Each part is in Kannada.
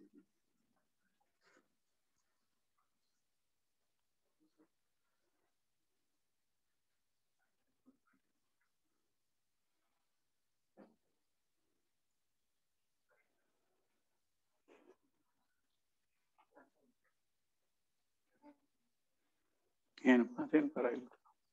ಏನಪ್ಪ ಅದೇನು ಪರವಾಗಿಲ್ಲ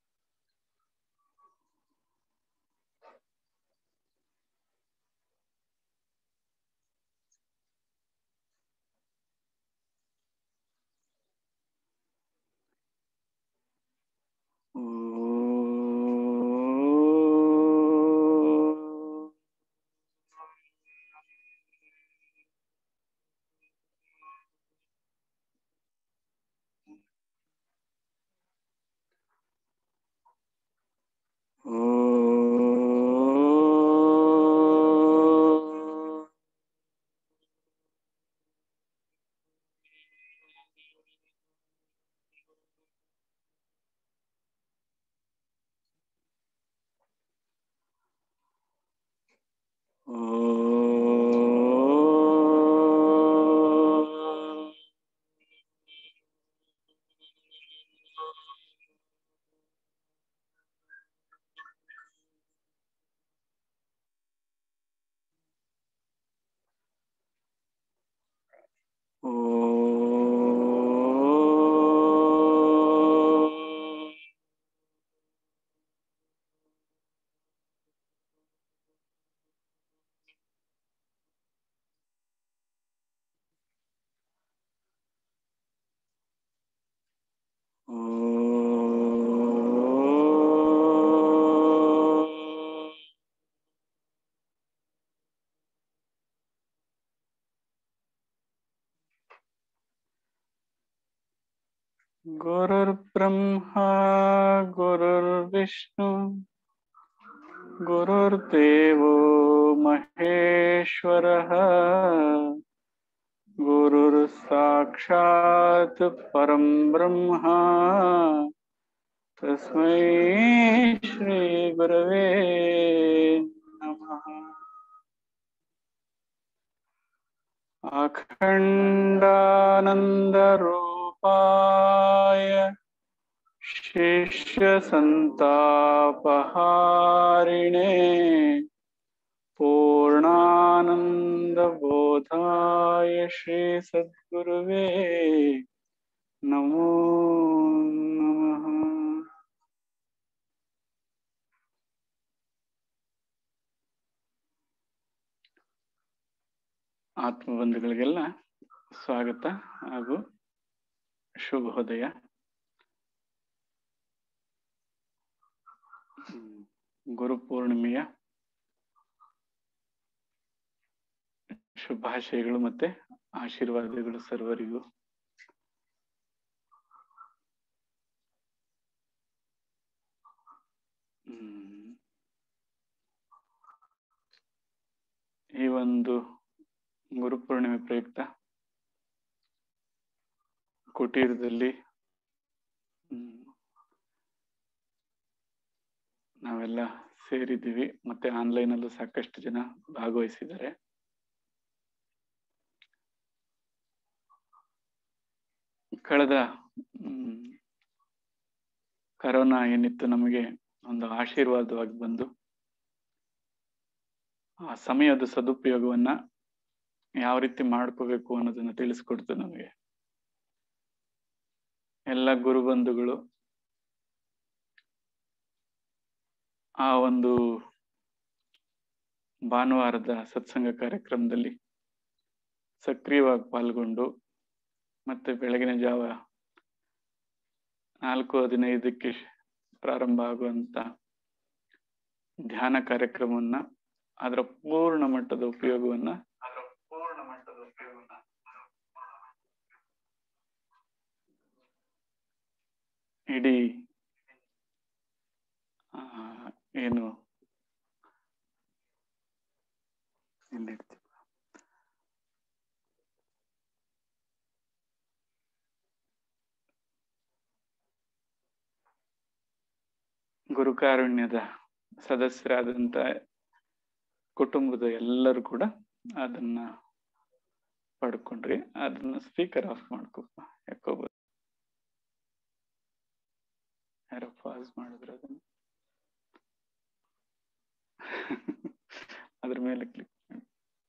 गुरुर्ब्रह्मा गुरुर्विष्णु गुरुर्देवो महेश्वरः गुरुर्साक्षात् परं ब्रह्मा तस्मै श्रीगुरवे नमः अखण्डानन्दरूपाय शिष्यसन्तापहारिणे पूर्णानन्दबोधाय श्रीसद्गुरुवे नमो नमः ಆತ್ಮಬಂಧುಗಳಿಗೆಲ್ಲ ಸ್ವಾಗತ ಹಾಗೂ ಶುಭೋದಯ ಹ್ಮ್. ಗುರುಪೂರ್ಣಿಮೆಯ ಶುಭಾಶಯಗಳು ಮತ್ತೆ ಆಶೀರ್ವಾದಗಳು ಸರ್ವರಿಗೂ ಹ್ಮ್. ಈ ಒಂದು ಗುರುಪೂರ್ಣಿಮೆ ಪ್ರಯುಕ್ತ ಕುಟೀರದಲ್ಲಿ ಹ್ಮ್, ನಾವೆಲ್ಲ ಸೇರಿದ್ದೀವಿ ಮತ್ತೆ ಆನ್ಲೈನ್ ಅಲ್ಲೂ ಸಾಕಷ್ಟು ಜನ ಭಾಗವಹಿಸಿದ್ದಾರೆ ಕಳೆದ ಹ್ಮ್, ಕರೋನಾ ಏನಿತ್ತು ನಮಗೆ ಒಂದು ಆಶೀರ್ವಾದವಾಗಿ ಬಂದು ಆ ಸಮಯದ ಸದುಪಯೋಗವನ್ನ ಯಾವ ರೀತಿ ಮಾಡ್ಕೋಬೇಕು ಅನ್ನೋದನ್ನ ತಿಳಿಸ್ಕೊಡ್ತು ನಮಗೆ ಎಲ್ಲ ಗುರುಬಂಧುಗಳು ಆ ಒಂದು ಭಾನುವಾರದ ಸತ್ಸಂಗ ಕಾರ್ಯಕ್ರಮದಲ್ಲಿ ಸಕ್ರಿಯವಾಗಿ ಪಾಲ್ಗೊಂಡು ಮತ್ತೆ ಬೆಳಗಿನ ಜಾವ ನಾಲ್ಕು ಹದಿನೈದಕ್ಕೆ ಪ್ರಾರಂಭ ಆಗುವಂತ ಧ್ಯಾನ ಕಾರ್ಯಕ್ರಮವನ್ನ ಅದರ ಪೂರ್ಣ ಮಟ್ಟದ ಉಪಯೋಗವನ್ನ ಇಡೀ ಆ, ಏನು ಎಲ್ಲಿಡ್ತೀವಿ ಗುರುಕಾರುಣ್ಯದ ಸದಸ್ಯರಾದಂತ ಕುಟುಂಬದ ಎಲ್ಲರೂ ಕೂಡ ಅದನ್ನ ಪಡ್ಕೊಂಡ್ರಿ ಅದನ್ನ ಸ್ಪೀಕರ್ ಆಫ್ ಮಾಡ್ಕೊಪ್ಪ ಯಾಕೋಬೋದು ಯಾರೋ ಪಾಸ್ ಮಾಡಿದ್ರು ಅದನ್ನ ಅದ್ರ ಮೇಲೆ ಕ್ಲಿಕ್ ಮಾಡಿ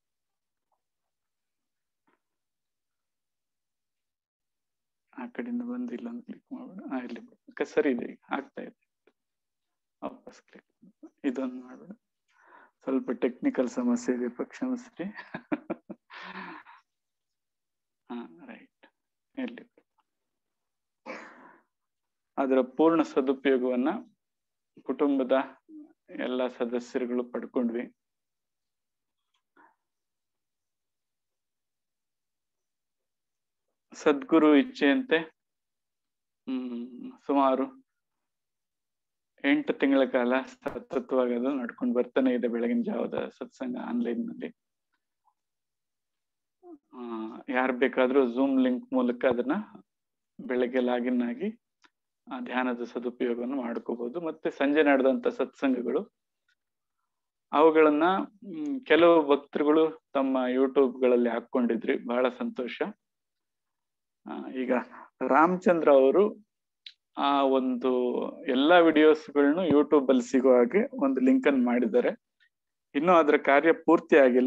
ಆ ಕಡೆಯಿಂದ ಬಂದಿಲ್ಲ ಅಂತ ಕ್ಲಿಕ್ ಮಾಡ್ಬೇಡ ಆ ಇಲ್ಲಿ ಬಿಡು. ಸರಿ ಇದೆ ಈಗ ಆಗ್ತಾ ಇದೆ ವಾಪಸ್ ಕ್ಲಿಕ್ ಇದೊಂದು ಮಾಡ್ಬೇಡ ಸ್ವಲ್ಪ ಟೆಕ್ನಿಕಲ್ ಸಮಸ್ಯೆ ಇದೆ ಕ್ಷಮಿಸ್ರಿ ಹಾ ರೈಟ್ ಎಲ್ಲಿ ಅದರ ಪೂರ್ಣ ಸದುಪಯೋಗವನ್ನ ಕುಟುಂಬದ ಎಲ್ಲ ಸದಸ್ಯರುಗಳು ಪಡ್ಕೊಂಡ್ವಿ ಸದ್ಗುರು ಇಚ್ಛೆಯಂತೆ ಹ್ಮ್ ಸುಮಾರು ಎಂಟು ತಿಂಗಳ ಕಾಲ ಸತತವಾಗಿ ಅದು ನಡ್ಕೊಂಡು ಬರ್ತಾನೆ ಇದೆ ಬೆಳಗಿನ ಜಾವದ ಸತ್ಸಂಗ ಆನ್ಲೈನ್ ನಲ್ಲಿ ಆ ಯಾರು ಬೇಕಾದ್ರೂ ಝೂಮ್ ಲಿಂಕ್ ಮೂಲಕ ಅದನ್ನ ಬೆಳಗ್ಗೆ ಲಾಗಿನ್ ಆಗಿ ಆ ಧ್ಯಾನದ ಸದುಪಯೋಗವನ್ನು ಮಾಡ್ಕೋಬಹುದು ಮತ್ತೆ ಸಂಜೆ ನಡೆದಂತ ಸತ್ಸಂಗಗಳು ಅವುಗಳನ್ನ ಹ್ಮ್, ಕೆಲವು ಭಕ್ತರುಗಳು ತಮ್ಮ ಯೂಟ್ಯೂಬ್ ಗಳಲ್ಲಿ ಹಾಕೊಂಡಿದ್ರಿ ಬಹಳ ಸಂತೋಷ ಆ, ಈಗ ರಾಮಚಂದ್ರ ಅವರು ಆ ಒಂದು ಎಲ್ಲಾ ವಿಡಿಯೋಸ್ಗಳನ್ನು ಯೂಟ್ಯೂಬ್ ಅಲ್ಲಿ ಸಿಗೋ ಹಾಗೆ ಒಂದು ಲಿಂಕ್ ಅನ್ನು ಮಾಡಿದ್ದಾರೆ ಇನ್ನೂ ಅದರ ಕಾರ್ಯ ಪೂರ್ತಿ ಆಗಿಲ್ಲ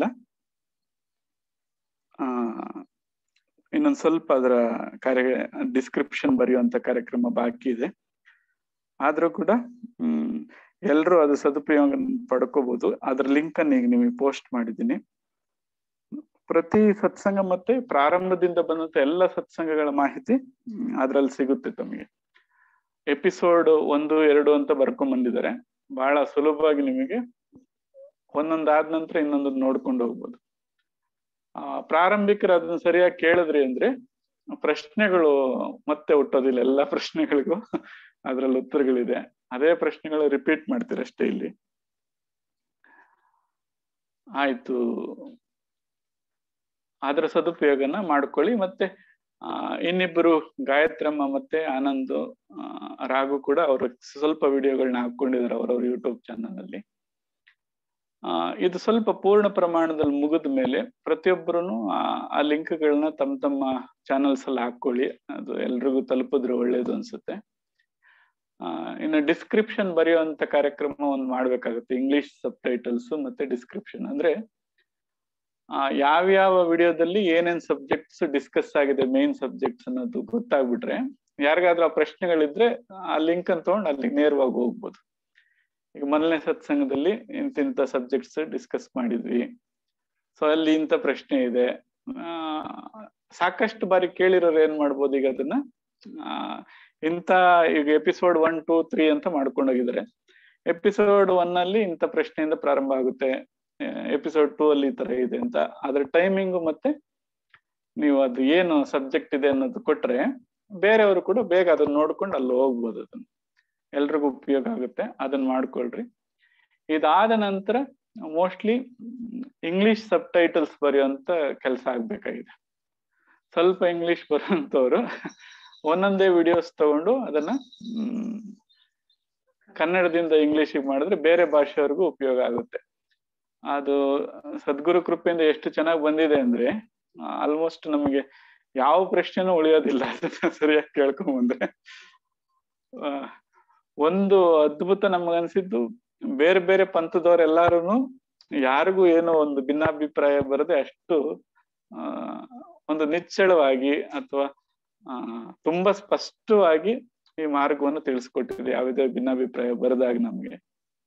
ಆ ಇನ್ನೊಂದ್ ಸ್ವಲ್ಪ ಅದರ ಕಾರ್ಯ ಡಿಸ್ಕ್ರಿಪ್ಷನ್ ಬರೆಯುವಂತ ಕಾರ್ಯಕ್ರಮ ಬಾಕಿ ಇದೆ ಆದ್ರೂ ಕೂಡ ಹ್ಮ್ ಎಲ್ರೂ ಅದು ಸದುಪಯೋಗ ಪಡ್ಕೋಬಹುದು ಅದ್ರ ಲಿಂಕ್ ಅನ್ನು ಈಗ ನಿಮಗೆ ಪೋಸ್ಟ್ ಮಾಡಿದ್ದೀನಿ ಪ್ರತಿ ಸತ್ಸಂಗ ಮತ್ತೆ ಪ್ರಾರಂಭದಿಂದ ಬಂದಂತ ಎಲ್ಲ ಸತ್ಸಂಗಗಳ ಮಾಹಿತಿ ಅದ್ರಲ್ಲಿ ಸಿಗುತ್ತೆ ತಮಗೆ ಎಪಿಸೋಡ್ ಒಂದು ಎರಡು ಅಂತ ಬರ್ಕೊಂಡ್ ಬಂದಿದ್ದಾರೆ ಬಹಳ ಸುಲಭವಾಗಿ ನಿಮಗೆ ಒಂದೊಂದ್ ಆದ ನಂತರ ಇನ್ನೊಂದು ನೋಡ್ಕೊಂಡು ಹೋಗ್ಬೋದು ಆ ಪ್ರಾರಂಭಿಕರು ಅದನ್ನ ಸರಿಯಾಗಿ ಕೇಳಿದ್ರಿ ಅಂದ್ರೆ ಪ್ರಶ್ನೆಗಳು ಮತ್ತೆ ಹುಟ್ಟೋದಿಲ್ಲ ಎಲ್ಲಾ ಪ್ರಶ್ನೆಗಳಿಗೂ ಅದ್ರಲ್ಲಿ ಉತ್ತರಗಳಿದೆ ಅದೇ ಪ್ರಶ್ನೆಗಳು ರಿಪೀಟ್ ಮಾಡ್ತೀರ ಅಷ್ಟೇ ಇಲ್ಲಿ ಆಯ್ತು ಅದರ ಸದುಪಯೋಗನ ಮಾಡ್ಕೊಳ್ಳಿ ಮತ್ತೆ ಆ ಇನ್ನಿಬ್ಬರು ಗಾಯತ್ರಮ್ಮ ಮತ್ತೆ ಆನಂದ್ ಆ, ರಾಘು ಕೂಡ ಅವರು ಸ್ವಲ್ಪ ವಿಡಿಯೋಗಳನ್ನ ಹಾಕೊಂಡಿದ್ದಾರೆ ಅವರವ್ರ ಯೂಟ್ಯೂಬ್ ಚಾನಲ್ ಅಲ್ಲಿ ಆ ಇದು ಸ್ವಲ್ಪ ಪೂರ್ಣ ಪ್ರಮಾಣದಲ್ಲಿ ಮುಗಿದ ಮೇಲೆ ಪ್ರತಿಯೊಬ್ಬರು ಆ ಲಿಂಕ್ಗಳನ್ನ ತಮ್ಮ ತಮ್ಮ ಚಾನಲ್ಸ್ ಅಲ್ಲಿ ಹಾಕೊಳ್ಳಿ ಅದು ಎಲ್ರಿಗೂ ತಲುಪಿದ್ರೆ ಒಳ್ಳೇದು ಅನ್ಸುತ್ತೆ ಆ ಇನ್ನು ಡಿಸ್ಕ್ರಿಪ್ಷನ್ ಬರೆಯುವಂತ ಕಾರ್ಯಕ್ರಮ ಒಂದು ಮಾಡ್ಬೇಕಾಗುತ್ತೆ ಇಂಗ್ಲಿಷ್ ಸಬ್ ಟೈಟಲ್ಸ್ ಮತ್ತೆ ಡಿಸ್ಕ್ರಿಪ್ಷನ್ ಅಂದ್ರೆ ಆ ಯಾವ್ಯಾವ ವಿಡಿಯೋದಲ್ಲಿ ಏನೇನ್ ಸಬ್ಜೆಕ್ಟ್ಸ್ ಡಿಸ್ಕಸ್ ಆಗಿದೆ ಮೇನ್ ಸಬ್ಜೆಕ್ಟ್ಸ್ ಅನ್ನೋದು ಗೊತ್ತಾಗ್ಬಿಟ್ರೆ ಯಾರಿಗಾದ್ರೂ ಆ ಪ್ರಶ್ನೆಗಳಿದ್ರೆ ಆ ಲಿಂಕ್ ಅನ್ನು ತಗೊಂಡು ಅಲ್ಲಿ ನೇರವಾಗಿ ಹೋಗ್ಬೋದು ಈಗ ಮೊದಲನೇ ಸತ್ಸಂಗದಲ್ಲಿ ಇಂತಿಂತ ಸಬ್ಜೆಕ್ಟ್ಸ್ ಡಿಸ್ಕಸ್ ಮಾಡಿದ್ವಿ ಸೊ ಅಲ್ಲಿ ಇಂಥ ಪ್ರಶ್ನೆ ಇದೆ ಆ ಸಾಕಷ್ಟು ಬಾರಿ ಕೇಳಿರೋರು ಏನ್ ಮಾಡ್ಬೋದು ಈಗ ಅದನ್ನ ಆ ಇಂಥ ಈಗ ಎಪಿಸೋಡ್ ಒನ್ ಟೂ ತ್ರೀ ಅಂತ ಮಾಡ್ಕೊಂಡೋಗಿದ್ದಾರೆ ಎಪಿಸೋಡ್ ಒನ್ ಅಲ್ಲಿ ಇಂಥ ಪ್ರಶ್ನೆಯಿಂದ ಪ್ರಾರಂಭ ಆಗುತ್ತೆ ಎಪಿಸೋಡ್ ಟೂ ಅಲ್ಲಿ ಈ ತರ ಇದೆ ಅಂತ ಅದ್ರ ಟೈಮಿಂಗು ಮತ್ತೆ ನೀವು ಅದು ಏನು ಸಬ್ಜೆಕ್ಟ್ ಇದೆ ಅನ್ನೋದು ಕೊಟ್ರೆ ಬೇರೆಯವರು ಕೂಡ ಬೇಗ ಅದನ್ನ ನೋಡ್ಕೊಂಡು ಅಲ್ಲಿ ಹೋಗ್ಬೋದು ಅದನ್ನ ಎಲ್ರಿಗೂ ಉಪಯೋಗ ಆಗುತ್ತೆ ಅದನ್ನ ಮಾಡ್ಕೊಳ್ರಿ ಇದಾದ ನಂತರ ಮೋಸ್ಟ್ಲಿ ಇಂಗ್ಲಿಷ್ ಸಬ್ ಟೈಟಲ್ಸ್ ಬರೆಯುವಂತ ಕೆಲಸ ಆಗ್ಬೇಕಾಗಿದೆ ಸ್ವಲ್ಪ ಇಂಗ್ಲಿಷ್ ಬರುವಂತವ್ರು ಒಂದೊಂದೇ ವಿಡಿಯೋಸ್ ತಗೊಂಡು ಅದನ್ನ ಹ್ಮ್ ಕನ್ನಡದಿಂದ ಇಂಗ್ಲಿಷಿಗೆ ಮಾಡಿದ್ರೆ ಬೇರೆ ಭಾಷೆಯವ್ರಿಗೂ ಉಪಯೋಗ ಆಗುತ್ತೆ ಅದು ಸದ್ಗುರು ಕೃಪೆಯಿಂದ ಎಷ್ಟು ಚೆನ್ನಾಗಿ ಬಂದಿದೆ ಅಂದ್ರೆ ಆಲ್ಮೋಸ್ಟ್ ನಮಗೆ ಯಾವ ಪ್ರಶ್ನೆನೂ ಉಳಿಯೋದಿಲ್ಲ ಅದನ್ನ ಸರಿಯಾಗಿ ಕೇಳ್ಕೊಂಡ್ ಬಂದ್ರೆ ಆ, ಒಂದು ಅದ್ಭುತ ನಮಗನ್ಸಿದ್ದು ಬೇರೆ ಬೇರೆ ಪಂಥದವರೆಲ್ಲಾರು ಯಾರಿಗೂ ಏನೋ ಒಂದು ಭಿನ್ನಾಭಿಪ್ರಾಯ ಬರದೆ ಅಷ್ಟು ಆ ಒಂದು ನಿಚ್ಚಳವಾಗಿ ಅಥವಾ ಆ ತುಂಬಾ ಸ್ಪಷ್ಟವಾಗಿ ಈ ಮಾರ್ಗವನ್ನು ತಿಳಿಸ್ಕೊಟ್ಟಿದೆ ಯಾವುದೇ ಭಿನ್ನಾಭಿಪ್ರಾಯ ಬರದಾಗ ನಮ್ಗೆ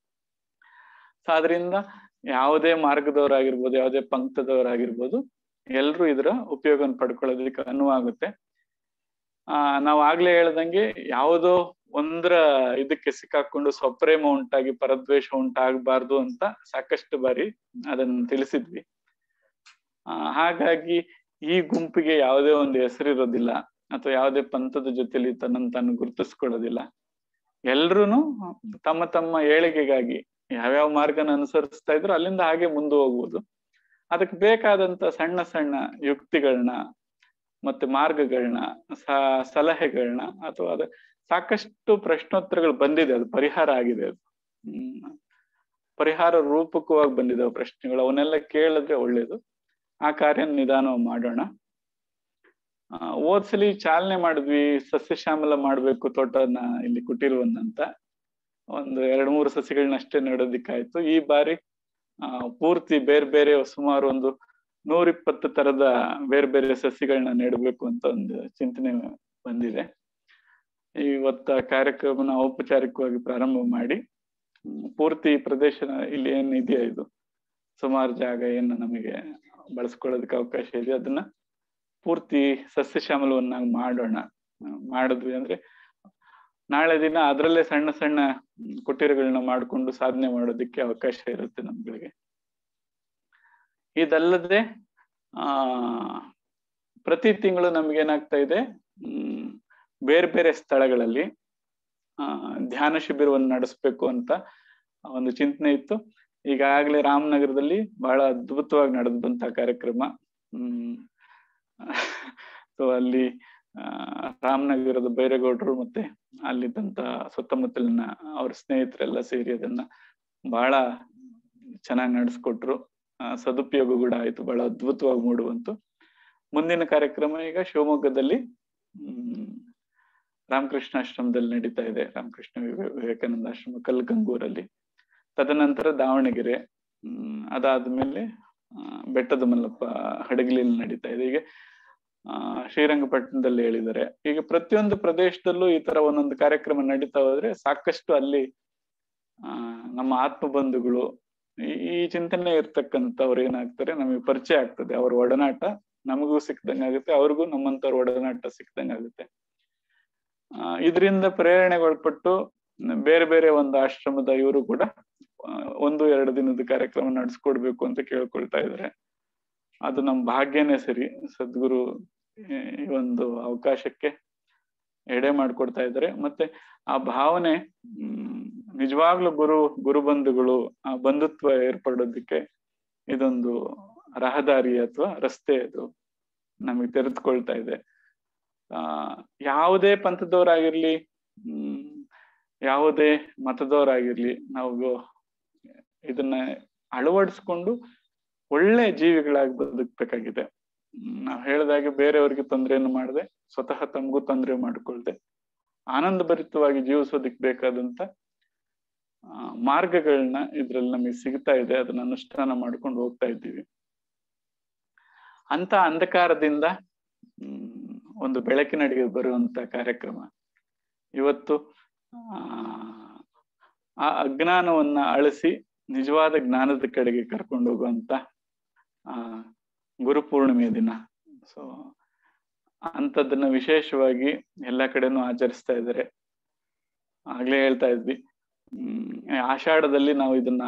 ಸೊ ಅದರಿಂದ ಯಾವುದೇ ಮಾರ್ಗದವರಾಗಿರ್ಬೋದು ಯಾವುದೇ ಪಂಕ್ತದವರಾಗಿರ್ಬೋದು ಎಲ್ರೂ ಇದರ ಉಪಯೋಗವನ್ನು ಪಡ್ಕೊಳ್ಳೋದಕ್ಕೆ ಅನುವಾಗುತ್ತೆ ಆ ನಾವು ಆಗ್ಲೇ ಹೇಳ್ದಂಗೆ ಯಾವುದೋ ಒಂದರ ಇದಕ್ಕೆ ಸಿಕ್ಕಾಕೊಂಡು ಸ್ವಪ್ರೇಮ ಉಂಟಾಗಿ ಪರದ್ವೇಷ ಉಂಟಾಗಬಾರ್ದು ಅಂತ ಸಾಕಷ್ಟು ಬಾರಿ ಅದನ್ನ ತಿಳಿಸಿದ್ವಿ ಆ ಹಾಗಾಗಿ ಈ ಗುಂಪಿಗೆ ಯಾವುದೇ ಒಂದು ಹೆಸರಿರೋದಿಲ್ಲ ಅಥವಾ ಯಾವುದೇ ಪಂಥದ ಜೊತೆಲಿ ತನ್ನನ್ನು ತಾನು ಗುರುತಿಸ್ಕೊಳ್ಳೋದಿಲ್ಲ ಎಲ್ರೂನು ತಮ್ಮ ತಮ್ಮ ಏಳಿಗೆಗಾಗಿ ಯಾವ್ಯಾವ ಮಾರ್ಗನ ಅನುಸರಿಸ್ತಾ ಇದ್ರು ಅಲ್ಲಿಂದ ಹಾಗೆ ಮುಂದೆ ಹೋಗ್ಬೋದು ಅದಕ್ಕೆ ಬೇಕಾದಂತ ಸಣ್ಣ ಸಣ್ಣ ಯುಕ್ತಿಗಳನ್ನ ಮತ್ತೆ ಮಾರ್ಗಗಳನ್ನ ಸ ಸಲಹೆಗಳನ್ನ ಅಥವಾ ಅದ ಸಾಕಷ್ಟು ಪ್ರಶ್ನೋತ್ತರಗಳು ಬಂದಿದೆ ಅದು ಪರಿಹಾರ ಆಗಿದೆ ಅದು ಹ್ಮ್ ಪರಿಹಾರ ರೂಪಕವಾಗಿ ಬಂದಿದೆ ಪ್ರಶ್ನೆಗಳು ಅವನ್ನೆಲ್ಲ ಕೇಳಿದ್ರೆ ಒಳ್ಳೇದು ಆ ಕಾರ್ಯ ನಿಧಾನ ಮಾಡೋಣ ಓದ್ಸಲಿ ಚಾಲನೆ ಮಾಡಿದ್ವಿ ಸಸ್ಯಶ್ಯಾಮಲ ಮಾಡ್ಬೇಕು ತೋಟನ ಇಲ್ಲಿ ಕುಟಿರುವನ್ನಂತ ಒಂದು ಎರಡ್ ಮೂರು ಸಸಿಗಳನ್ನಷ್ಟೇ ನೆಡೋದಿಕ್ಕಾಯ್ತು ಈ ಬಾರಿ ಆ ಪೂರ್ತಿ ಬೇರೆ ಬೇರೆ ಸುಮಾರು ಒಂದು ನೂರಿಪ್ಪತ್ತು ತರದ ಬೇರೆ ಬೇರೆ ಸಸಿಗಳನ್ನ ನೆಡಬೇಕು ಅಂತ ಒಂದು ಚಿಂತನೆ ಬಂದಿದೆ ಇವತ್ತ ಕಾರ್ಯಕ್ರಮನ ಔಪಚಾರಿಕವಾಗಿ ಪ್ರಾರಂಭ ಮಾಡಿ ಪೂರ್ತಿ ಪ್ರದೇಶ ಇಲ್ಲಿ ಏನ್ ಇದೆಯಾ ಇದು ಸುಮಾರು ಜಾಗ ಏನು ನಮಗೆ ಬಳಸ್ಕೊಳ್ಳೋದಕ್ಕೆ ಅವಕಾಶ ಇದೆ ಅದನ್ನ ಪೂರ್ತಿ ಸಸ್ಯಶ್ಯಾಮಲವನ್ನಾಗಿ ಮಾಡೋಣ ಮಾಡಿದ್ವಿ ಅಂದ್ರೆ ನಾಳೆ ದಿನ ಅದರಲ್ಲೇ ಸಣ್ಣ ಸಣ್ಣ ಕುಟೀರಗಳನ್ನ ಮಾಡಿಕೊಂಡು ಸಾಧನೆ ಮಾಡೋದಕ್ಕೆ ಅವಕಾಶ ಇರುತ್ತೆ ನಮ್ಗಳಿಗೆ ಇದಲ್ಲದೆ ಆ ಪ್ರತಿ ತಿಂಗಳು ನಮ್ಗೇನಾಗ್ತಾ ಇದೆ ಹ್ಮ್ ಬೇರೆ ಬೇರೆ ಸ್ಥಳಗಳಲ್ಲಿ ಆ ಧ್ಯಾನ ಶಿಬಿರವನ್ನು ನಡೆಸ್ಬೇಕು ಅಂತ ಒಂದು ಚಿಂತನೆ ಇತ್ತು ಈಗಾಗಲೇ ರಾಮನಗರದಲ್ಲಿ ಬಹಳ ಅದ್ಭುತವಾಗಿ ನಡೆದಂತ ಕಾರ್ಯಕ್ರಮ ಹ್ಮ್ ಸೊ ಅಲ್ಲಿ ಆ ರಾಮನಗರದ ಬೈರೇಗೌಡರು ಮತ್ತೆ ಅಲ್ಲಿದ್ದಂತ ಸುತ್ತಮುತ್ತಲಿನ ಅವ್ರ ಸ್ನೇಹಿತರೆಲ್ಲ ಸೇರಿ ಅದನ್ನ ಬಹಳ ಚೆನ್ನಾಗಿ ನಡೆಸ್ಕೊಟ್ರು ಸದುಪಯೋಗ ಕೂಡ ಆಯ್ತು ಬಹಳ ಅದ್ಭುತವಾಗಿ ಮೂಡುವಂತು ಮುಂದಿನ ಕಾರ್ಯಕ್ರಮ ಈಗ ಶಿವಮೊಗ್ಗದಲ್ಲಿ ಹ್ಮ್ ರಾಮಕೃಷ್ಣ ಆಶ್ರಮದಲ್ಲಿ ನಡೀತಾ ಇದೆ ರಾಮಕೃಷ್ಣ ವಿವೇಕಾನಂದ ಆಶ್ರಮ ಕಲ್ಗಂಗೂರಲ್ಲಿ ತದನಂತರ ದಾವಣಗೆರೆ ಹ್ಮ್ ಅದಾದ್ಮೇಲೆ ಬೆಟ್ಟದ ಮಲ್ಲಪ್ಪ ಹಡಗಲಿಯಲ್ಲಿ ನಡೀತಾ ಇದೆ ಈಗ ಆ ಶ್ರೀರಂಗಪಟ್ಟಣದಲ್ಲಿ ಹೇಳಿದ್ದಾರೆ ಈಗ ಪ್ರತಿಯೊಂದು ಪ್ರದೇಶದಲ್ಲೂ ಈ ತರ ಒಂದೊಂದು ಕಾರ್ಯಕ್ರಮ ನಡೀತಾ ಹೋದ್ರೆ ಸಾಕಷ್ಟು ಅಲ್ಲಿ ಆ ನಮ್ಮ ಆತ್ಮ ಬಂಧುಗಳು ಈ ಚಿಂತನೆ ಇರ್ತಕ್ಕಂಥವ್ರು ಏನಾಗ್ತಾರೆ ನಮಗೆ ಪರಿಚಯ ಆಗ್ತದೆ ಅವ್ರ ಒಡನಾಟ ನಮಗೂ ಸಿಕ್ದಂಗ ಆಗುತ್ತೆ ಅವ್ರಿಗೂ ನಮ್ಮಂತವ್ರ ಒಡನಾಟ ಸಿಕ್ದಂಗ ಆಗುತ್ತೆ ಆ ಇದರಿಂದ ಪ್ರೇರಣೆಗೊಳ್ಪಟ್ಟು ಬೇರೆ ಬೇರೆ ಒಂದು ಆಶ್ರಮದ ಇವರು ಕೂಡ ಒಂದು ಎರಡು ದಿನದ ಕಾರ್ಯಕ್ರಮ ನಡೆಸ್ಕೊಡ್ಬೇಕು ಅಂತ ಕೇಳ್ಕೊಳ್ತಾ ಇದ್ದಾರೆ ಅದು ನಮ್ ಭಾಗ್ಯನೇ ಸರಿ ಸದ್ಗುರು ಈ ಒಂದು ಅವಕಾಶಕ್ಕೆ ಎಡೆ ಮಾಡ್ಕೊಡ್ತಾ ಇದ್ದಾರೆ ಮತ್ತೆ ಆ ಭಾವನೆ ಹ್ಮ್ ನಿಜವಾಗ್ಲೂ ಗುರು ಗುರುಬಂಧುಗಳು ಆ ಬಂಧುತ್ವ ಏರ್ಪಡೋದಕ್ಕೆ ಇದೊಂದು ರಹದಾರಿ ಅಥವಾ ರಸ್ತೆ ಅದು ನಮಗೆ ತೆರೆದುಕೊಳ್ತಾ ಇದೆ ಆ ಯಾವುದೇ ಪಂಥದವರಾಗಿರ್ಲಿ ಹ್ಮ್ ಯಾವುದೇ ಮತದವರಾಗಿರ್ಲಿ ನಾವು ಇದನ್ನ ಅಳವಡಿಸ್ಕೊಂಡು ಒಳ್ಳೆ ಜೀವಿಗಳಾಗಿ ಬದುಕ್ಬೇಕಾಗಿದೆ ನಾವು ಹೇಳಿದಾಗೆ ಬೇರೆಯವ್ರಿಗೆ ತೊಂದರೆಯನ್ನು ಮಾಡದೆ ಸ್ವತಃ ತಮಗೂ ತೊಂದರೆ ಮಾಡಿಕೊಳ್ದೆ ಆನಂದ ಭರಿತವಾಗಿ ಜೀವಿಸೋದಕ್ಕೆ ಬೇಕಾದಂತ ಮಾರ್ಗಗಳನ್ನ ಇದ್ರಲ್ಲಿ ನಮಗೆ ಸಿಗ್ತಾ ಇದೆ ಅದನ್ನ ಅನುಷ್ಠಾನ ಮಾಡ್ಕೊಂಡು ಹೋಗ್ತಾ ಇದ್ದೀವಿ ಅಂತ ಅಂಧಕಾರದಿಂದ ಹ್ಮ್ ಒಂದು ಬೆಳಕಿನಡಿಗೆ ಬರುವಂತ ಕಾರ್ಯಕ್ರಮ ಇವತ್ತು ಆ ಅಜ್ಞಾನವನ್ನ ಅಳಿಸಿ ನಿಜವಾದ ಜ್ಞಾನದ ಕಡೆಗೆ ಕರ್ಕೊಂಡು ಹೋಗುವಂತ ಆ ಗುರುಪೂರ್ಣಿಮೆ ದಿನ ಸೊ ಅಂತದನ್ನ ವಿಶೇಷವಾಗಿ ಎಲ್ಲಾ ಕಡೆನೂ ಆಚರಿಸ್ತಾ ಇದ್ದಾರೆ ಆಗ್ಲೇ ಹೇಳ್ತಾ ಇದ್ವಿ ಹ್ಮ್ ಆಷಾಢದಲ್ಲಿ ನಾವು ಇದನ್ನ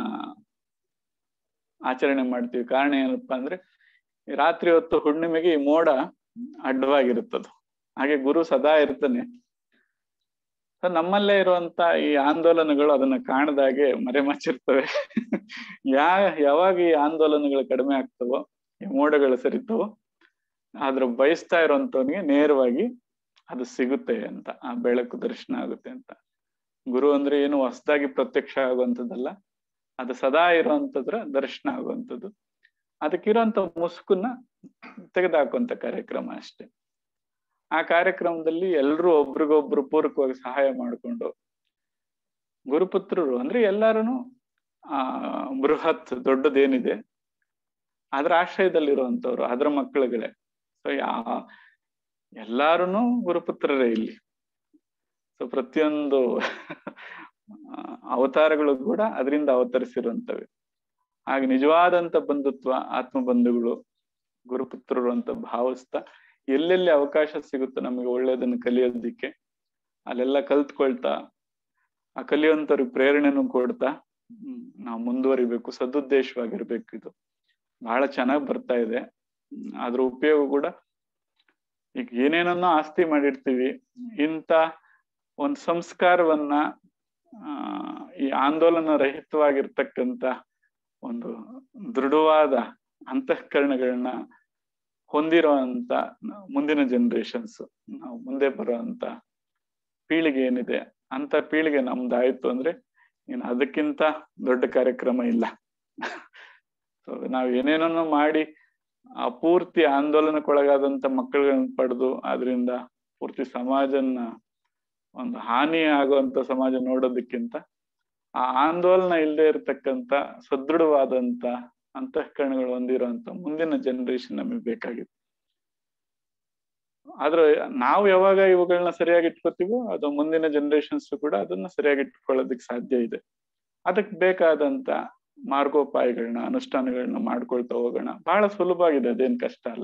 ಆಚರಣೆ ಮಾಡ್ತೀವಿ ಕಾರಣ ಏನಪ್ಪಾ ಅಂದ್ರೆ ರಾತ್ರಿ ಹೊತ್ತು ಹುಣ್ಣಿಮೆಗೆ ಈ ಮೋಡ ಅಡ್ಡವಾಗಿರುತ್ತದು ಹಾಗೆ ಗುರು ಸದಾ ಇರ್ತಾನೆ ನಮ್ಮಲ್ಲೇ ಇರುವಂತ ಈ ಆಂದೋಲನಗಳು ಅದನ್ನ ಕಾಣದಾಗೆ ಮರೆಮಚ್ಚಿರ್ತವೆ ಯಾ ಯಾವಾಗ ಈ ಆಂದೋಲನಗಳು ಕಡಿಮೆ ಆಗ್ತವೋ ಈ ಮೋಡಗಳು ಸರಿತವೋ ಆದ್ರ ಬಯಸ್ತಾ ಇರುವಂತವನಿಗೆ ನೇರವಾಗಿ ಅದು ಸಿಗುತ್ತೆ ಅಂತ ಆ ಬೆಳಕು ದರ್ಶನ ಆಗುತ್ತೆ ಅಂತ ಗುರು ಅಂದ್ರೆ ಏನು ಹೊಸದಾಗಿ ಪ್ರತ್ಯಕ್ಷ ಆಗುವಂಥದ್ದಲ್ಲ ಅದು ಸದಾ ಇರುವಂತದ್ರ ದರ್ಶನ ಆಗುವಂಥದ್ದು ಅದಕ್ಕಿರುವಂತ ಮುಸುಕನ್ನ ತೆಗೆದುಹಾಕುವಂತ ಕಾರ್ಯಕ್ರಮ ಅಷ್ಟೇ ಆ ಕಾರ್ಯಕ್ರಮದಲ್ಲಿ ಎಲ್ರೂ ಒಬ್ರಿಗೊಬ್ರು ಪೂರಕವಾಗಿ ಸಹಾಯ ಮಾಡಿಕೊಂಡು ಗುರುಪುತ್ರರು ಅಂದ್ರೆ ಎಲ್ಲಾರು ಆ ಬೃಹತ್ ದೊಡ್ಡದೇನಿದೆ ಅದ್ರ ಆಶ್ರಯದಲ್ಲಿರುವಂತವ್ರು ಅದ್ರ ಮಕ್ಕಳುಗಳೇ ಸೊ ಯಾ ಎಲ್ಲಾರು ಗುರುಪುತ್ರರೇ ಇಲ್ಲಿ ಸೊ ಪ್ರತಿಯೊಂದು ಅವತಾರಗಳು ಕೂಡ ಅದರಿಂದ ಅವತರಿಸಿರುವಂತವೆ ಹಾಗೆ ನಿಜವಾದಂತ ಬಂಧುತ್ವ ಆತ್ಮ ಬಂಧುಗಳು ಗುರುಪುತ್ರರು ಅಂತ ಭಾವಿಸ್ತಾ ಎಲ್ಲೆಲ್ಲಿ ಅವಕಾಶ ಸಿಗುತ್ತೆ ನಮಗೆ ಒಳ್ಳೇದನ್ನು ಕಲಿಯೋದಿಕ್ಕೆ ಅಲ್ಲೆಲ್ಲ ಕಲ್ತ್ಕೊಳ್ತಾ ಆ ಕಲಿಯುವಂತವ್ರಿಗೆ ಪ್ರೇರಣೆನೂ ಕೊಡ್ತಾ ಹ್ಮ್ ನಾವು ಮುಂದುವರಿಬೇಕು ಸದುದ್ದೇಶವಾಗಿರ್ಬೇಕು ಇದು ಬಹಳ ಚೆನ್ನಾಗಿ ಬರ್ತಾ ಇದೆ ಅದ್ರ ಉಪಯೋಗ ಕೂಡ ಈಗ ಏನೇನನ್ನೋ ಆಸ್ತಿ ಮಾಡಿರ್ತೀವಿ ಇಂಥ ಒಂದ್ ಸಂಸ್ಕಾರವನ್ನ ಆ ಈ ಆಂದೋಲನ ರಹಿತವಾಗಿರ್ತಕ್ಕಂಥ ಒಂದು ದೃಢವಾದ ಅಂತಃಕರಣಗಳನ್ನ ಹೊಂದಿರುವಂತ ಮುಂದಿನ ಜನರೇಷನ್ಸ್ ನಾವು ಮುಂದೆ ಬರುವಂತ ಪೀಳಿಗೆ ಏನಿದೆ ಅಂತ ಪೀಳಿಗೆ ನಮ್ದಾಯ್ತು ಅಂದ್ರೆ ಇನ್ನು ಅದಕ್ಕಿಂತ ದೊಡ್ಡ ಕಾರ್ಯಕ್ರಮ ಇಲ್ಲ ಸೊ ನಾವ್ ಏನೇನೋ ಮಾಡಿ ಆ ಪೂರ್ತಿ ಆಂದೋಲನಕ್ಕೊಳಗಾದಂತ ಮಕ್ಕಳನ್ನ ಪಡೆದು ಅದರಿಂದ ಪೂರ್ತಿ ಸಮಾಜನ್ನ ಒಂದು ಹಾನಿ ಆಗುವಂತ ಸಮಾಜ ನೋಡೋದಕ್ಕಿಂತ ಆ ಆಂದೋಲನ ಇಲ್ಲದೆ ಇರತಕ್ಕಂತ ಸದೃಢವಾದಂತ ಅಂತಃಕರಣಗಳು ಹೊಂದಿರುವಂತ ಮುಂದಿನ ಜನರೇಷನ್ ನಮಗೆ ಬೇಕಾಗಿದೆ ಆದ್ರೆ ನಾವು ಯಾವಾಗ ಇವುಗಳನ್ನ ಸರಿಯಾಗಿ ಇಟ್ಕೋತೀವೋ ಅದು ಮುಂದಿನ ಜನರೇಷನ್ಸ್ ಕೂಡ ಅದನ್ನ ಸರಿಯಾಗಿ ಇಟ್ಕೊಳ್ಳೋದಕ್ಕೆ ಸಾಧ್ಯ ಇದೆ ಅದಕ್ಕೆ ಬೇಕಾದಂತ ಮಾರ್ಗೋಪಾಯಗಳನ್ನ ಅನುಷ್ಠಾನಗಳನ್ನ ಮಾಡ್ಕೊಳ್ತಾ ಹೋಗೋಣ ಬಹಳ ಸುಲಭ ಆಗಿದೆ ಅದೇನ್ ಕಷ್ಟ ಅಲ್ಲ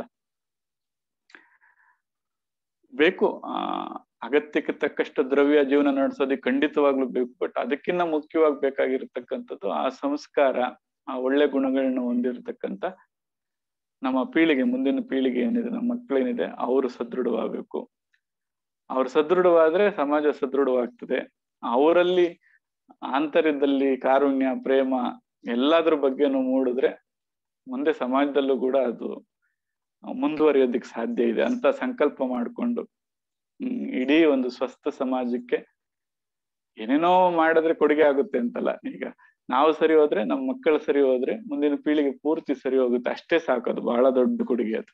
ಬೇಕು ಆ ಅಗತ್ಯಕ್ಕೆ ತಕ್ಕಷ್ಟು ದ್ರವ್ಯ ಜೀವನ ನಡೆಸೋದಕ್ಕೆ ಖಂಡಿತವಾಗ್ಲೂ ಬೇಕು ಬಟ್ ಅದಕ್ಕಿಂತ ಮುಖ್ಯವಾಗಿ ಬೇಕಾಗಿರ್ತಕ್ಕಂಥದ್ದು ಆ ಸಂಸ್ಕಾರ ಆ ಒಳ್ಳೆ ಗುಣಗಳನ್ನ ಹೊಂದಿರತಕ್ಕಂತ ನಮ್ಮ ಪೀಳಿಗೆ ಮುಂದಿನ ಪೀಳಿಗೆ ಏನಿದೆ ನಮ್ಮ ಮಕ್ಕಳೇನಿದೆ ಅವರು ಸದೃಢವಾಗಬೇಕು ಅವ್ರು ಸದೃಢವಾದ್ರೆ ಸಮಾಜ ಸದೃಢವಾಗ್ತದೆ ಅವರಲ್ಲಿ ಆಂತರ್ಯದಲ್ಲಿ ಕಾರುಣ್ಯ ಪ್ರೇಮ ಎಲ್ಲದ್ರ ಬಗ್ಗೆನೂ ಮೂಡಿದ್ರೆ ಮುಂದೆ ಸಮಾಜದಲ್ಲೂ ಕೂಡ ಅದು ಮುಂದುವರಿಯೋದಕ್ಕೆ ಸಾಧ್ಯ ಇದೆ ಅಂತ ಸಂಕಲ್ಪ ಮಾಡಿಕೊಂಡು ಹ್ಮ್ ಇಡೀ ಒಂದು ಸ್ವಸ್ಥ ಸಮಾಜಕ್ಕೆ ಏನೇನೋ ಮಾಡಿದ್ರೆ ಕೊಡುಗೆ ಆಗುತ್ತೆ ಅಂತಲ್ಲ ಈಗ ನಾವು ಸರಿ ಹೋದ್ರೆ ನಮ್ಮ ಮಕ್ಕಳು ಸರಿ ಹೋದ್ರೆ ಮುಂದಿನ ಪೀಳಿಗೆ ಪೂರ್ತಿ ಸರಿ ಹೋಗುತ್ತೆ ಅಷ್ಟೇ ಸಾಕು ಅದು ಬಹಳ ದೊಡ್ಡ ಕೊಡುಗೆ ಅದು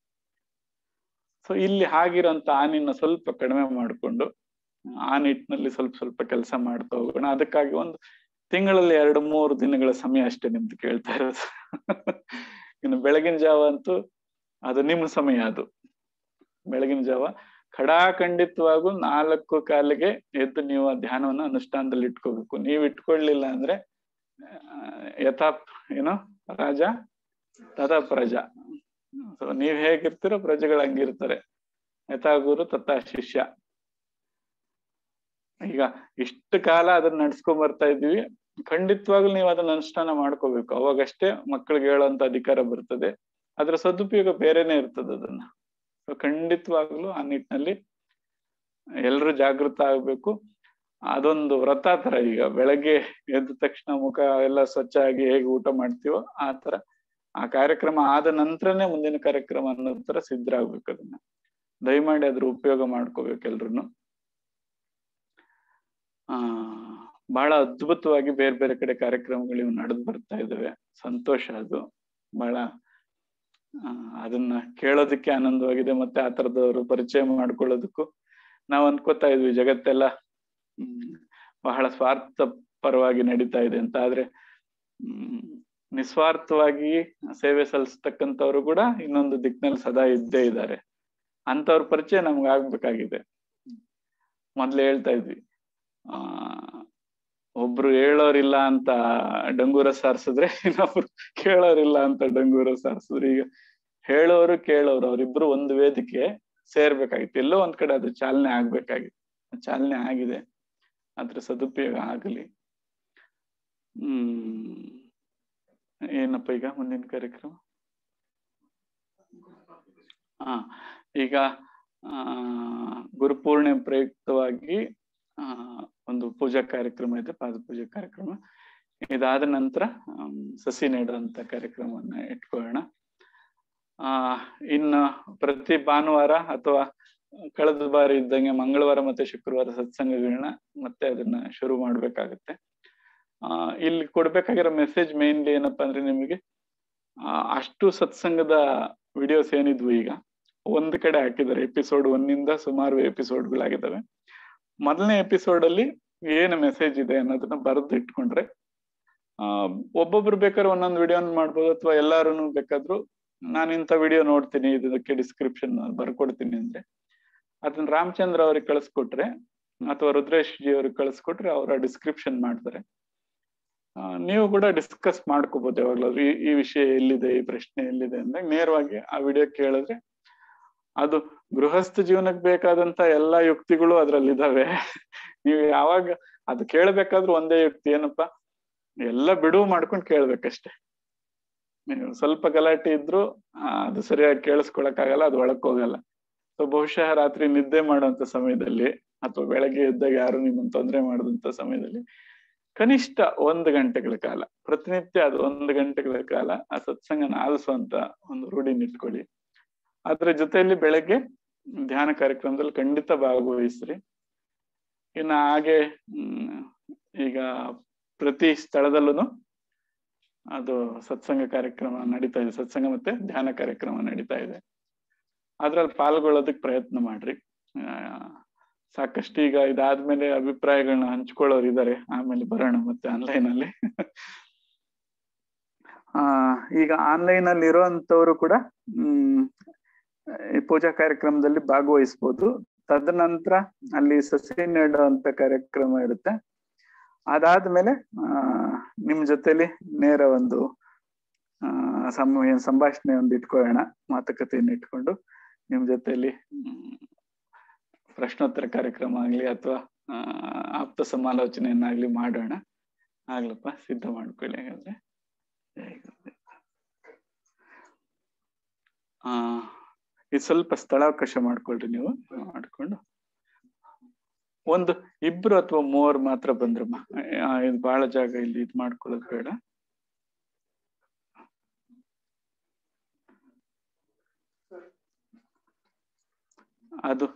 ಸೊ ಇಲ್ಲಿ ಆಗಿರೋಂತ ಹಾನಿನ ಸ್ವಲ್ಪ ಕಡಿಮೆ ಮಾಡಿಕೊಂಡು ಆ ನಿಟ್ಟಿನಲ್ಲಿ ಸ್ವಲ್ಪ ಸ್ವಲ್ಪ ಕೆಲಸ ಮಾಡ್ತಾ ಹೋಗೋಣ ಅದಕ್ಕಾಗಿ ಒಂದು ತಿಂಗಳಲ್ಲಿ ಎರಡು ಮೂರು ದಿನಗಳ ಸಮಯ ಅಷ್ಟೇ ನಿಮ್ದು ಕೇಳ್ತಾ ಇರೋದು ಇನ್ನು ಬೆಳಗಿನ ಜಾವ ಅಂತೂ ಅದು ನಿಮ್ಮ ಸಮಯ ಅದು ಬೆಳಗಿನ ಜಾವ ಖಡಾಖಂಡಿತವಾಗೂ ನಾಲ್ಕು ಕಾಲಿಗೆ ಎದ್ದು ನೀವು ಆ ಧ್ಯಾನವನ್ನ ಅನುಷ್ಠಾನದಲ್ಲಿ ಇಟ್ಕೋಬೇಕು ನೀವ್ ಇಟ್ಕೊಳ್ಲಿಲ್ಲ ಅಂದ್ರೆ ಯಥಾ ಏನೋ ರಾಜ ತಥಾ ಪ್ರಜಾ ಸೊ ನೀವ್ ಹೇಗಿರ್ತೀರೋ ಪ್ರಜೆಗಳು ಹಂಗಿರ್ತಾರೆ ಯಥಾ ಗುರು ತಥಾ ಶಿಷ್ಯ ಈಗ ಇಷ್ಟು ಕಾಲ ಅದನ್ನ ನಡ್ಸ್ಕೊಂಡ್ ಬರ್ತಾ ಇದೀವಿ ಖಂಡಿತವಾಗ್ಲೂ ನೀವು ಅದನ್ನ ಅನುಷ್ಠಾನ ಮಾಡ್ಕೋಬೇಕು ಅವಾಗಷ್ಟೇ ಮಕ್ಕಳಿಗೆ ಹೇಳೋಂತ ಅಧಿಕಾರ ಬರ್ತದೆ ಅದ್ರ ಸದುಪಯೋಗ ಬೇರೆನೆ ಇರ್ತದೆ ಅದನ್ನ ಸೊ ಖಂಡಿತವಾಗ್ಲೂ ಆ ನಿಟ್ಟಿನಲ್ಲಿ ಎಲ್ರು ಜಾಗೃತ ಆಗ್ಬೇಕು ಅದೊಂದು ವ್ರತ ತರ ಈಗ ಬೆಳಗ್ಗೆ ಎದ್ದ ತಕ್ಷಣ ಮುಖ ಎಲ್ಲ ಸ್ವಚ್ಛ ಆಗಿ ಹೇಗೆ ಊಟ ಮಾಡ್ತೀವೋ ಆ ತರ ಆ ಕಾರ್ಯಕ್ರಮ ಆದ ನಂತರನೇ ಮುಂದಿನ ಕಾರ್ಯಕ್ರಮ ಅನ್ನೋ ತರ ಸಿದ್ಧರಾಗ್ಬೇಕು ಅದನ್ನ ದಯಮಾಡಿ ಅದ್ರ ಉಪಯೋಗ ಮಾಡ್ಕೋಬೇಕು ಎಲ್ರು ಆ ಬಹಳ ಅದ್ಭುತವಾಗಿ ಬೇರೆ ಬೇರೆ ಕಡೆ ಕಾರ್ಯಕ್ರಮಗಳು ಇವು ನಡೆದು ಬರ್ತಾ ಇದಾವೆ ಸಂತೋಷ ಅದು ಬಹಳ ಆ ಅದನ್ನ ಕೇಳೋದಕ್ಕೆ ಆನಂದವಾಗಿದೆ ಮತ್ತೆ ಆ ತರದವರು ಪರಿಚಯ ಮಾಡ್ಕೊಳ್ಳೋದಕ್ಕೂ ನಾವ್ ಅನ್ಕೋತಾ ಇದ್ವಿ ಜಗತ್ತೆಲ್ಲ ಹ್ಮ್ ಬಹಳ ಸ್ವಾರ್ಥ ಪರವಾಗಿ ನಡೀತಾ ಇದೆ ಅಂತ ಆದ್ರೆ ಹ್ಮ್ ನಿಸ್ವಾರ್ಥವಾಗಿ ಸೇವೆ ಸಲ್ಲಿಸ್ತಕ್ಕಂಥವ್ರು ಕೂಡ ಇನ್ನೊಂದು ದಿಕ್ಕಿನಲ್ಲಿ ಸದಾ ಇದ್ದೇ ಇದ್ದಾರೆ ಅಂತವ್ರ ಪರಿಚಯ ನಮ್ಗೆ ಆಗ್ಬೇಕಾಗಿದೆ ಮೊದ್ಲು ಹೇಳ್ತಾ ಇದ್ವಿ ಆ ಒಬ್ರು ಹೇಳೋರಿಲ್ಲ ಅಂತ ಡಂಗೂರ ಸಾರಿಸಿದ್ರೆ ಇನ್ನೊಬ್ರು ಕೇಳೋರಿಲ್ಲ ಅಂತ ಡಂಗೂರ ಸಾರಿಸಿದ್ರೆ ಈಗ ಹೇಳೋರು ಕೇಳೋರು ಅವ್ರಿಬ್ರು ಒಂದು ವೇದಿಕೆ ಸೇರ್ಬೇಕಾಗಿತ್ತು ಎಲ್ಲೋ ಒಂದ್ ಕಡೆ ಅದು ಚಾಲನೆ ಆಗ್ಬೇಕಾಗಿತ್ತು ಚಾಲನೆ ಆಗಿದೆ ಅದ್ರ ಸದುಪಯೋಗ ಆಗಲಿ ಹ್ಮ್ ಏನಪ್ಪ ಈಗ ಮುಂದಿನ ಕಾರ್ಯಕ್ರಮ ಹಾ ಈಗ ಆ ಗುರುಪೂರ್ಣಿಮೆ ಪ್ರಯುಕ್ತವಾಗಿ ಆ ಒಂದು ಪೂಜಾ ಕಾರ್ಯಕ್ರಮ ಇದೆ ಪಾದ ಪೂಜೆ ಕಾರ್ಯಕ್ರಮ ಇದಾದ ನಂತರ ಸಸಿ ನೆಡುವಂತ ಕಾರ್ಯಕ್ರಮವನ್ನ ಇಟ್ಕೊಳ್ಳೋಣ ಆ ಇನ್ನ ಪ್ರತಿ ಭಾನುವಾರ ಅಥವಾ ಕಳೆದ ಬಾರಿ ಇದ್ದಂಗೆ ಮಂಗಳವಾರ ಮತ್ತೆ ಶುಕ್ರವಾರ ಸತ್ಸಂಗಗಳನ್ನ ಮತ್ತೆ ಅದನ್ನ ಶುರು ಮಾಡ್ಬೇಕಾಗತ್ತೆ ಆ ಇಲ್ಲಿ ಕೊಡ್ಬೇಕಾಗಿರೋ ಮೆಸೇಜ್ ಮೇನ್ಲಿ ಏನಪ್ಪಾ ಅಂದ್ರೆ ನಿಮಗೆ ಆ ಅಷ್ಟು ಸತ್ಸಂಗದ ವಿಡಿಯೋಸ್ ಏನಿದ್ವು ಈಗ ಒಂದ್ ಕಡೆ ಹಾಕಿದ್ದಾರೆ ಎಪಿಸೋಡ್ ಒಂದಿಂದ ಸುಮಾರು ಎಪಿಸೋಡ್ಗಳಾಗಿದ್ದಾವೆ ಮೊದಲನೇ ಎಪಿಸೋಡ್ ಅಲ್ಲಿ ಏನು ಮೆಸೇಜ್ ಇದೆ ಅನ್ನೋದನ್ನ ಬರೆದು ಇಟ್ಕೊಂಡ್ರೆ ಆ ಒಬ್ಬೊಬ್ರು ಬೇಕಾದ್ರೆ ಒಂದೊಂದು ವಿಡಿಯೋನ ಮಾಡ್ಬೋದು ಅಥವಾ ಎಲ್ಲಾರು ಬೇಕಾದ್ರು ನಾನು ಇಂಥ ವಿಡಿಯೋ ನೋಡ್ತೀನಿ ಇದಕ್ಕೆ ಡಿಸ್ಕ್ರಿಪ್ಷನ್ ಬರ್ಕೊಡ್ತೀನಿ ಅಂದ್ರೆ ಅದನ್ನ ರಾಮಚಂದ್ರ ಅವ್ರಿಗೆ ಕಳಿಸ್ಕೊಟ್ರೆ ಅಥವಾ ರುದ್ರೇಶ್ ಜಿ ಅವ್ರಿಗೆ ಕಳಿಸ್ಕೊಟ್ರೆ ಅವರ ಡಿಸ್ಕ್ರಿಪ್ಷನ್ ಮಾಡ್ತಾರೆ ನೀವು ಕೂಡ ಡಿಸ್ಕಸ್ ಮಾಡ್ಕೋಬಹುದು ಯಾವಾಗ್ಲಾದ್ರು ಈ ಈ ವಿಷಯ ಎಲ್ಲಿದೆ ಈ ಪ್ರಶ್ನೆ ಎಲ್ಲಿದೆ ಅಂದಾಗ ನೇರವಾಗಿ ಆ ವಿಡಿಯೋ ಕೇಳಿದ್ರೆ ಅದು ಗೃಹಸ್ಥ ಜೀವನಕ್ಕೆ ಬೇಕಾದಂತ ಎಲ್ಲಾ ಯುಕ್ತಿಗಳು ಅದ್ರಲ್ಲಿ ಇದಾವೆ ನೀವು ಯಾವಾಗ ಅದು ಕೇಳ್ಬೇಕಾದ್ರೂ ಒಂದೇ ಯುಕ್ತಿ ಏನಪ್ಪಾ ಎಲ್ಲ ಬಿಡುವು ಮಾಡ್ಕೊಂಡು ಕೇಳ್ಬೇಕಷ್ಟೆ ನೀವು ಸ್ವಲ್ಪ ಗಲಾಟೆ ಇದ್ರು ಅದು ಸರಿಯಾಗಿ ಕೇಳಿಸ್ಕೊಳಕ್ ಆಗಲ್ಲ ಅದು ಒಳಕ್ ಹೋಗಲ್ಲ ಸೊ ಬಹುಶಃ ರಾತ್ರಿ ನಿದ್ದೆ ಮಾಡುವಂತ ಸಮಯದಲ್ಲಿ ಅಥವಾ ಬೆಳಗ್ಗೆ ಎದ್ದಾಗ ಯಾರು ನಿಮ್ಮನ್ನ ತೊಂದರೆ ಮಾಡದಂತ ಸಮಯದಲ್ಲಿ ಕನಿಷ್ಠ ಒಂದು ಗಂಟೆಗಳ ಕಾಲ ಪ್ರತಿನಿತ್ಯ ಅದು ಒಂದು ಗಂಟೆಗಳ ಕಾಲ ಆ ಸತ್ಸಂಗನ ಆಲಿಸುವಂತ ಒಂದು ರೂಢಿನ ಇಟ್ಕೊಳ್ಳಿ ಅದ್ರ ಜೊತೆಯಲ್ಲಿ ಬೆಳಗ್ಗೆ ಧ್ಯಾನ ಕಾರ್ಯಕ್ರಮದಲ್ಲಿ ಖಂಡಿತ ಭಾಗವಹಿಸ್ರಿ ಇನ್ನು ಹಾಗೆ ಹ್ಮ್ ಈಗ ಪ್ರತಿ ಸ್ಥಳದಲ್ಲೂ ಅದು ಸತ್ಸಂಗ ಕಾರ್ಯಕ್ರಮ ನಡೀತಾ ಇದೆ ಸತ್ಸಂಗ ಮತ್ತೆ ಧ್ಯಾನ ಕಾರ್ಯಕ್ರಮ ನಡೀತಾ ಇದೆ ಅದ್ರಲ್ಲಿ ಪಾಲ್ಗೊಳ್ಳೋದಕ್ಕೆ ಪ್ರಯತ್ನ ಮಾಡ್ರಿ ಆ ಸಾಕಷ್ಟು ಈಗ ಇದಾದ್ಮೇಲೆ ಅಭಿಪ್ರಾಯಗಳನ್ನ ಹಂಚ್ಕೊಳ್ಳೋರು ಇದ್ದಾರೆ ಆಮೇಲೆ ಬರೋಣ ಮತ್ತೆ ಆನ್ಲೈನ್ ಅಲ್ಲಿ ಆ ಈಗ ಆನ್ಲೈನ್ ಅಲ್ಲಿ ಇರುವಂತವ್ರು ಕೂಡ ಹ್ಮ್ ಈ ಪೂಜಾ ಕಾರ್ಯಕ್ರಮದಲ್ಲಿ ಭಾಗವಹಿಸ್ಬೋದು ತದನಂತರ ಅಲ್ಲಿ ಸಸಿ ನೆಡುವಂತ ಕಾರ್ಯಕ್ರಮ ಇರುತ್ತೆ ಅದಾದ್ಮೇಲೆ ಆ ನಿಮ್ ಜೊತೆಲಿ ನೇರ ಒಂದು ಆ ಸಮ ಸಂಭಾಷಣೆ ಒಂದು ಇಟ್ಕೊಳ್ಳೋಣ ಮಾತುಕತೆಯನ್ನು ಇಟ್ಕೊಂಡು ನಿಮ್ ಜೊತೆಲಿ ಪ್ರಶ್ನೋತ್ತರ ಕಾರ್ಯಕ್ರಮ ಆಗ್ಲಿ ಅಥವಾ ಆಪ್ತ ಸಮಾಲೋಚನೆಯನ್ನಾಗ್ಲಿ ಮಾಡೋಣ ಆಗ್ಲಪ್ಪ ಸಿದ್ಧ ಮಾಡ್ಕೊಳ್ಳಿ ಹಾಗಾದ್ರೆ ಆ ಇದು ಸ್ವಲ್ಪ ಸ್ಥಳಾವಕಾಶ ಮಾಡ್ಕೊಳ್ರಿ ನೀವು ಮಾಡ್ಕೊಂಡು ಒಂದು ಇಬ್ರು ಅಥವಾ ಮೂವರು ಮಾತ್ರ ಬಂದ್ರಮ್ಮ ಇದು ಬಹಳ ಜಾಗ ಇಲ್ಲಿ ಇದು ಮಾಡ್ಕೊಳ್ಳೋದು ಬೇಡ ಅದು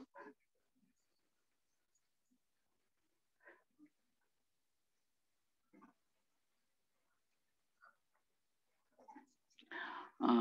ಆ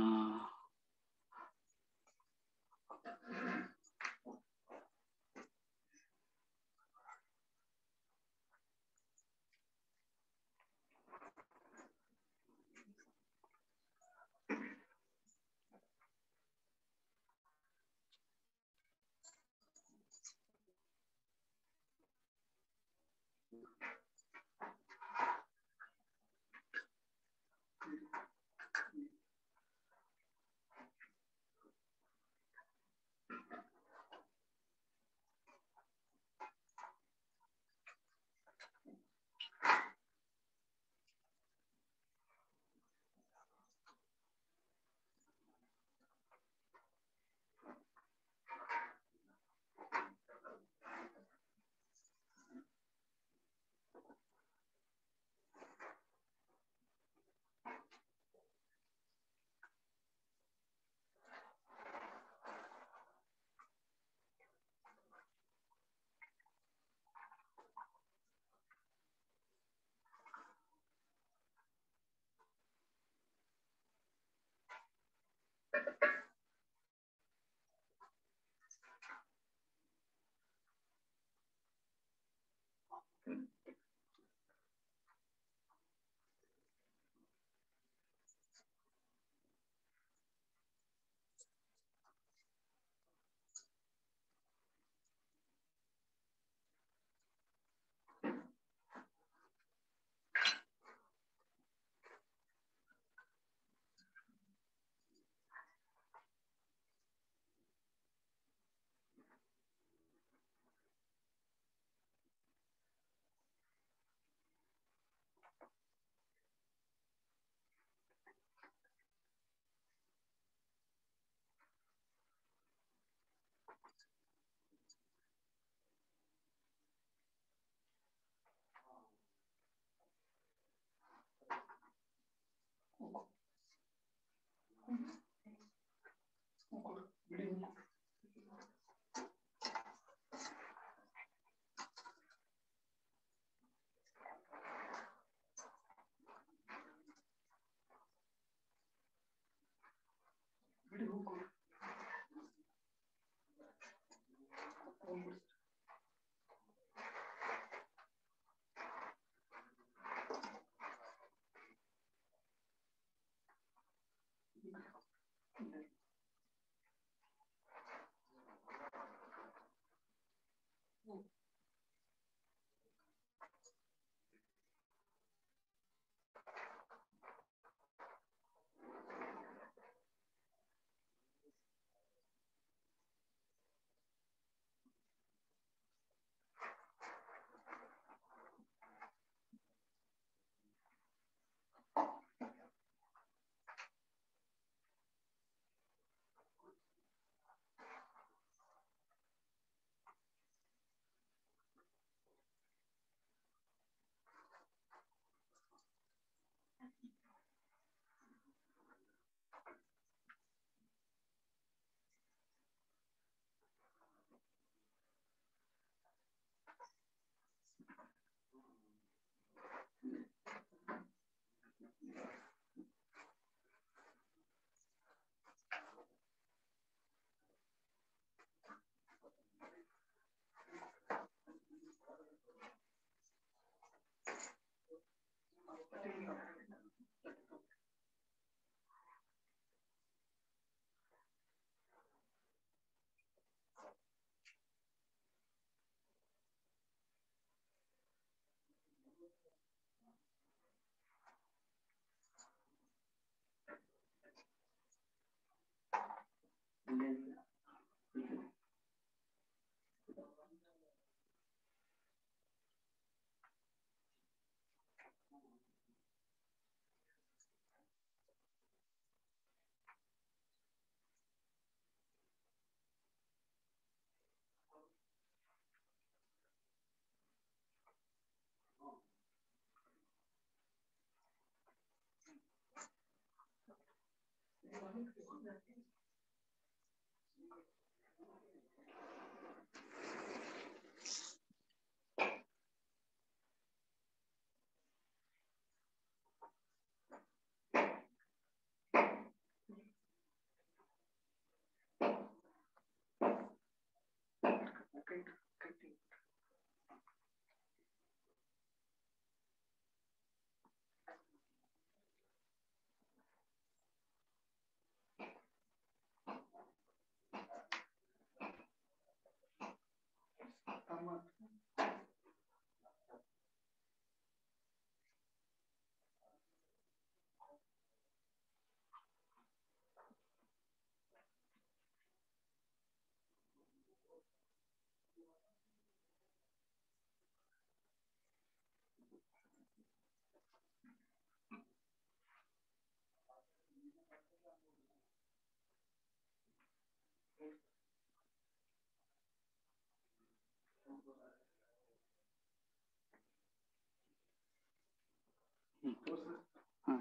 ಹಾ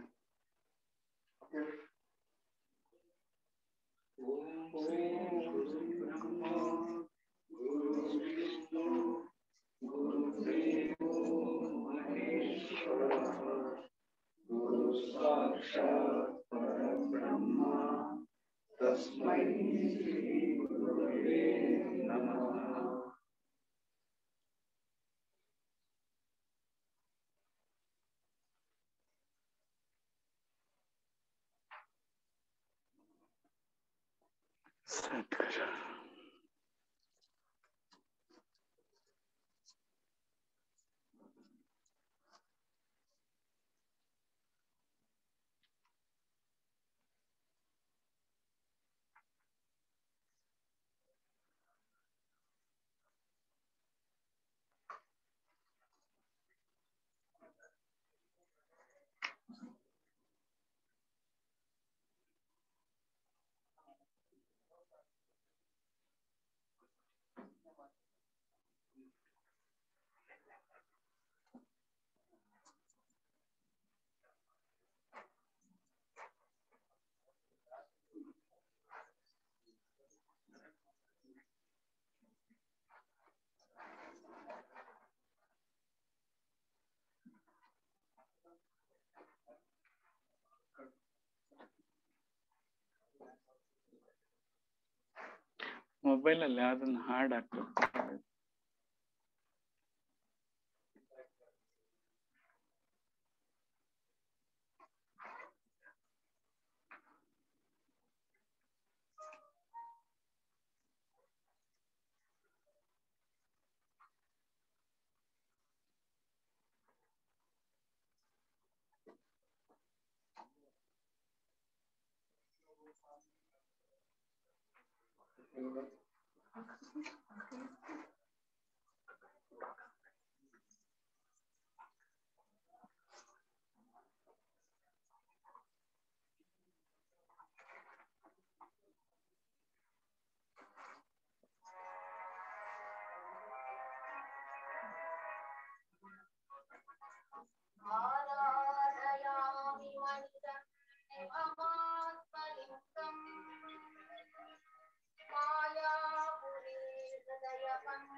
ಸದ್ಗುರು ಮೊಬೈಲ್ ಅಲ್ಲಿ ಯಾವ್ದನ್ನ ಹಾಡ್ ಹಾಕು आराधयामि मनिदमात्मलिङ्गम् मायापुरे हृदयपन्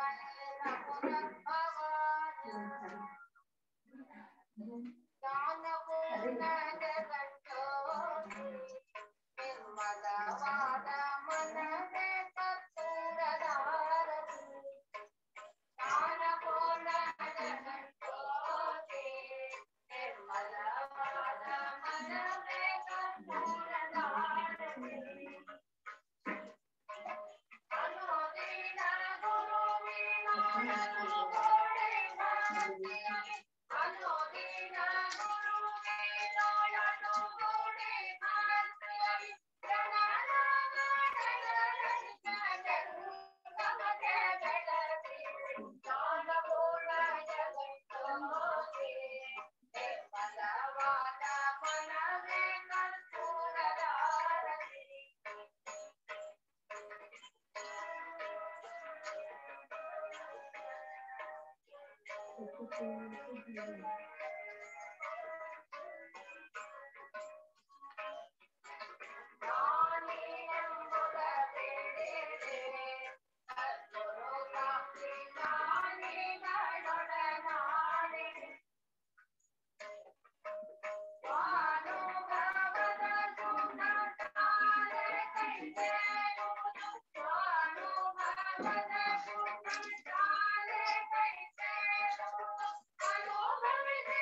Thank you.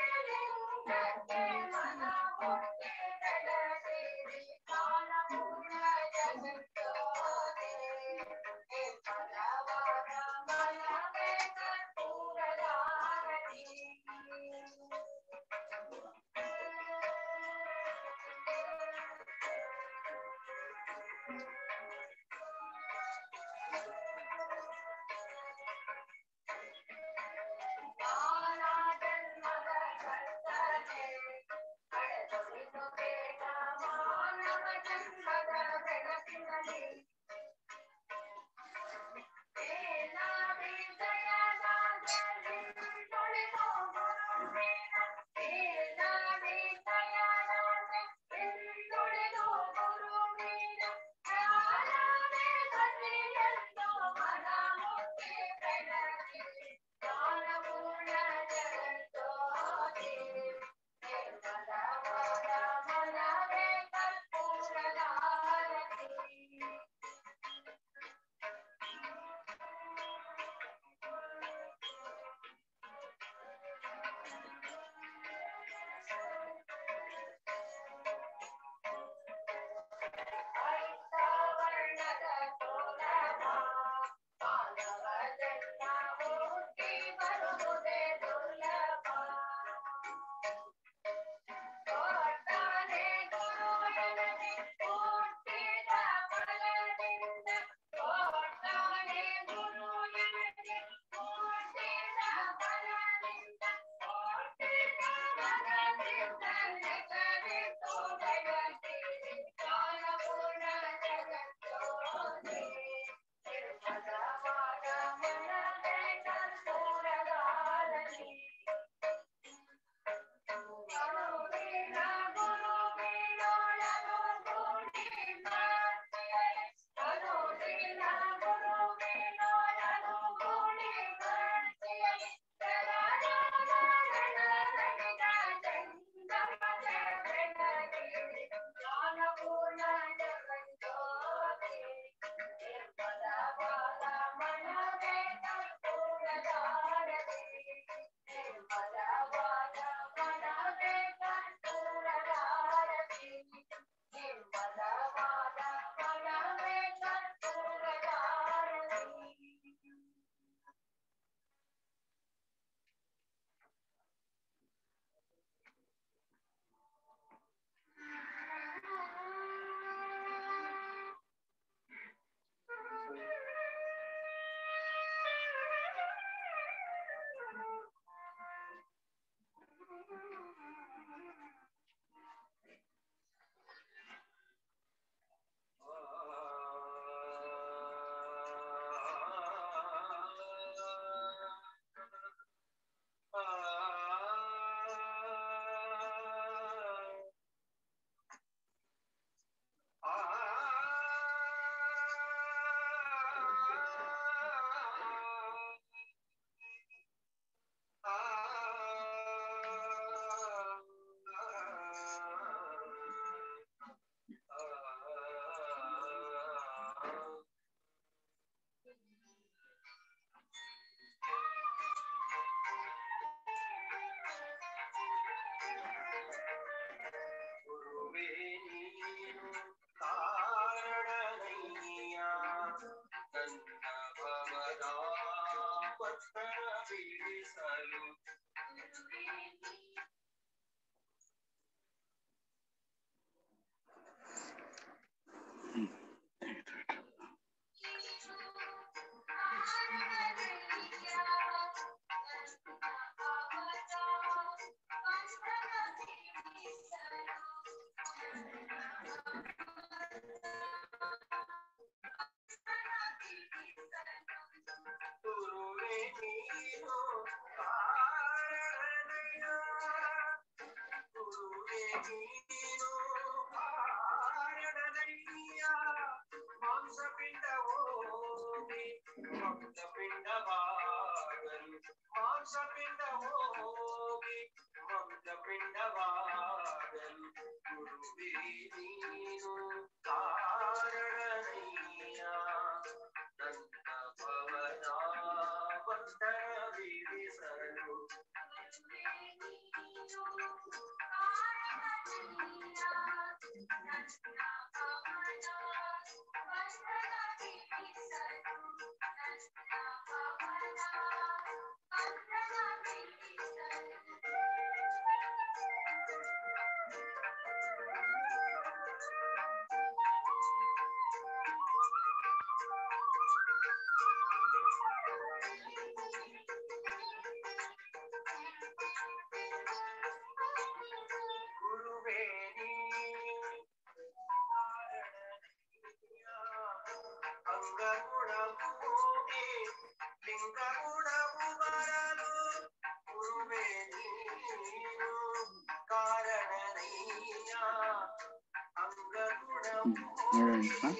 ನೋಡೋಣ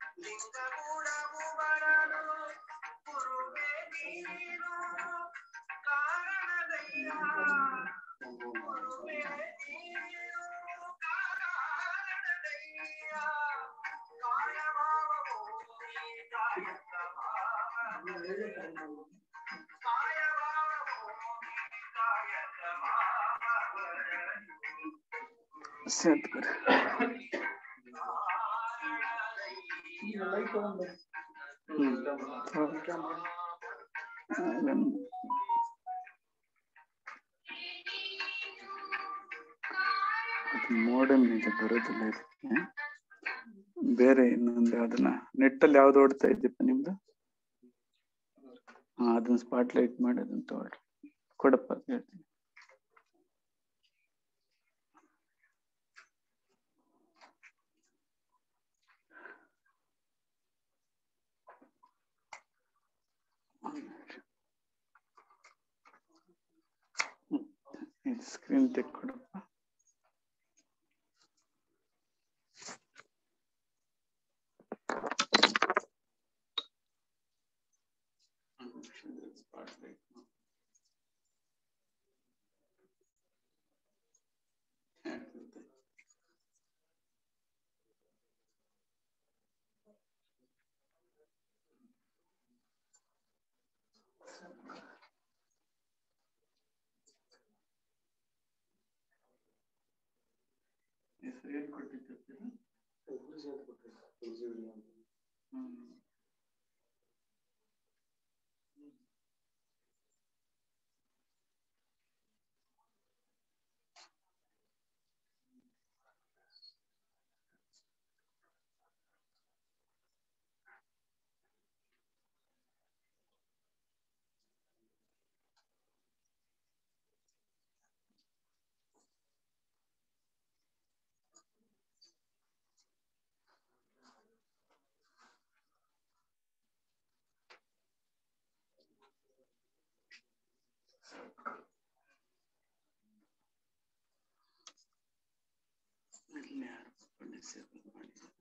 ಸದ್ಗುರು ಮೋಡಮ್ ನಿಜ ಬರೋದಿಲ್ಲ ಇದಕ್ಕೆ ಬೇರೆ ಇನ್ನೊಂದು ಯಾವ್ದನ್ನ ನೆಟ್ಟಲ್ಲಿ ಯಾವ್ದು ಓಡ್ತಾ ಇದ್ದೀಪ ನಿಮ್ದು ಹಾ ಅದನ್ನ ಸ್ಪಾಟ್ ಲೈಟ್ ಮಾಡಿ ಅದನ್ನ ತಗೊಳ್ರಿ ಕೊಡಪ್ಪ ಅಂತ ಹೇಳ್ತೀನಿ ಸ್ಕ್ರೀನ್ ತೆಕ್ಕೊಡಪ್ಪ ಹೆಸರು ಏನ್ ಕೊಟ್ಟಿರ್ತೀರಾ ಹ್ಮ್ ಇಲ್ಲಿ ಯಾರು ಪುಣ್ಯ ಸೇವೆ ಮಾಡಿದ್ದಾರೆ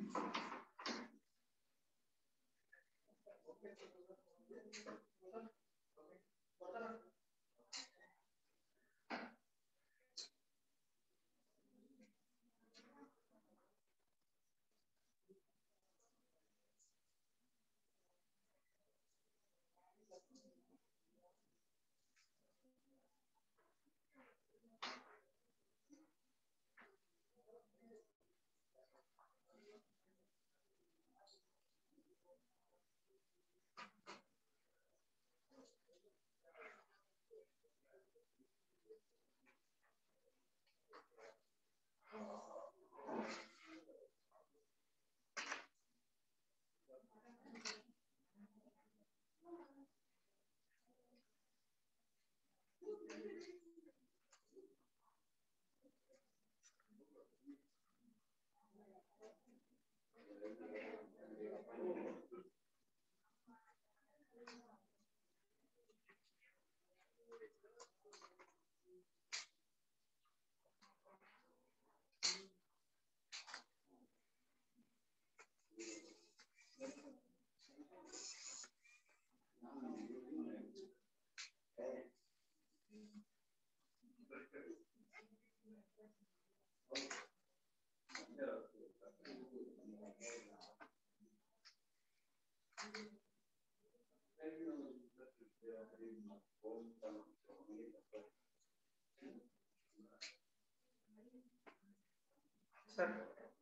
ಸರ್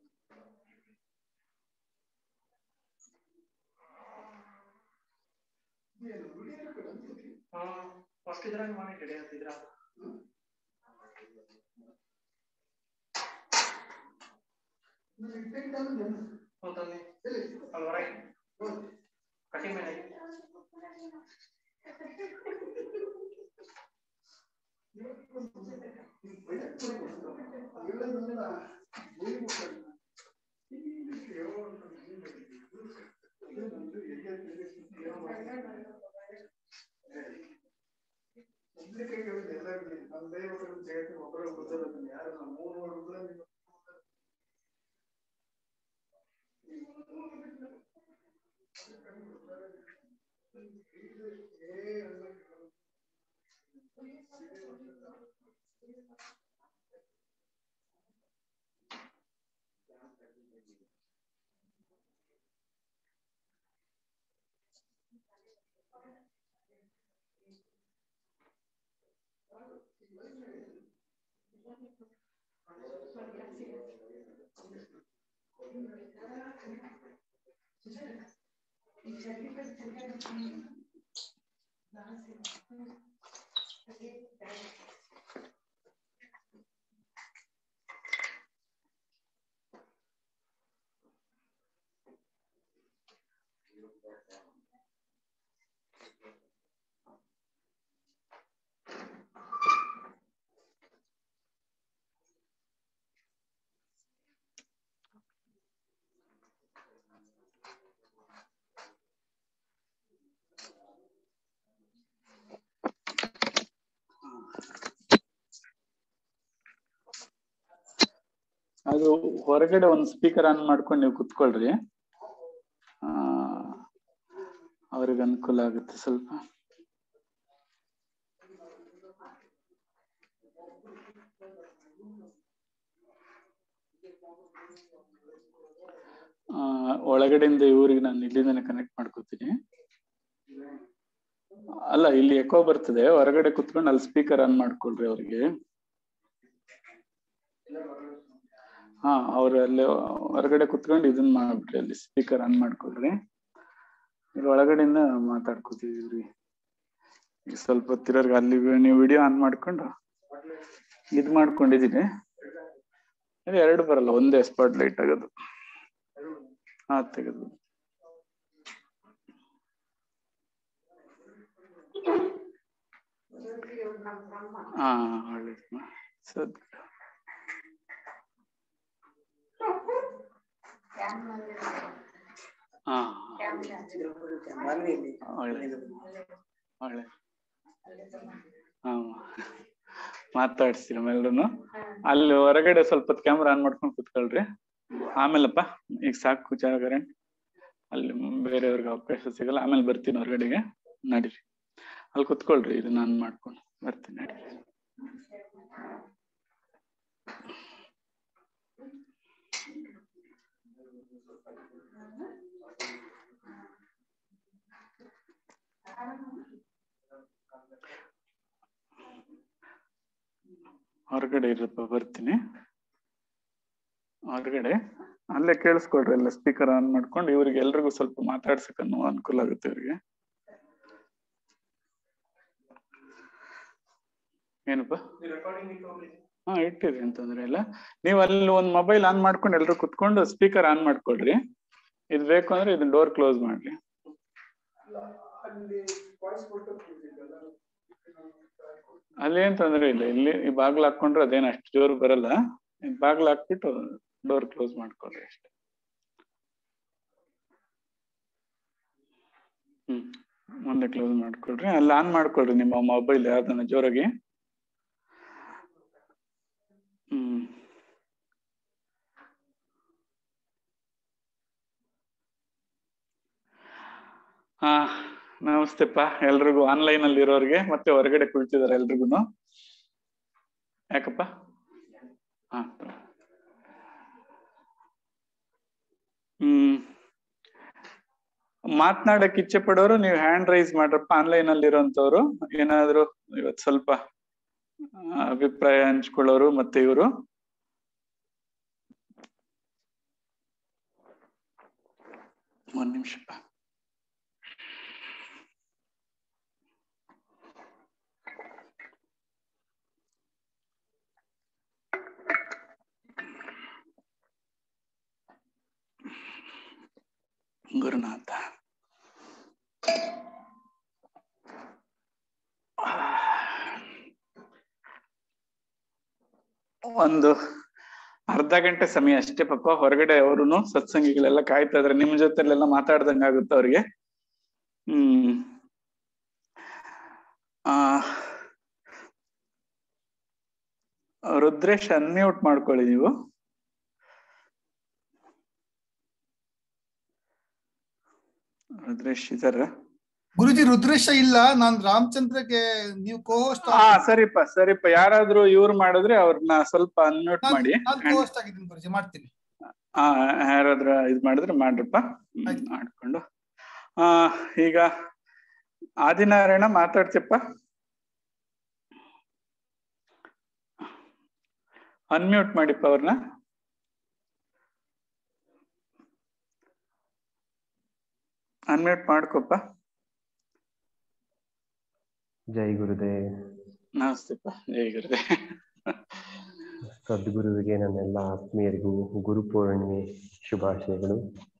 ಫಸ್ಟ್ ಇದ್ರಾಗ ಮಾಡಿ ರೆಡಿ ಆಗ್ತಿದ್ರ ಹೌದಲ್ಲಿ ಅಲ್ಲಿ ಹೊರಗೆ ಕಟಿಂಗ್ ಮೇಲೆ ಅದು ಹೊರಗಡೆ ಒಂದು ಸ್ಪೀಕರ್ ಆನ್ ಮಾಡ್ಕೊಂಡು ನೀವು ಕುತ್ಕೊಳ್ರಿ ಆ ಅವ್ರಿಗೆ ಅನುಕೂಲ ಆಗುತ್ತೆ ಸ್ವಲ್ಪ ಆ ಒಳಗಡೆಯಿಂದ ಇವ್ರಿಗೆ ನಾನು ಇಲ್ಲಿಂದಾನೆ ಕನೆಕ್ಟ್ ಮಾಡ್ಕೋತೀನಿ ಅಲ್ಲ ಇಲ್ಲಿ ಎಕೋ ಬರ್ತದೆ ಹೊರಗಡೆ ಕುತ್ಕೊಂಡು ಅಲ್ಲಿ ಸ್ಪೀಕರ್ ಆನ್ ಮಾಡ್ಕೊಳ್ರಿ ಅವ್ರಿಗೆ ಹಾ ಅವ್ರು ಅಲ್ಲಿ ಹೊರಗಡೆ ಕುತ್ಕೊಂಡು ಇದನ್ನ ಮಾಡ್ಬಿಟ್ರಿ ಅಲ್ಲಿ ಸ್ಪೀಕರ್ ಆನ್ ಮಾಡ್ಕೊಳ್ರಿ ಇಲ್ಲಿ ಒಳಗಡೆಯಿಂದ ಮಾತಾಡ್ಕೋತಿದ್ರಿ ಈಗ ಸ್ವಲ್ಪ ಹೊತ್ತಿರೋರ್ಗೆ ಅಲ್ಲಿ ನೀವು ವಿಡಿಯೋ ಆನ್ ಮಾಡ್ಕೊಂಡು ಇದ್ ಮಾಡ್ಕೊಂಡಿದೀನಿ ಇದು ಎರಡು ಬರಲ್ಲ ಒಂದೇ ಸ್ಪಾಟ್ ಲೈಟ್ ಆಗೋದು ಹಾ ತೆಗೆದು ಹಾ ಒಳ್ಳೇದು ಸದ್ ಹಾ ಒಳ್ಳೆ ಒಳ್ಳೆ ಹಾ ಮಾತಾಡ್ಸ್ತೀರ ಎಲ್ರು ಅಲ್ಲಿ ಹೊರಗಡೆ ಸ್ವಲ್ಪ ಕ್ಯಾಮ್ರಾ ಆನ್ ಮಾಡ್ಕೊಂಡು ಕುತ್ಕೊಳ್ರಿ ಆಮೇಲಪ್ಪ ಈಗ ಸಾಕು ಜಾಗರಣೆ ಅಲ್ಲಿ ಬೇರೆಯವ್ರಿಗೆ ಅವಕಾಶ ಸಿಗಲ್ಲ ಆಮೇಲೆ ಬರ್ತೀನಿ ಹೊರಗಡೆಗೆ ನಡೀರಿ ಅಲ್ಲಿ ಕುತ್ಕೊಳ್ರಿ ಇದು ನಾನು ಮಾಡ್ಕೊಂಡು ಬರ್ತೀನಿ ನಡೀರಿ ಹೊರಗಡೆ ಇರಪ್ಪ ಬರ್ತೀನಿ ಹೊರಗಡೆ ಅಲ್ಲೇ ಕೇಳಿಸ್ಕೊಳ್ರಿ ಎಲ್ಲ ಸ್ಪೀಕರ್ ಆನ್ ಮಾಡ್ಕೊಂಡು ಇವ್ರಿಗೆ ಎಲ್ರಿಗೂ ಸ್ವಲ್ಪ ಮಾತಾಡ್ಸಕ್ ಅನ್ನೋ ಅನುಕೂಲ ಆಗುತ್ತೆ ಇವ್ರಿಗೆ ಏನಪ್ಪ ರೆಕಾರ್ಡಿಂಗ್ ಇಟ್ಕೊಂಡ್ರಿ ಹಾ ಇಟ್ಟಿರಿ ಅಂತಂದ್ರೆ ಇಲ್ಲ ನೀವು ಅಲ್ಲಿ ಒಂದ್ ಮೊಬೈಲ್ ಆನ್ ಮಾಡ್ಕೊಂಡು ಎಲ್ರು ಕುತ್ಕೊಂಡು ಸ್ಪೀಕರ್ ಆನ್ ಮಾಡ್ಕೊಳ್ರಿ ಇದು ಬೇಕು ಅಂದ್ರೆ ಇದನ್ನ ಡೋರ್ ಕ್ಲೋಸ್ ಮಾಡ್ರಿ ಅಲ್ಲಿ ವಾಯ್ಸ್ ಕೊಟ್ಟು ಅಲ್ಲಿ ಏನ್ ತೊಂದ್ರೆ ಇಲ್ಲ ಇಲ್ಲಿ ಈ ಬಾಗ್ಲು ಹಾಕೊಂಡ್ರೆ ಅದೇನ್ ಅಷ್ಟು ಜೋರು ಬರಲ್ಲ ಈ ಬಾಗ್ಲು ಹಾಕ್ಬಿಟ್ಟು ಡೋರ್ ಕ್ಲೋಸ್ ಮಾಡ್ಕೊಳ್ರಿ ಅಷ್ಟೇ ಹ್ಮ್ ಮುಂದೆ ಕ್ಲೋಸ್ ಮಾಡ್ಕೊಳ್ರಿ ಅಲ್ಲಿ ಆನ್ ಮಾಡ್ಕೊಳ್ರಿ ನಿಮ್ಮ ಮೊಬೈಲ್ ಯಾವ್ದನ್ನ ಜೋರಾಗಿ ಹ್ಮ್ ಹಾ ನಮಸ್ತೆಪ್ಪ ಎಲ್ರಿಗೂ ಆನ್ಲೈನ್ ಅಲ್ಲಿ ಇರೋರಿಗೆ ಮತ್ತೆ ಹೊರಗಡೆ ಕುಳಿತಿದ್ದಾರೆ ಎಲ್ರಿಗೂ ಯಾಕಪ್ಪ ಹಾ ಹ್ಮ್ ಮಾತನಾಡಕ್ ಇಚ್ಛೆ ಪಡೋರು ನೀವು ಹ್ಯಾಂಡ್ ರೈಸ್ ಮಾಡ್ರಪ್ಪ ಆನ್ಲೈನ್ ಅಲ್ಲಿ ಇರೋಂಥವ್ರು ಏನಾದ್ರು ಇವತ್ ಸ್ವಲ್ಪ ಆ, ಅಭಿಪ್ರಾಯ ಹಂಚ್ಕೊಳ್ಳೋರು ಮತ್ತೆ ಇವರು ಒಂದ್ ನಿಮಿಷಪ್ಪ ಗುರುನಾಥ ಒಂದು ಅರ್ಧ ಗಂಟೆ ಸಮಯ ಅಷ್ಟೇ ಪಾಪ ಹೊರಗಡೆ ಅವರುನು ಸತ್ಸಂಗಿಗಳೆಲ್ಲ ಕಾಯ್ತಾ ಇದಾರೆ ನಿಮ್ ಜೊತೆಲೆಲ್ಲ ಮಾತಾಡ್ದಂಗ ಆಗುತ್ತೆ ಅವ್ರಿಗೆ ಹ್ಮ್ ಆ ರುದ್ರೇಶ್ ಅನ್ಮ್ಯೂಟ್ ಮಾಡ್ಕೊಳ್ಳಿ ನೀವು ರುದ್ರೇಶ್ ಇದಾರ ಗುರುಜಿ ರುದ್ರೇಶ ಇಲ್ಲ ನಾನ್ ರಾಮಚಂದ್ರಗೆ ನೀವು ಕೋಸ್ಟ್ ಹಾ ಸರಿಪ್ಪ ಸರಿಪ್ಪ ಯಾರಾದ್ರೂ ಇವ್ರು ಮಾಡಿದ್ರೆ ಅವ್ರನ್ನ ಸ್ವಲ್ಪ ಅನ್ಮ್ಯೂಟ್ ಮಾಡಿ ನಾನು ಕೋಸ್ಟ್ ಆಗಿದ್ದೀನಿ ಗುರುಜಿ ಮಾಡ್ತೀನಿ ಆ ಯಾರಾದ್ರೂ ಇದ್ ಮಾಡಿದ್ರೆ ಮಾಡ್ರಪ್ಪ ಹ್ಮ್, ಆಯ್ತು. ಮಾಡ್ಕೊಂಡು ಆ ಈಗ ಆದಿನಾರಾಯಣ ಮಾತಾಡ್ತಿಯಪ್ಪ ಅನ್ಮ್ಯೂಟ್ ಮಾಡಿಪ್ಪ ಅವ್ರನ್ನ ಅನ್ಮ್ಯೂಟ್ ಮಾಡ್ಕೊಪ್ಪ ಜೈ ಗುರುದೇವ್ ನಮಸ್ತೆಪ್ಪ ಜೈ ಗುರುದೇ ಸದ್ಗುರುವಿಗೆ ನನ್ನೆಲ್ಲ ಆತ್ಮೀಯರಿಗೂ ಗುರು ಪೂರ್ಣಿಮೆ ಶುಭಾಶಯಗಳು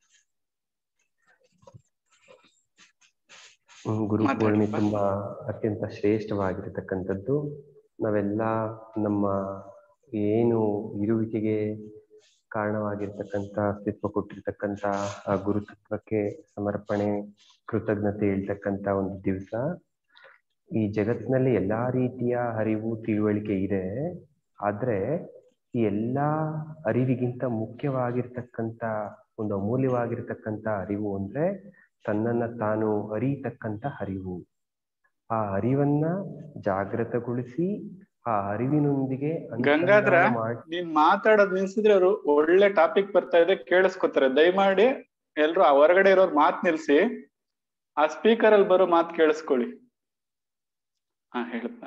ಹ್ಮ್, ಗುರು ಮಾತಾಡಿ ಪೂರ್ಣಿಮೆ ಬಾ. ತುಂಬಾ ಅತ್ಯಂತ ಶ್ರೇಷ್ಠವಾಗಿರತಕ್ಕಂಥದ್ದು ನಾವೆಲ್ಲ ನಮ್ಮ ಏನು ಇರುವಿಕೆಗೆ ಕಾರಣವಾಗಿರ್ತಕ್ಕಂಥ ಅಸ್ತಿತ್ವ ಕೊಟ್ಟಿರ್ತಕ್ಕಂಥ ಆ ಗುರುತತ್ವಕ್ಕೆ ಸಮರ್ಪಣೆ ಕೃತಜ್ಞತೆ ಹೇಳ್ತಕ್ಕಂಥ ಒಂದು ದಿವಸ ಈ ಜಗತ್ತಿನಲ್ಲಿ ಎಲ್ಲಾ ರೀತಿಯ ಅರಿವು ತಿಳುವಳಿಕೆ ಇದೆ ಆದ್ರೆ ಈ ಎಲ್ಲಾ ಅರಿವಿಗಿಂತ ಮುಖ್ಯವಾಗಿರ್ತಕ್ಕಂಥ ಒಂದು ಅಮೂಲ್ಯವಾಗಿರ್ತಕ್ಕಂಥ ಅರಿವು ಅಂದ್ರೆ ತನ್ನನ್ನ ತಾನು ಅರಿಯತಕ್ಕಂಥ ಅರಿವು ಆ ಅರಿವನ್ನ ಜಾಗೃತಗೊಳಿಸಿ ಆ ಅರಿವಿನೊಂದಿಗೆ ಗಂಗಾಧರ ಅನುಸಂಧಾನ ಮಾಡಿ ನೀನ್ ಮಾತಾಡೋದ್ ನಿಲ್ಸಿದ್ರೆ ಅವರು ಒಳ್ಳೆ ಟಾಪಿಕ್ ಬರ್ತಾ ಇದೆ ಕೇಳಿಸ್ಕೊತಾರೆ ದಯಮಾಡಿ ಎಲ್ರು ಆ ಹೊರಗಡೆ ಇರೋರ್ ಮಾತ್ ನಿಲ್ಸಿ ಆ ಸ್ಪೀಕರ್ ಅಲ್ಲಿ ಬರೋ ಮಾತ್ ಕೇಳಿಸ್ಕೊಳ್ಳಿ ಹಾ ಹೇಳಪ್ಪ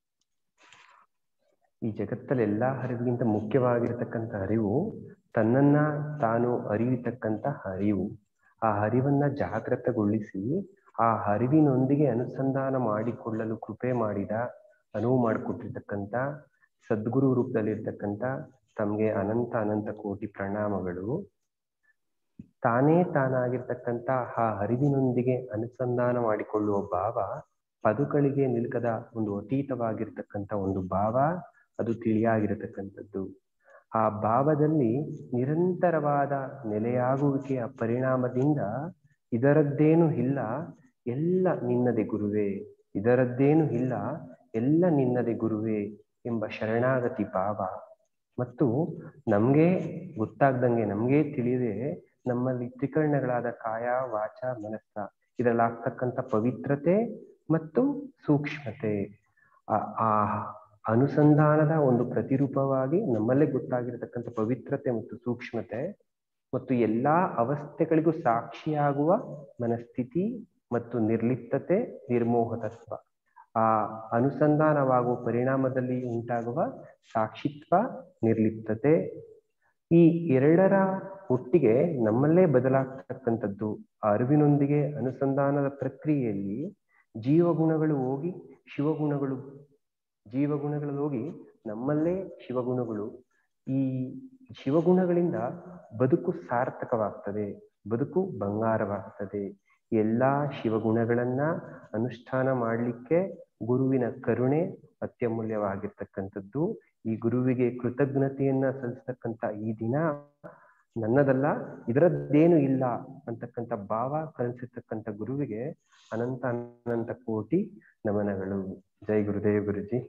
ಈ ಜಗತ್ತಲ್ಲಿ ಎಲ್ಲಾ ಅರಿವಿಗಿಂತ ಮುಖ್ಯವಾಗಿರತಕ್ಕಂಥ ಅರಿವು ತನ್ನನ್ನ ತಾನು ಅರಿಯತಕ್ಕಂಥ ಅರಿವು ಆ ಅರಿವನ್ನ ಜಾಗೃತಗೊಳಿಸಿ ಆ ಅರಿವಿನೊಂದಿಗೆ ಅನುಸಂಧಾನ ಮಾಡಿಕೊಳ್ಳಲು ಕೃಪೆ ಮಾಡಿದ ಅನುವು ಮಾಡಿಕೊಟ್ಟಿರ್ತಕ್ಕಂಥ ಸದ್ಗುರು ರೂಪದಲ್ಲಿರ್ತಕ್ಕಂಥ ತಮಗೆ ಅನಂತ ಅನಂತ ಕೋಟಿ ಪ್ರಣಾಮಗಳು ತಾನೇ ತಾನಾಗಿರ್ತಕ್ಕಂಥ ಆ ಅರಿವಿನೊಂದಿಗೆ ಅನುಸಂಧಾನ ಮಾಡಿಕೊಳ್ಳುವ ಭಾವ ಪದುಗಳಿಗೆ ನಿಲ್ಕದ ಒಂದು ಅತೀತವಾಗಿರ್ತಕ್ಕಂಥ ಒಂದು ಭಾವ ಅದು ತಿಳಿಯಾಗಿರತಕ್ಕಂಥದ್ದು ಆ ಭಾವದಲ್ಲಿ ನಿರಂತರವಾದ ನೆಲೆಯಾಗುವಿಕೆಯ ಪರಿಣಾಮದಿಂದ ಇದರದ್ದೇನು ಇಲ್ಲ ಎಲ್ಲ ನಿನ್ನದೆ ಗುರುವೇ ಇದರದ್ದೇನು ಇಲ್ಲ ಎಲ್ಲ ನಿನ್ನದೆ ಗುರುವೇ ಎಂಬ ಶರಣಾಗತಿ ಭಾವ ಮತ್ತು ನಮ್ಗೆ ಗೊತ್ತಾಗ್ದಂಗೆ ನಮ್ಗೆ ತಿಳಿಯದೆ ನಮ್ಮಲ್ಲಿ ತ್ರಿಕರಣಗಳಾದ ಕಾಯ ವಾಚ ಮನಸ್ಸ ಇದರಲ್ಲಿ ಆಗ್ತಕ್ಕಂಥ ಪವಿತ್ರತೆ ಮತ್ತು ಸೂಕ್ಷ್ಮತೆ ಆ- ಆ ಅನುಸಂಧಾನದ ಒಂದು ಪ್ರತಿರೂಪವಾಗಿ ನಮ್ಮಲ್ಲೇ ಗೊತ್ತಾಗಿರತಕ್ಕಂಥ ಪವಿತ್ರತೆ ಮತ್ತು ಸೂಕ್ಷ್ಮತೆ ಮತ್ತು ಎಲ್ಲಾ ಅವಸ್ಥೆಗಳಿಗೂ ಸಾಕ್ಷಿಯಾಗುವ ಮನಸ್ಥಿತಿ ಮತ್ತು ನಿರ್ಲಿಪ್ತತೆ ನಿರ್ಮೋಹತತ್ವ ಆ ಅನುಸಂಧಾನವಾಗುವ ಪರಿಣಾಮದಲ್ಲಿ ಉಂಟಾಗುವ ಸಾಕ್ಷಿತ್ವ ನಿರ್ಲಿಪ್ತತೆ ಈ ಎರಡರ ಒಟ್ಟಿಗೆ ನಮ್ಮಲ್ಲೇ ಬದಲಾಗ್ತಕ್ಕಂಥದ್ದು ಆ ಅರಿವಿನೊಂದಿಗೆ ಅನುಸಂಧಾನದ ಪ್ರಕ್ರಿಯೆಯಲ್ಲಿ ಜೀವಗುಣಗಳು ಹೋಗಿ ಶಿವಗುಣಗಳು ಜೀವಗುಣಗಳು ಹೋಗಿ ನಮ್ಮಲ್ಲೇ ಶಿವಗುಣಗಳು ಈ ಶಿವಗುಣಗಳಿಂದ ಬದುಕು ಸಾರ್ಥಕವಾಗ್ತದೆ ಬದುಕು ಬಂಗಾರವಾಗ್ತದೆ ಎಲ್ಲಾ ಶಿವಗುಣಗಳನ್ನ ಅನುಷ್ಠಾನ ಮಾಡಲಿಕ್ಕೆ ಗುರುವಿನ ಕರುಣೆ ಅತ್ಯಮೂಲ್ಯವಾಗಿರ್ತಕ್ಕಂಥದ್ದು ಈ ಗುರುವಿಗೆ ಕೃತಜ್ಞತೆಯನ್ನ ಸಲ್ಲಿಸ್ತಕ್ಕಂಥ ಈ ದಿನ ನನ್ನದಲ್ಲ ಇದರದ್ದೇನು ಇಲ್ಲ ಅಂತಕ್ಕಂಥ ಭಾವ ಕಲಿಸಿರ್ತಕ್ಕಂಥ ಗುರುವಿಗೆ ಅನಂತ ಅನಂತ ಕೋಟಿ ನಮನಗಳು ಜೈ ಗುರುದೇವ್ ಗುರುಜಿ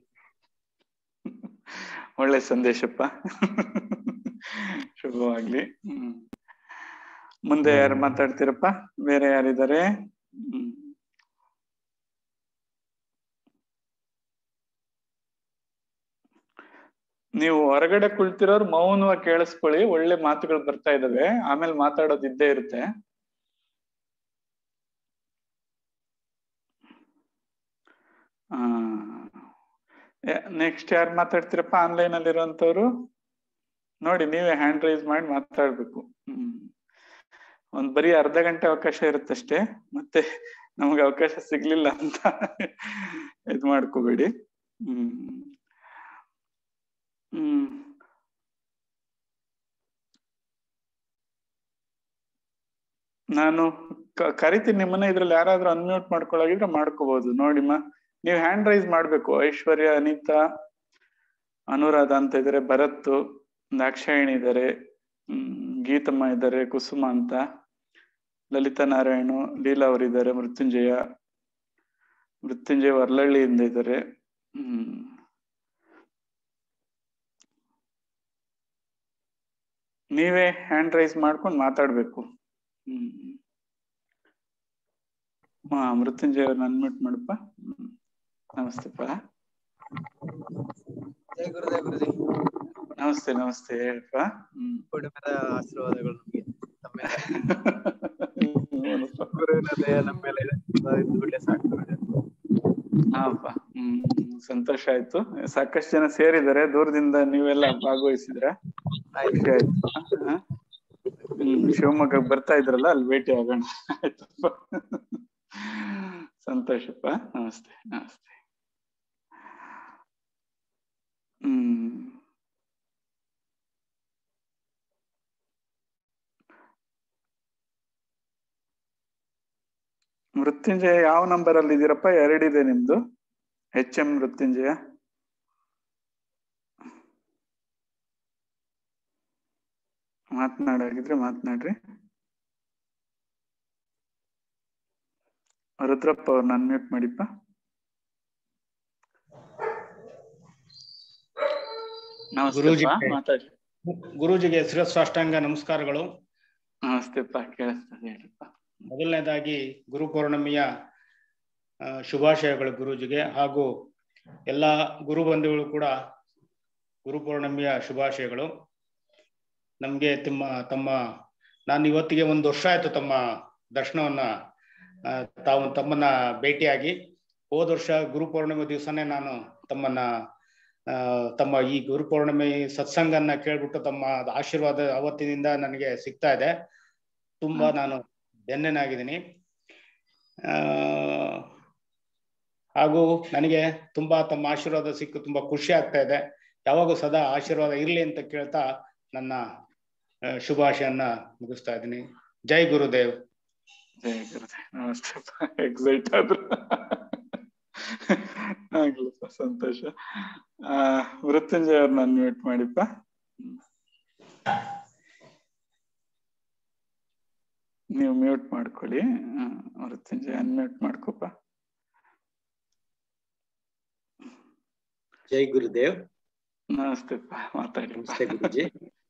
ಒಳ್ಳೆ ಸಂದೇಶಪ್ಪ ಶುಭವಾಗ್ಲಿ ಹ್ಮ್ ಮುಂದೆ ಯಾರು ಮಾತಾಡ್ತೀರಪ್ಪ ಬೇರೆ ಯಾರಿದ್ದಾರೆ ಹ್ಮ್ ನೀವು ಹೊರಗಡೆ ಕುಳಿತಿರೋರು ಮೌನವಾಗಿ ಕೇಳಿಸ್ಕೊಳ್ಳಿ ಒಳ್ಳೆ ಮಾತುಗಳು ಬರ್ತಾ ಇದಾವೆ ಆಮೇಲೆ ಮಾತಾಡೋದು ಇದ್ದೇ ಇರುತ್ತೆ ನೆಕ್ಸ್ಟ್ ಯಾರು ಮಾತಾಡ್ತೀರಪ್ಪ ಆನ್ಲೈನ್ ಅಲ್ಲಿ ಇರುವಂತವ್ರು ನೋಡಿ ನೀವೇ ಹ್ಯಾಂಡ್ ರೈಸ್ ಮಾಡಿ ಮಾತಾಡ್ಬೇಕು ಹ್ಮ್ ಒಂದ್ ಬರೀ ಅರ್ಧ ಗಂಟೆ ಅವಕಾಶ ಇರುತ್ತಷ್ಟೇ ಮತ್ತೆ ನಮ್ಗೆ ಅವಕಾಶ ಸಿಗ್ಲಿಲ್ಲ ಅಂತ ಇದ್ ಮಾಡ್ಕೋಬೇಡಿ ಹ್ಮ್ ಹ್ಮ್ ನಾನು ಕ- ಕರಿತೀನಿ ನಿಮ್ಮನ್ನ ಇದ್ರಲ್ಲಿ ಯಾರಾದ್ರೂ ಅನ್ಮ್ಯೂಟ್ ಮಾಡ್ಕೊಳ್ಳಾಗಿದ್ರೆ ಮಾಡ್ಕೋಬಹುದು ನೋಡಿಮ್ಮ ನೀವು ಹ್ಯಾಂಡ್ ರೈಸ್ ಮಾಡ್ಬೇಕು ಐಶ್ವರ್ಯ ಅನಿತಾ ಅನುರಾಧ ಅಂತ ಇದಾರೆ ಭರತ್ ದಾಕ್ಷಾಯಿಣಿ ಇದ್ದಾರೆ ಹ್ಮ್ ಗೀತಮ್ಮ ಇದ್ದಾರೆ ಕುಸುಮ ಅಂತ ಲಲಿತಾ ನಾರಾಯಣ ಲೀಲಾ ಅವರಿದ್ದಾರೆ ಮೃತ್ಯುಂಜಯ ಮೃತ್ಯುಂಜಯ ವರ್ಲಳ್ಳಿಯಿಂದ ಇದ್ದಾರೆ ಹ್ಮ್ ನೀವೇ ಹ್ಯಾಂಡ್ ರೈಸ್ ಮಾಡ್ಕೊಂಡು ಮಾತಾಡ್ಬೇಕು ಹ್ಮ್ ಹಾ ಮೃತ್ಯುಂಜಯ ಅವ್ರನ್ನ ಅನ್ಮ್ಯೂಟ್ ಮಾಡಪ್ಪ ಹ್ಮ್ ನಮಸ್ತೆಪ್ಪ ಜೈ ಗುರುದೇವ್ ಗುರುಜಿ ನಮಸ್ತೆ ನಮಸ್ತೆ ಹೇಳಪ್ಪ ಹ್ಮ್ ಕುಟುಂಬದ ಆಶೀರ್ವಾದಗಳು ನಮ್ಗೆ ನಮ್ಮ ಮೇಲೆ ಗುರುವಿನ ದಯ ನಮ್ಮ ಮೇಲೆ ಇದೆ ಇದ್ಬಿಟ್ರೆ ಸಾಕು ಗುರುಜಿ. ಹಾಪ್ಪ ಹ್ಮ್ ಸಂತೋಷ ಆಯ್ತು ಸಾಕಷ್ಟು ಜನ ಸೇರಿದ್ದಾರೆ ದೂರದಿಂದ ನೀವೆಲ್ಲ ಭಾಗವಹಿಸಿದ್ರ ಆಯ್ತು. ಖುಷಿ ಆಯ್ತು ಹ? ಹ್ಮ್ ಶಿವಮೊಗ್ಗಕ್ಕೆ ಬರ್ತಾ ಇದ್ರಲ್ಲ ಅಲ್ಲಿ ಭೇಟಿ ಆಗೋಣ ಆಯ್ತಪ್ಪ ಸಂತೋಷಪ್ಪ ನಮಸ್ತೆ ನಮಸ್ತೆ ಹ್ಮ್ ಮೃತ್ಯುಂಜಯ ಯಾವ ನಂಬರ್ ಅಲ್ಲಿ ಇದೀರಪ್ಪ ಎರಡಿದೆ ನಿಮ್ದು ಎಚ್ ಎಂ ಮೃತ್ಯುಂಜಯ ಮಾತನಾಡಾಗಿದ್ರೆ ಮಾತನಾಡ್ರಿ ರುದ್ರಪ್ಪ ಅವ್ರನ್ನ ಅನ್ಮ್ಯೂಟ್ ಮಾಡಿಪ್ಪ ನಮಸ್ತೆ ಗುರೂಜಿ. ಮಾತಾಡಿ ಗುರೂಜಿಗೆ ಶಿರಸಾಷ್ಟಾಂಗ ನಮಸ್ಕಾರಗಳು ನಮಸ್ತೆಪ್ಪ ಕೇಳಿಸ್ತದೆ ಹೇಳಿಪ್ಪ ಮೊದಲನೇದಾಗಿ ಗುರು ಪೌರ್ಣಮಿಯ ಆ, ಶುಭಾಶಯಗಳು ಗುರೂಜಿಗೆ ಹಾಗೂ ಎಲ್ಲ ಗುರು ಬಂಧುಗಳು ಕೂಡ ಗುರು ಪೌರ್ಣಮಿಯ ಶುಭಾಶಯಗಳು ನಮಗೆ ತಮ್ಮ ತಮ್ಮ ನಾನು ಇವತ್ತಿಗೆ ಒಂದು ವರ್ಷ ಆಯ್ತು ತಮ್ಮ ದರ್ಶನವನ್ನ ಆ, ತಾವು ತಮ್ಮನ್ನ ಭೇಟಿಯಾಗಿ ಹೋದ ವರ್ಷ ಗುರು ಪೌರ್ಣಿಮೆ ದಿವಸನೇ ನಾನು ತಮ್ಮನ್ನ ಆ, ತಮ್ಮ ಈ ಗುರು ಪೌರ್ಣಿಮೆ ಸತ್ಸಂಗನ್ನ ಕೇಳ್ಬಿಟ್ಟು ತಮ್ಮ ಆಶೀರ್ವಾದ ಅವತ್ತಿನಿಂದ ನನಗೆ ಸಿಗ್ತಾ ಇದೆ ತುಂಬಾ ನಾನು ಧನ್ಯನಾಗಿದ್ದೀನಿ ಆ ಹಾಗೂ ನನಗೆ ತುಂಬಾ ತಮ್ಮ ಆಶೀರ್ವಾದ ಸಿಕ್ಕು ತುಂಬಾ ಖುಷಿ ಆಗ್ತಾ ಇದೆ ಯಾವಾಗೂ ಸದಾ ಆಶೀರ್ವಾದ ಇರ್ಲಿ ಅಂತ ಕೇಳ್ತಾ ನನ್ನ ಆ, ಶುಭಾಶಯನ್ನ ಮುಗಿಸ್ತಾ ಇದ್ದೀನಿ ಜೈ ಗುರುದೇವ್ ಜಯ ಗುರುದೇವ್ ನಮಸ್ತೆಪ್ಪ ಎಕ್ಸೈಟ್ ಆದ್ರು ಆಗ್ಲಪ್ಪ ಸಂತೋಷ ಆ ಮೃತ್ಯುಂಜಯ ಅವ್ರನ್ನ ಅನ್ಮ್ಯೂಟ್ ಮಾಡಿಪ್ಪ ನೀವು ಮ್ಯೂಟ್ ಮಾಡ್ಕೊಳ್ಳಿ ಆ, ಮೃತ್ಯುಂಜಯ ಅನ್ಮ್ಯೂಟ್ ಮಾಡ್ಕೋಪ್ಪ ಜೈ ಗುರುದೇವ್ ನಮಸ್ತೆಪ್ಪ ಮಾತಾಡಿ ನಮಸ್ತೆ ಗುರುಜಿ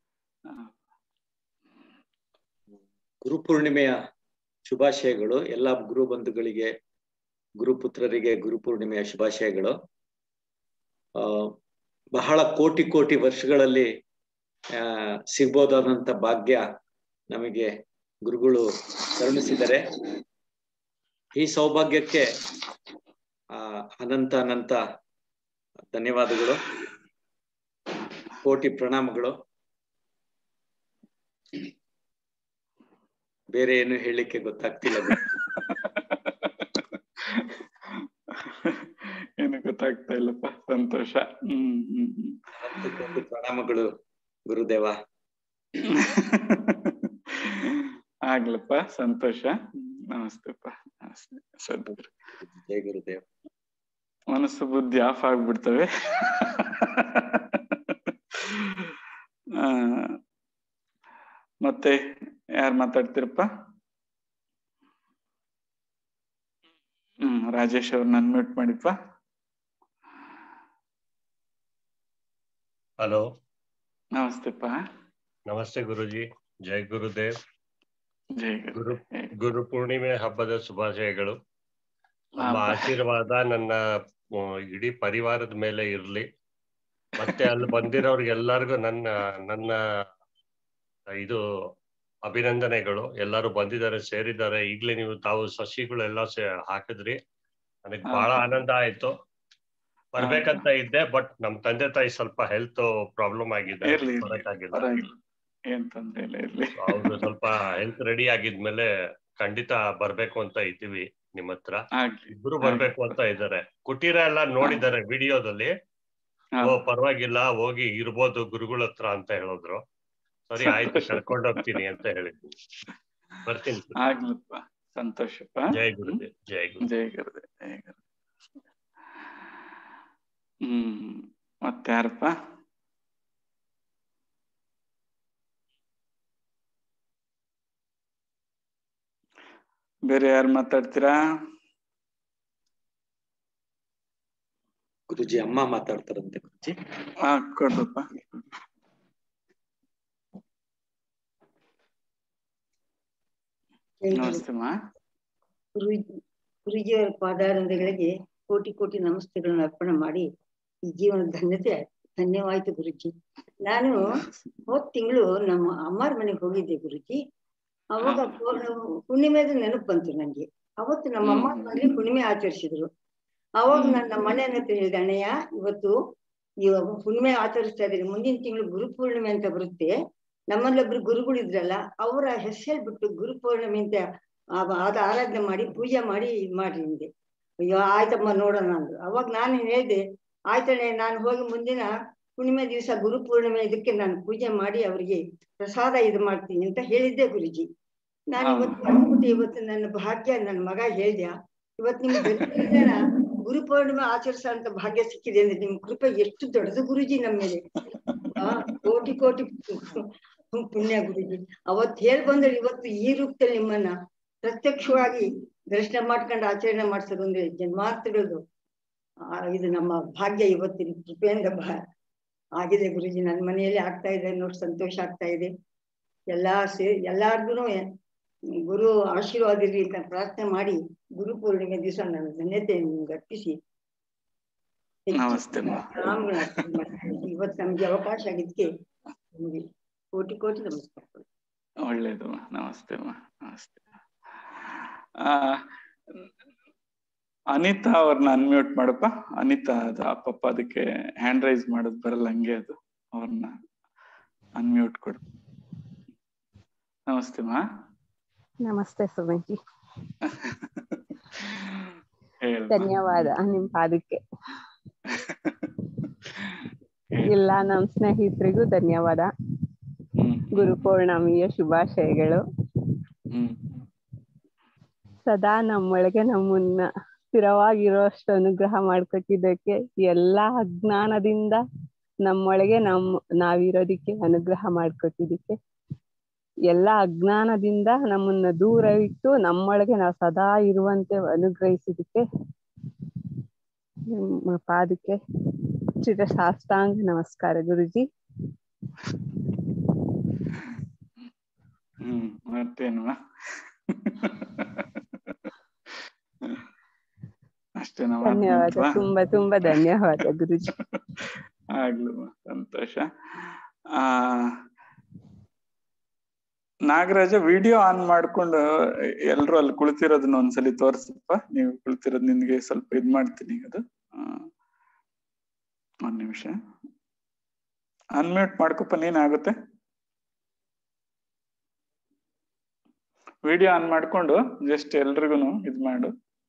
ಗುರುಪೂರ್ಣಿಮೆಯ ಶುಭಾಶಯಗಳು ಎಲ್ಲ ಗುರು ಬಂಧುಗಳಿಗೆ ಗುರುಪುತ್ರರಿಗೆ ಗುರುಪೂರ್ಣಿಮೆಯ ಶುಭಾಶಯಗಳು ಆ ಬಹಳ ಕೋಟಿ ಕೋಟಿ ವರ್ಷಗಳಲ್ಲಿ ಆ ಸಿಗ್ಬೋದಾದಂತ ಭಾಗ್ಯ ನಮಗೆ ಗುರುಗಳು ಕರುಣಿಸಿದರೆ ಈ ಸೌಭಾಗ್ಯಕ್ಕೆ ಆ ಅನಂತ ಅನಂತ ಧನ್ಯವಾದಗಳು ಕೋಟಿ ಪ್ರಣಾಮಗಳು ಬೇರೆ ಏನು ಹೇಳಲಿಕ್ಕೆ ಗೊತ್ತಾಗ್ತಿಲ್ಲ ಗುರು. ಏನು ಗೊತ್ತಾಗ್ತಾ ಇಲ್ಲಪ್ಪ ಸಂತೋಷ ಹ್ಮ್ ಹ್ಮ್ ಹ್ಮ್ ಅನಂತ ಕೋಟಿ ಪ್ರಣಾಮಗಳು ಗುರುದೇವ ಆಗ್ಲಪ್ಪ ಸಂತೋಷ ನಮಸ್ತೆಪ್ಪ ನಮಸ್ತೆ ಸದ್ಗುರು ಜಯ ಗುರುದೇವ್ ಮನಸ್ಸು ಬುದ್ಧಿ ಆಫ್ ಆಗ್ಬಿಡ್ತವೆ ಆ, ಮತ್ತೆ ಯಾರು ಮಾತಾಡ್ತೀರಪ್ಪ ಹ್ಮ್ ರಾಜೇಶ್ ಅವ್ರನ್ನ ಅನ್ಮ್ಯೂಟ್ ಮಾಡಿಪ್ಪ ಹಲೋ ನಮಸ್ತೆಪ್ಪ ನಮಸ್ತೆ ಗುರುಜಿ ಜೈ ಗುರುದೇವ್ ಜೈ ಗುರು ಗುರು ಗುರು ಪೂರ್ಣಿಮೆ ಹಬ್ಬದ ಶುಭಾಶಯಗಳು ನಮ್ಮ ಹಾ. ಆಶೀರ್ವಾದ ನನ್ನ ಆ, ಇಡೀ ಪರಿವಾರದ ಮೇಲೆ ಇರ್ಲಿ ಮತ್ತೆ ಅಲ್ಲಿ ಬಂದಿರೋರ್ಗೆಲ್ಲರಿಗೂ ನನ್ನ ನನ್ನ ಇದು ಅಭಿನಂದನೆಗಳು ಎಲ್ಲರೂ ಬಂದಿದ್ದಾರೆ ಸೇರಿದ್ದಾರೆ ಈಗ್ಲೇ ನೀವು ತಾವು ಸಸಿಗಳೆಲ್ಲ ಸೇ ಹಾಕಿದ್ರಿ ನನಗೆ ಹಾ. ಬಹಳ ಆನಂದ ಆಯ್ತು ಬರ್ಬೇಕಂತ ಇದ್ದೆ ಬಟ್ ನಮ್ ತಂದೆ ತಾಯಿ ಸ್ವಲ್ಪ ಹೆಲ್ತ್ ಪ್ರಾಬ್ಲಮ್ ಆಗಿದೆ ಇರ್ಲಿ ಇರ್ಲಿ ಬರಕ್ಕಾಗಿಲ್ಲ ಪರವಾಗಿಲ್ಲ ಏನ್ ತೊಂದ್ರೆ ಇಲ್ಲ ಇರ್ಲಿ ಅವ್ರು ಸ್ವಲ್ಪ ಹೆಲ್ತ್ ರೆಡಿ ಆಗಿದ್ಮೇಲೆ ಖಂಡಿತ ಬರ್ಬೇಕು ಅಂತ ಇದ್ದೀವಿ ನಿಮ್ಮ ಹತ್ರ ಆಗ್ಲಿ ಇಬ್ರು ಬರ್ಬೇಕು ಅಂತ ಇದ್ದಾರೆ ಕುಟೀರ ಎಲ್ಲ ನೋಡಿದ್ದಾರೆ ವಿಡಿಯೋದಲ್ಲಿ ಹಾ. ಓ ಪರವಾಗಿಲ್ಲ ಹೋಗಿ ಇರ್ಬೋದು ಗುರುಗಳ ಹತ್ರ ಅಂತ ಹೇಳಿದ್ರು ಸರಿ ಆಯ್ತು ಸಂತೋಷ. ಕರ್ಕೊಂಡು ಹೋಗ್ತೀನಿ ಅಂತ ಹೇಳಿದ್ವಿ ಬರ್ತೀನಿ ಆಗ್ಲಪ್ಪ ಸಂತೋಷಪ್ಪ ಜೈ ಗುರುದೇವ್ ಜೈ ಗುರು ಜೈ ಗುರುದೇವ್ ಜೈ ಗುರು ಹ್ಮ್ ಮತ್ತೆ ಯಾರಪ್ಪ ಬೇರೆ ಯಾರು ಮಾತಾಡ್ತೀರಾ ಗುರುಜಿ ಅಮ್ಮ ಮಾತಾಡ್ತಾರಂತೆ ಗುರುಜಿ ಹಾ ಕೊಡ್ರಪ್ಪ ನಮಸ್ತೆ ಮಾ ಗುರುಜಿ ಗುರುಜಿಯವರ ಪಾದಾರಂಧಗಳಿಗೆ ಕೋಟಿ ಕೋಟಿ ನಮಸ್ತೆಗಳನ್ನು ಅರ್ಪಣೆ ಮಾಡಿ ಈ ಜೀವನ ಧನ್ಯತೆ ಧನ್ಯವಾಯ್ತು ಗುರುಜಿ ನಾನು ಹೋದ್ ತಿಂಗಳು ನಮ್ಮ ಅಮ್ಮಾರ ಮನೆಗೆ ಹೋಗಿದ್ದೆ ಗುರುಜಿ ಅವಾಗ ಪೂರ್ಣ- ಹುಣ್ಣಿಮೆದು ನೆನಪು ಬಂತು ನಂಗೆ ಅವತ್ತು ನಮ್ಮ ಅಮ್ಮ ಮನೇಲಿ ಹುಣ್ಣಿಮೆ ಆಚರಿಸಿದ್ರು ಅವಾಗ ನಾನು ನಮ್ಮ ಮನೆ ಹತ್ರ ಹೇಳಿದೆ ಅಣ್ಣಯ್ಯ ಇವತ್ತು ಇವಾಗ ಹುಣ್ಣಿಮೆ ಆಚರಿಸ್ತಾ ಇದ್ದೀರಿ ಮುಂದಿನ ತಿಂಗಳು ಗುರುಪೂರ್ಣಿಮೆ ಅಂತ ಬರುತ್ತೆ ನಮ್ಮಲ್ಲೊಬ್ರು ಗುರುಗಳು ಇದ್ರಲ್ಲ ಅವರ ಹೆಸರು ಹೇಳ್ಬಿಟ್ಟು ಗುರುಪೂರ್ಣಿಮೆ ಅಂತ ಆ- ಅದ ಆರಾಧನೆ ಮಾಡಿ ಪೂಜೆ ಮಾಡಿ ಇದ್ ಮಾಡ್ರಿ ಅಂದೆ ಅಯ್ಯೋ ಆಯ್ತಮ್ಮ ನೋಡೋಣ ಅಂದ್ರು ಅವಾಗ ನಾನು ಹೇಳ್ದೆ ಆಯ್ತಣ್ಣ ನಾನು ಹೋಗಿ ಮುಂದಿನ ಹುಣ್ಣಿಮೆ ದಿವಸ ಗುರುಪೂರ್ಣಿಮೆ ಇದಕ್ಕೆ ನಾನು ಪೂಜೆ ಮಾಡಿ ಅವರಿಗೆ ಪ್ರಸಾದ ಇದು ಮಾಡ್ತೀನಿ ಅಂತ ಹೇಳಿದ್ದೆ ಗುರುಜಿ ನಾನು ಹಾ. ಇವತ್ತು ಅಂದ್ಬಿಟ್ಟು ಇವತ್ತು ನನ್ನ ಭಾಗ್ಯ ನನ್ನ ಮಗ ಹೇಳ್ದ್ಯ ಇವತ್ತು ನಿಮ್ಗೆ ಜನ ಗುರುಪೂರ್ಣಿಮೆ ಆಚರಿಸೋ ಅಂತ ಭಾಗ್ಯ ಸಿಕ್ಕಿದೆ ಅಂದ್ರೆ ನಿಮ್ ಕೃಪೆ ಎಷ್ಟು ದೊಡ್ಡದು ಗುರುಜಿ ನಮ್ಮ ಮೇಲೆ ಆ ಕೋಟಿ ಕೋಟಿ ಪುಣ್ಯ ಗುರುಜಿ ಅವತ್ ಹೇಳ್ ಬಂದ್ರೆ ಇವತ್ತು ಈ ರೂಪದಲ್ಲಿ ನಿಮ್ಮನ್ನ ಪ್ರತ್ಯಕ್ಷವಾಗಿ ದರ್ಶನ ಮಾಡ್ಕೊಂಡು ಆಚರಣೆ ಮಾಡ್ಸೋದು ಅಂದ್ರೆ ಜನ್ಮಾರ್ಥಗಳದು ಆ, ಇದು ನಮ್ಮ ಭಾಗ್ಯ ಇವತ್ತಿನ ಕೃಪೆಯಿಂದ ಬಹ ಆಗಿದೆ ಗುರುಜಿ ನನ್ನ ಮನೆಯಲ್ಲಿ ಆಗ್ತಾ ಇದೆ ನೋಡಿ ಸಂತೋಷ ಆಗ್ತಾ ಇದೆ ಎಲ್ಲಾ ಸೇರಿ ಎಲ್ಲಾರ್ಗು ಗುರು ಆಶೀರ್ವಾದ ಇರ್ಲಿ ಅಂತ ಪ್ರಾರ್ಥನೆ ಮಾಡಿ ಗುರು ಪೂರ್ಣಿಮೆ ದಿವಸ ನನ್ನ ಧನ್ಯತೆ ನಿಮ್ಗೆ ಅರ್ಪಿಸಿ ಹೆಚ್ಚು ನಮಸ್ತೆ ಅಮ್ಮ. ಪ್ರಣಾಮಗಳನ್ನ ಅರ್ಪಣೆ ಮಾಡ್ತೀನಿ. ಇವತ್ತು ನಮ್ಗೆ ಅವಕಾಶ ಆಗಿದ್ದಕ್ಕೆ ನಿಮಗೆ ಕೋಟಿ ಕೋಟಿ ನಮಸ್ಕಾರಗಳು ಒಳ್ಳೇದು ಅಮ್ಮ. ನಮಸ್ತೆ ಅಮ್ಮ ನಮಸ್ತೆ ಆ ಅನಿತಾ ಅವ್ರನ್ನ ಅನ್ಮ್ಯೂಟ್ ಮಾಡಪ್ಪ ಅನಿತಾ ಅದು ಅಪ್ಪಪ್ಪ ಅದಕ್ಕೆ ಹ್ಯಾಂಡ್ ರೈಸ್ ಮಾಡೋದು ಬರಲ್ಲ ಹಂಗೆ ಅದು ಅವ್ರನ್ನ ಅನ್ಮ್ಯೂಟ್ ಕೊಡು ನಮಸ್ತೆ ಮಾ ನಮಸ್ತೆ ಸುಮಂಜಿ ಹೇಳ್ ಧನ್ಯವಾದ ನಿಮ್ ಪಾದಕ್ಕೆ ಎಲ್ಲ ನಮ್ ಸ್ನೇಹಿತರಿಗೂ ಧನ್ಯವಾದ ಹ್ಮ್ ಗುರು ಪೌರ್ಣಮಿಯ ಶುಭಾಶಯಗಳು ಹ್ಮ್ ಸದಾ ನಮ್ಮೊಳಗೆ ನಮ್ಮನ್ನ ಸ್ಥಿರವಾಗಿರುವಷ್ಟು ಅನುಗ್ರಹ ಮಾಡ್ಕೊಟ್ಟಿದ್ದಕ್ಕೆ ಎಲ್ಲಾ ಅಜ್ಞಾನದಿಂದ ನಮ್ಮೊಳಗೆ ನಮ್ ನಾವಿರೋದಿಕ್ಕೆ ಅನುಗ್ರಹ ಮಾಡ್ಕೊಟ್ಟಿದ್ದಕ್ಕೆ ಎಲ್ಲಾ ಅಜ್ಞಾನದಿಂದ ನಮ್ಮನ್ನ ದೂರ ಇಟ್ಟು ನಮ್ಮೊಳಗೆ ನಾವು ಸದಾ ಇರುವಂತೆ ಅನುಗ್ರಹಿಸಿದಕ್ಕೆ ನಿಮ್ಮ ಪಾದಕ್ಕೆ ಚಿರ ಸಾಷ್ಟಾಂಗ ನಮಸ್ಕಾರ ಗುರುಜಿ ಹ್ಮ್ ಮತ್ತೇನು ಅಷ್ಟೇನಾ ಧನ್ಯವಾದ ಮಾತನಾಡ್ವಾ? ತುಂಬಾ ತುಂಬಾ ಧನ್ಯವಾದ ಗುರುಜಿ ಆಗ್ಲಮ್ಮ ಸಂತೋಷ ಆ ನಾಗರಾಜ ವಿಡಿಯೋ ಆನ್ ಮಾಡ್ಕೊಂಡು ಎಲ್ರು ಅಲ್ಲಿ ಕುಳಿತಿರೋದನ್ನ ಒಂದ್ಸಲಿ ತೋರ್ಸಪ್ಪ ನೀವು ಕುಳಿತಿರೋದ್ ನಿನ್ಗೆ ಸ್ವಲ್ಪ ಇದ್ ಮಾಡ್ತೀನಿ ಈಗ ಅದು ಆ, ಒಂದ್ ನಿಮಿಷ ಅನ್ಮ್ಯೂಟ್ ಮಾಡ್ಕೊಪ್ಪ ನೀನ್ ಆಗುತ್ತೆ ವಿಡಿಯೋ ಆನ್ ಮಾಡ್ಕೊಂಡು ಜಸ್ಟ್ ಎಲ್ರಿಗೂ ಇದ್ ಮಾಡು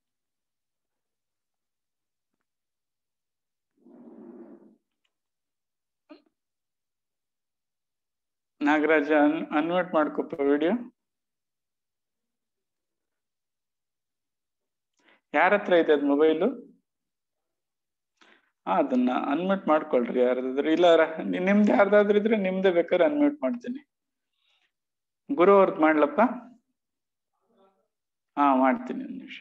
ನಾಗರಾಜ ಅನ್ ಅನ್ಮ್ಯೂಟ್ ಮಾಡ್ಕೊಪ್ಪ ವಿಡಿಯೋ ಯಾರ ಹತ್ರ ಇದೆ ಅದ್ ಮೊಬೈಲು ಹಾ ಅದನ್ನ ಅನ್ಮ್ಯೂಟ್ ಮಾಡ್ಕೊಳ್ರಿ ಯಾರ್ದಾದ್ರು ಇಲ್ಲ ರ- ನಿ- ನಿಮ್ದು ಯಾರ್ದಾದ್ರು ಇದ್ರೆ ನಿಮ್ದೇ ಬೇಕಾದ್ರೆ ಅನ್ಮ್ಯೂಟ್ ಮಾಡ್ತೀನಿ ಗುರು ಅವ್ರದ್ದು ಮಾಡ್ಲಪ್ಪ ಹಾ ಮಾಡ್ತೀನಿ ಒಂದ್ ನಿಮಿಷ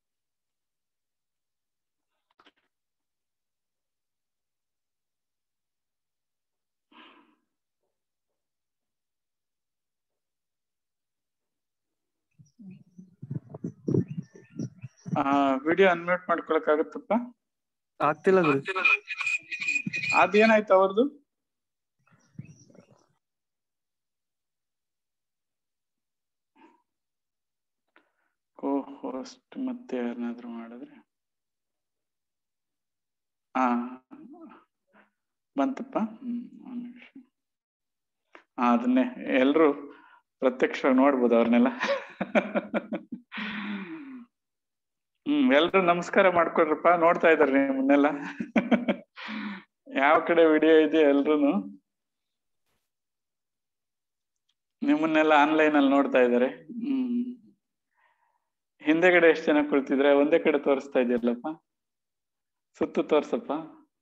ಆ ವಿಡಿಯೋ ಅನ್ಮ್ಯೂಟ್ ಮಾಡ್ಕೊಳಕ್ ಆಗುತ್ತಪ್ಪ ಆಗ್ತಿಲ್ಲ ಗುರು ಅದೇನಾಯ್ತು ಅವ್ರದ್ದು ಕೋ ಹೋಸ್ಟ್ ಮತ್ತೆ ಯಾರನ್ನಾದ್ರೂ ಮಾಡಿದ್ರೆ ಹಾ ಬಂತಪ್ಪ ಹ್ಮ್ ಒಂದ್ ನಿಮಿಷ ಹಾ ಅದನ್ನೇ ಎಲ್ರು ಪ್ರತ್ಯಕ್ಷ ನೋಡ್ಬೋದು ಅವ್ರನ್ನೆಲ್ಲ ಹ್ಮ್ ಎಲ್ರು ನಮಸ್ಕಾರ ಮಾಡ್ಕೊಡ್ರಪ್ಪ ನೋಡ್ತಾ ಇದಾರೆ ನಿಮ್ಮನ್ನೆಲ್ಲ ಯಾವ ಕಡೆ ವಿಡಿಯೋ ಇದೆ ಎಲ್ರುನು ನಿಮ್ಮನ್ನೆಲ್ಲ ಆನ್ಲೈನ್ ಅಲ್ಲಿ ನೋಡ್ತಾ ಇದ್ದಾರೆ ಹ್ಮ್ ಹಿಂದೆಗಡೆ ಎಷ್ಟು ಜನ ಕುಳಿತಿದ್ರೆ ಒಂದೇ ಕಡೆ ತೋರಿಸ್ತಾ ಇದೆಯಲ್ಲಪ್ಪ ಸುತ್ತು ತೋರ್ಸಪ್ಪ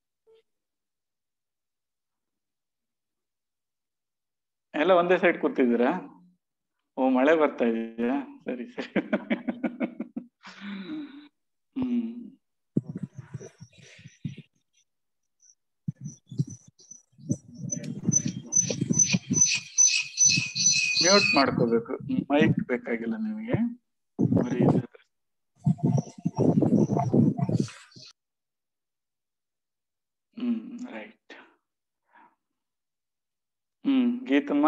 ಎಲ್ಲ ಒಂದೇ ಸೈಡ್ ಕೂತಿದ್ದೀರಾ ಓ ಮಳೆ ಬರ್ತಾ ಇದೆಯಾ ಸರಿ ಸರಿ ಹ್ಮ್ ಮ್ಯೂಟ್ ಮಾಡ್ಕೋಬೇಕು ಮೈಕ್ ಬೇಕಾಗಿಲ್ಲ ನಿಮಗೆ ಬರೀ ಇದು. ಹ್ಮ್ ರೈಟ್ ಹ್ಮ್ ಗೀತಮ್ಮ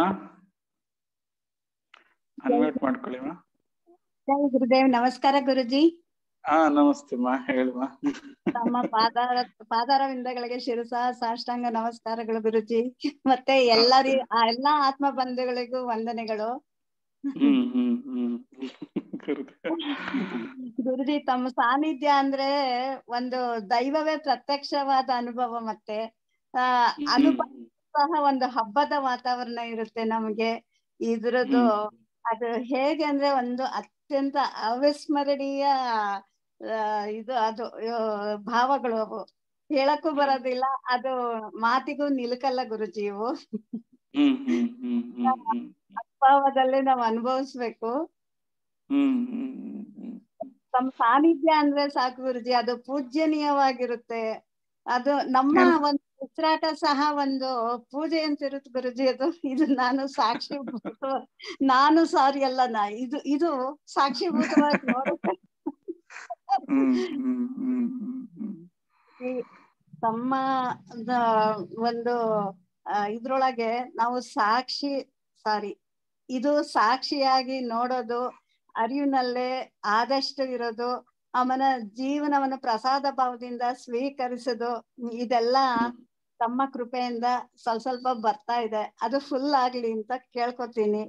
ಅನ್ಮ್ಯೂಟ್ ಮಾಡ್ಕೊಳ್ಳಿಮ್ಮ ಜೈ ಗುರುದೇವ್ ನಮಸ್ಕಾರ ಗುರುಜಿ ಹಾ ನಮಸ್ತೆಮ್ಮ ಹೇಳುವ ತಮ್ಮ ಪಾದಾರ ಪಾದಾರವಿಂದಗಳಿಗೆ ಶಿರಸ ಸಾಷ್ಟಾಂಗ ನಮಸ್ಕಾರಗಳು ಗುರುಜಿ ಮತ್ತೆ ಎಲ್ಲರಿ ಆ ಎಲ್ಲಾ ಆತ್ಮ ಬಂಧುಗಳಿಗೂ ವಂದನೆಗಳು ಹ್ಮ್ ಹ್ಮ್ ಹ್ಮ್ ಗುರುದೇವ. ಗುರುಜಿ ತಮ್ಮ ಸಾನ್ನಿಧ್ಯ ಅಂದ್ರೆ ಒಂದು ದೈವವೇ ಪ್ರತ್ಯಕ್ಷವಾದ ಅನುಭವ ಮತ್ತೆ ಆ ಅನುಭವ ಸಹ ಒಂದು ಹಬ್ಬದ ವಾತಾವರಣ ಇರುತ್ತೆ ನಮಗೆ ಇದ್ರದ್ದು ಅದು ಹೇಗೆ ಅಂದ್ರೆ ಒಂದು ಅತ್ಯಂತ ಅವಿಸ್ಮರಣೀಯ ಆ, ಇದು ಅದು ಆ, ಭಾವಗಳು ಅವು ಹೇಳಕ್ಕೂ ಬರೋದಿಲ್ಲ ಅದು ಮಾತಿಗೂ ನಿಲುಕಲ್ಲ ಗುರುಜಿ ಇವು ಹ್ಮ್ ಹ್ಮ್ ಹ್ಮ್ ಹ್ಮ್ ಹ್ಮ್ ಅನುಭವದಲ್ಲಿ ನಾವು ಅನುಭವಿಸ್ಬೇಕು ಹ್ಮ್ ಹ್ಮ್ ಹ್ಮ್ ತಮ್ಮ ಸಾನ್ನಿಧ್ಯ ಅಂದ್ರೆ ಸಾಕು ಗುರುಜಿ ಅದು ಪೂಜ್ಯನೀಯವಾಗಿರುತ್ತೆ ಅದು ನಮ್ಮ ಒಂದು ಉಸಿರಾಟ ಸಹ ಒಂದು ಪೂಜೆ ಅಂತ ಇರುತ್ತೆ ಗುರುಜಿ ಅದು ಇದು ನಾನು ಸಾಕ್ಷಿಭೂತ ನಾನು ಸಾರಿ ಅಲ್ಲ ನಾ ಇದು ಇದು ಸಾಕ್ಷಿಭೂತವಾಗಿ ನೋಡುತ್ತೆ ಹ್ಮ್ ಹ್ಮ್ ಹ್ಮ್ ಹ್ಮ್ ಹ್ಮ್ ಈ ತಮ್ಮ ದ- ಒಂದು ಆ, ಇದ್ರೊಳಗೆ ನಾವು ಸಾಕ್ಷಿ ಸಾರಿ ಇದು ಸಾಕ್ಷಿಯಾಗಿ ನೋಡೋದು ಅರಿವಿನಲ್ಲೇ ಆದಷ್ಟು ಇರೋದು ಅವನ ಜೀವನವನ್ನು ಪ್ರಸಾದ ಭಾವದಿಂದ ಸ್ವೀಕರಿಸೋದು ಇದೆಲ್ಲ ತಮ್ಮ ಕೃಪೆಯಿಂದ ಸ್ವಲ್ಪ ಸ್ವಲ್ಪ ಬರ್ತಾ ಇದೆ ಅದು ಫುಲ್ ಆಗ್ಲಿ ಅಂತ ಕೇಳ್ಕೊತೀನಿ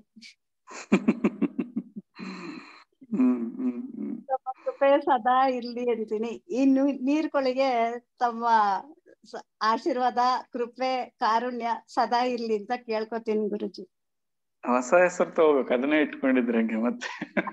ಹ್ಮ್ ಹ್ಮ್ ಹ್ಮ್ ತಮ್ಮ ಕೃಪೆ ಸದಾ ಇರ್ಲಿ ಅಂತೀನಿ ಇನ್ನು ನೀರ್ಕೊಳಿಗೆ ತಮ್ಮ ಸ- ಆಶೀರ್ವಾದ ಕೃಪೆ ಕಾರುಣ್ಯ ಸದಾ ಇರ್ಲಿ ಅಂತ ಕೇಳ್ಕೊತೀನಿ ಗುರುಜಿ ಹೊಸ ಹೆಸರು ತಗೋಬೇಕು ಅದನ್ನೇ ಇಟ್ಕೊಂಡಿದ್ರೆ ಹಂಗೆ ಮತ್ತೆ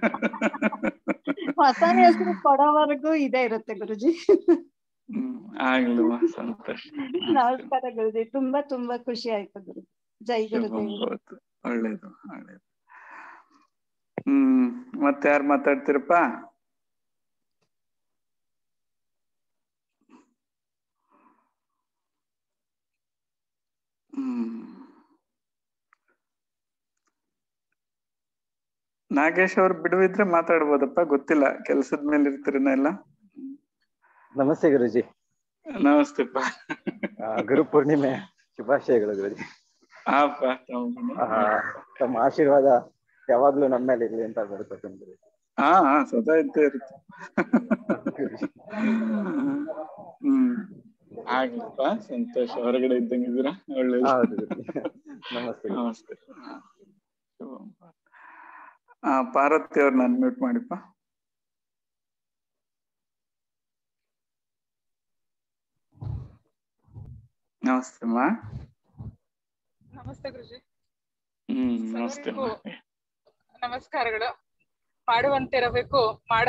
ಹೊಸ ಹೆಸರು ಕೊಡೋವರೆಗೂ ಇದೇ ಇರುತ್ತೆ ಗುರುಜಿ ಹ್ಮ್ ಆಗ್ಲಮ್ಮ ಸಂತೋಷ ನಮಸ್ಕಾರ ಗುರುಜಿ ತುಂಬಾ ತುಂಬಾ ಖುಷಿ ಆಯ್ತು ಗುರುಜಿ ಜೈ ಶುಭಂ ಗುರುದೇವ್ ಭವತು ಒಳ್ಳೇದು ಒಳ್ಳೇದು ಹ್ಮ್ ಮತ್ತೆ ಯಾರು ಮಾತಾಡ್ತೀರಪ್ಪ ನಾಗೇಶ್ ಅವ್ರು ಬಿಡುವಿದ್ರೆ ಮಾತಾಡ್ಬೋದಪ್ಪ ಗೊತ್ತಿಲ್ಲ ಕೆಲ್ಸದ ಮೇಲೆ ಇರ್ತೀರಿನ ಎಲ್ಲ ನಮಸ್ತೆ ಗುರುಜಿ ನಮಸ್ತೆಪ್ಪ ಆ, ಗುರು ಪೂರ್ಣಿಮೆ ಶುಭಾಶಯಗಳು ಗುರುಜಿ ಹಾಪ್ಪ ಆ, ತಮ್ಮ ಆಶೀರ್ವಾದ ಯಾವಾಗ್ಲೂ ನಮ್ಮ ಮೇಲೆ ಇರ್ಲಿ ಅಂತ ಬೇಡ್ಕೊತೀನಿ ಗುರುಜಿ ಹಾ ಹಾ ಸದಾ ಇದ್ದೇ ಇರುತ್ತೆ ಹ್ಮ್ ಆಗ್ಲಪ್ಪ ಸಂತೋಷ ಹೊರಗಡೆ ಇದ್ದಂಗಿದ್ದೀರಾ ಒಳ್ಳೇದು ಹೌದು ಗುರುಜಿ ನಮಸ್ತೆ ಗುರುಜಿ. ನಮಸ್ತೆ ಹಾ. ಶುಭಂ. ಆ ಪಾರ್ವತಿ ಅವ್ರನ್ನ ಅನ್ಮ್ಯೂಟ್ ಮಾಡಿಪ್ಪ ನಮಸ್ತೆ ಅಮ್ಮ ನಮಸ್ತೆ ಗುರುಜಿ ಹ್ಮ್ ನಮಸ್ತೆ ಅಮ್ಮ ನಮಸ್ಕಾರಗಳು ಮಾಡುವಂತಿರಬೇಕು ಮಾಡ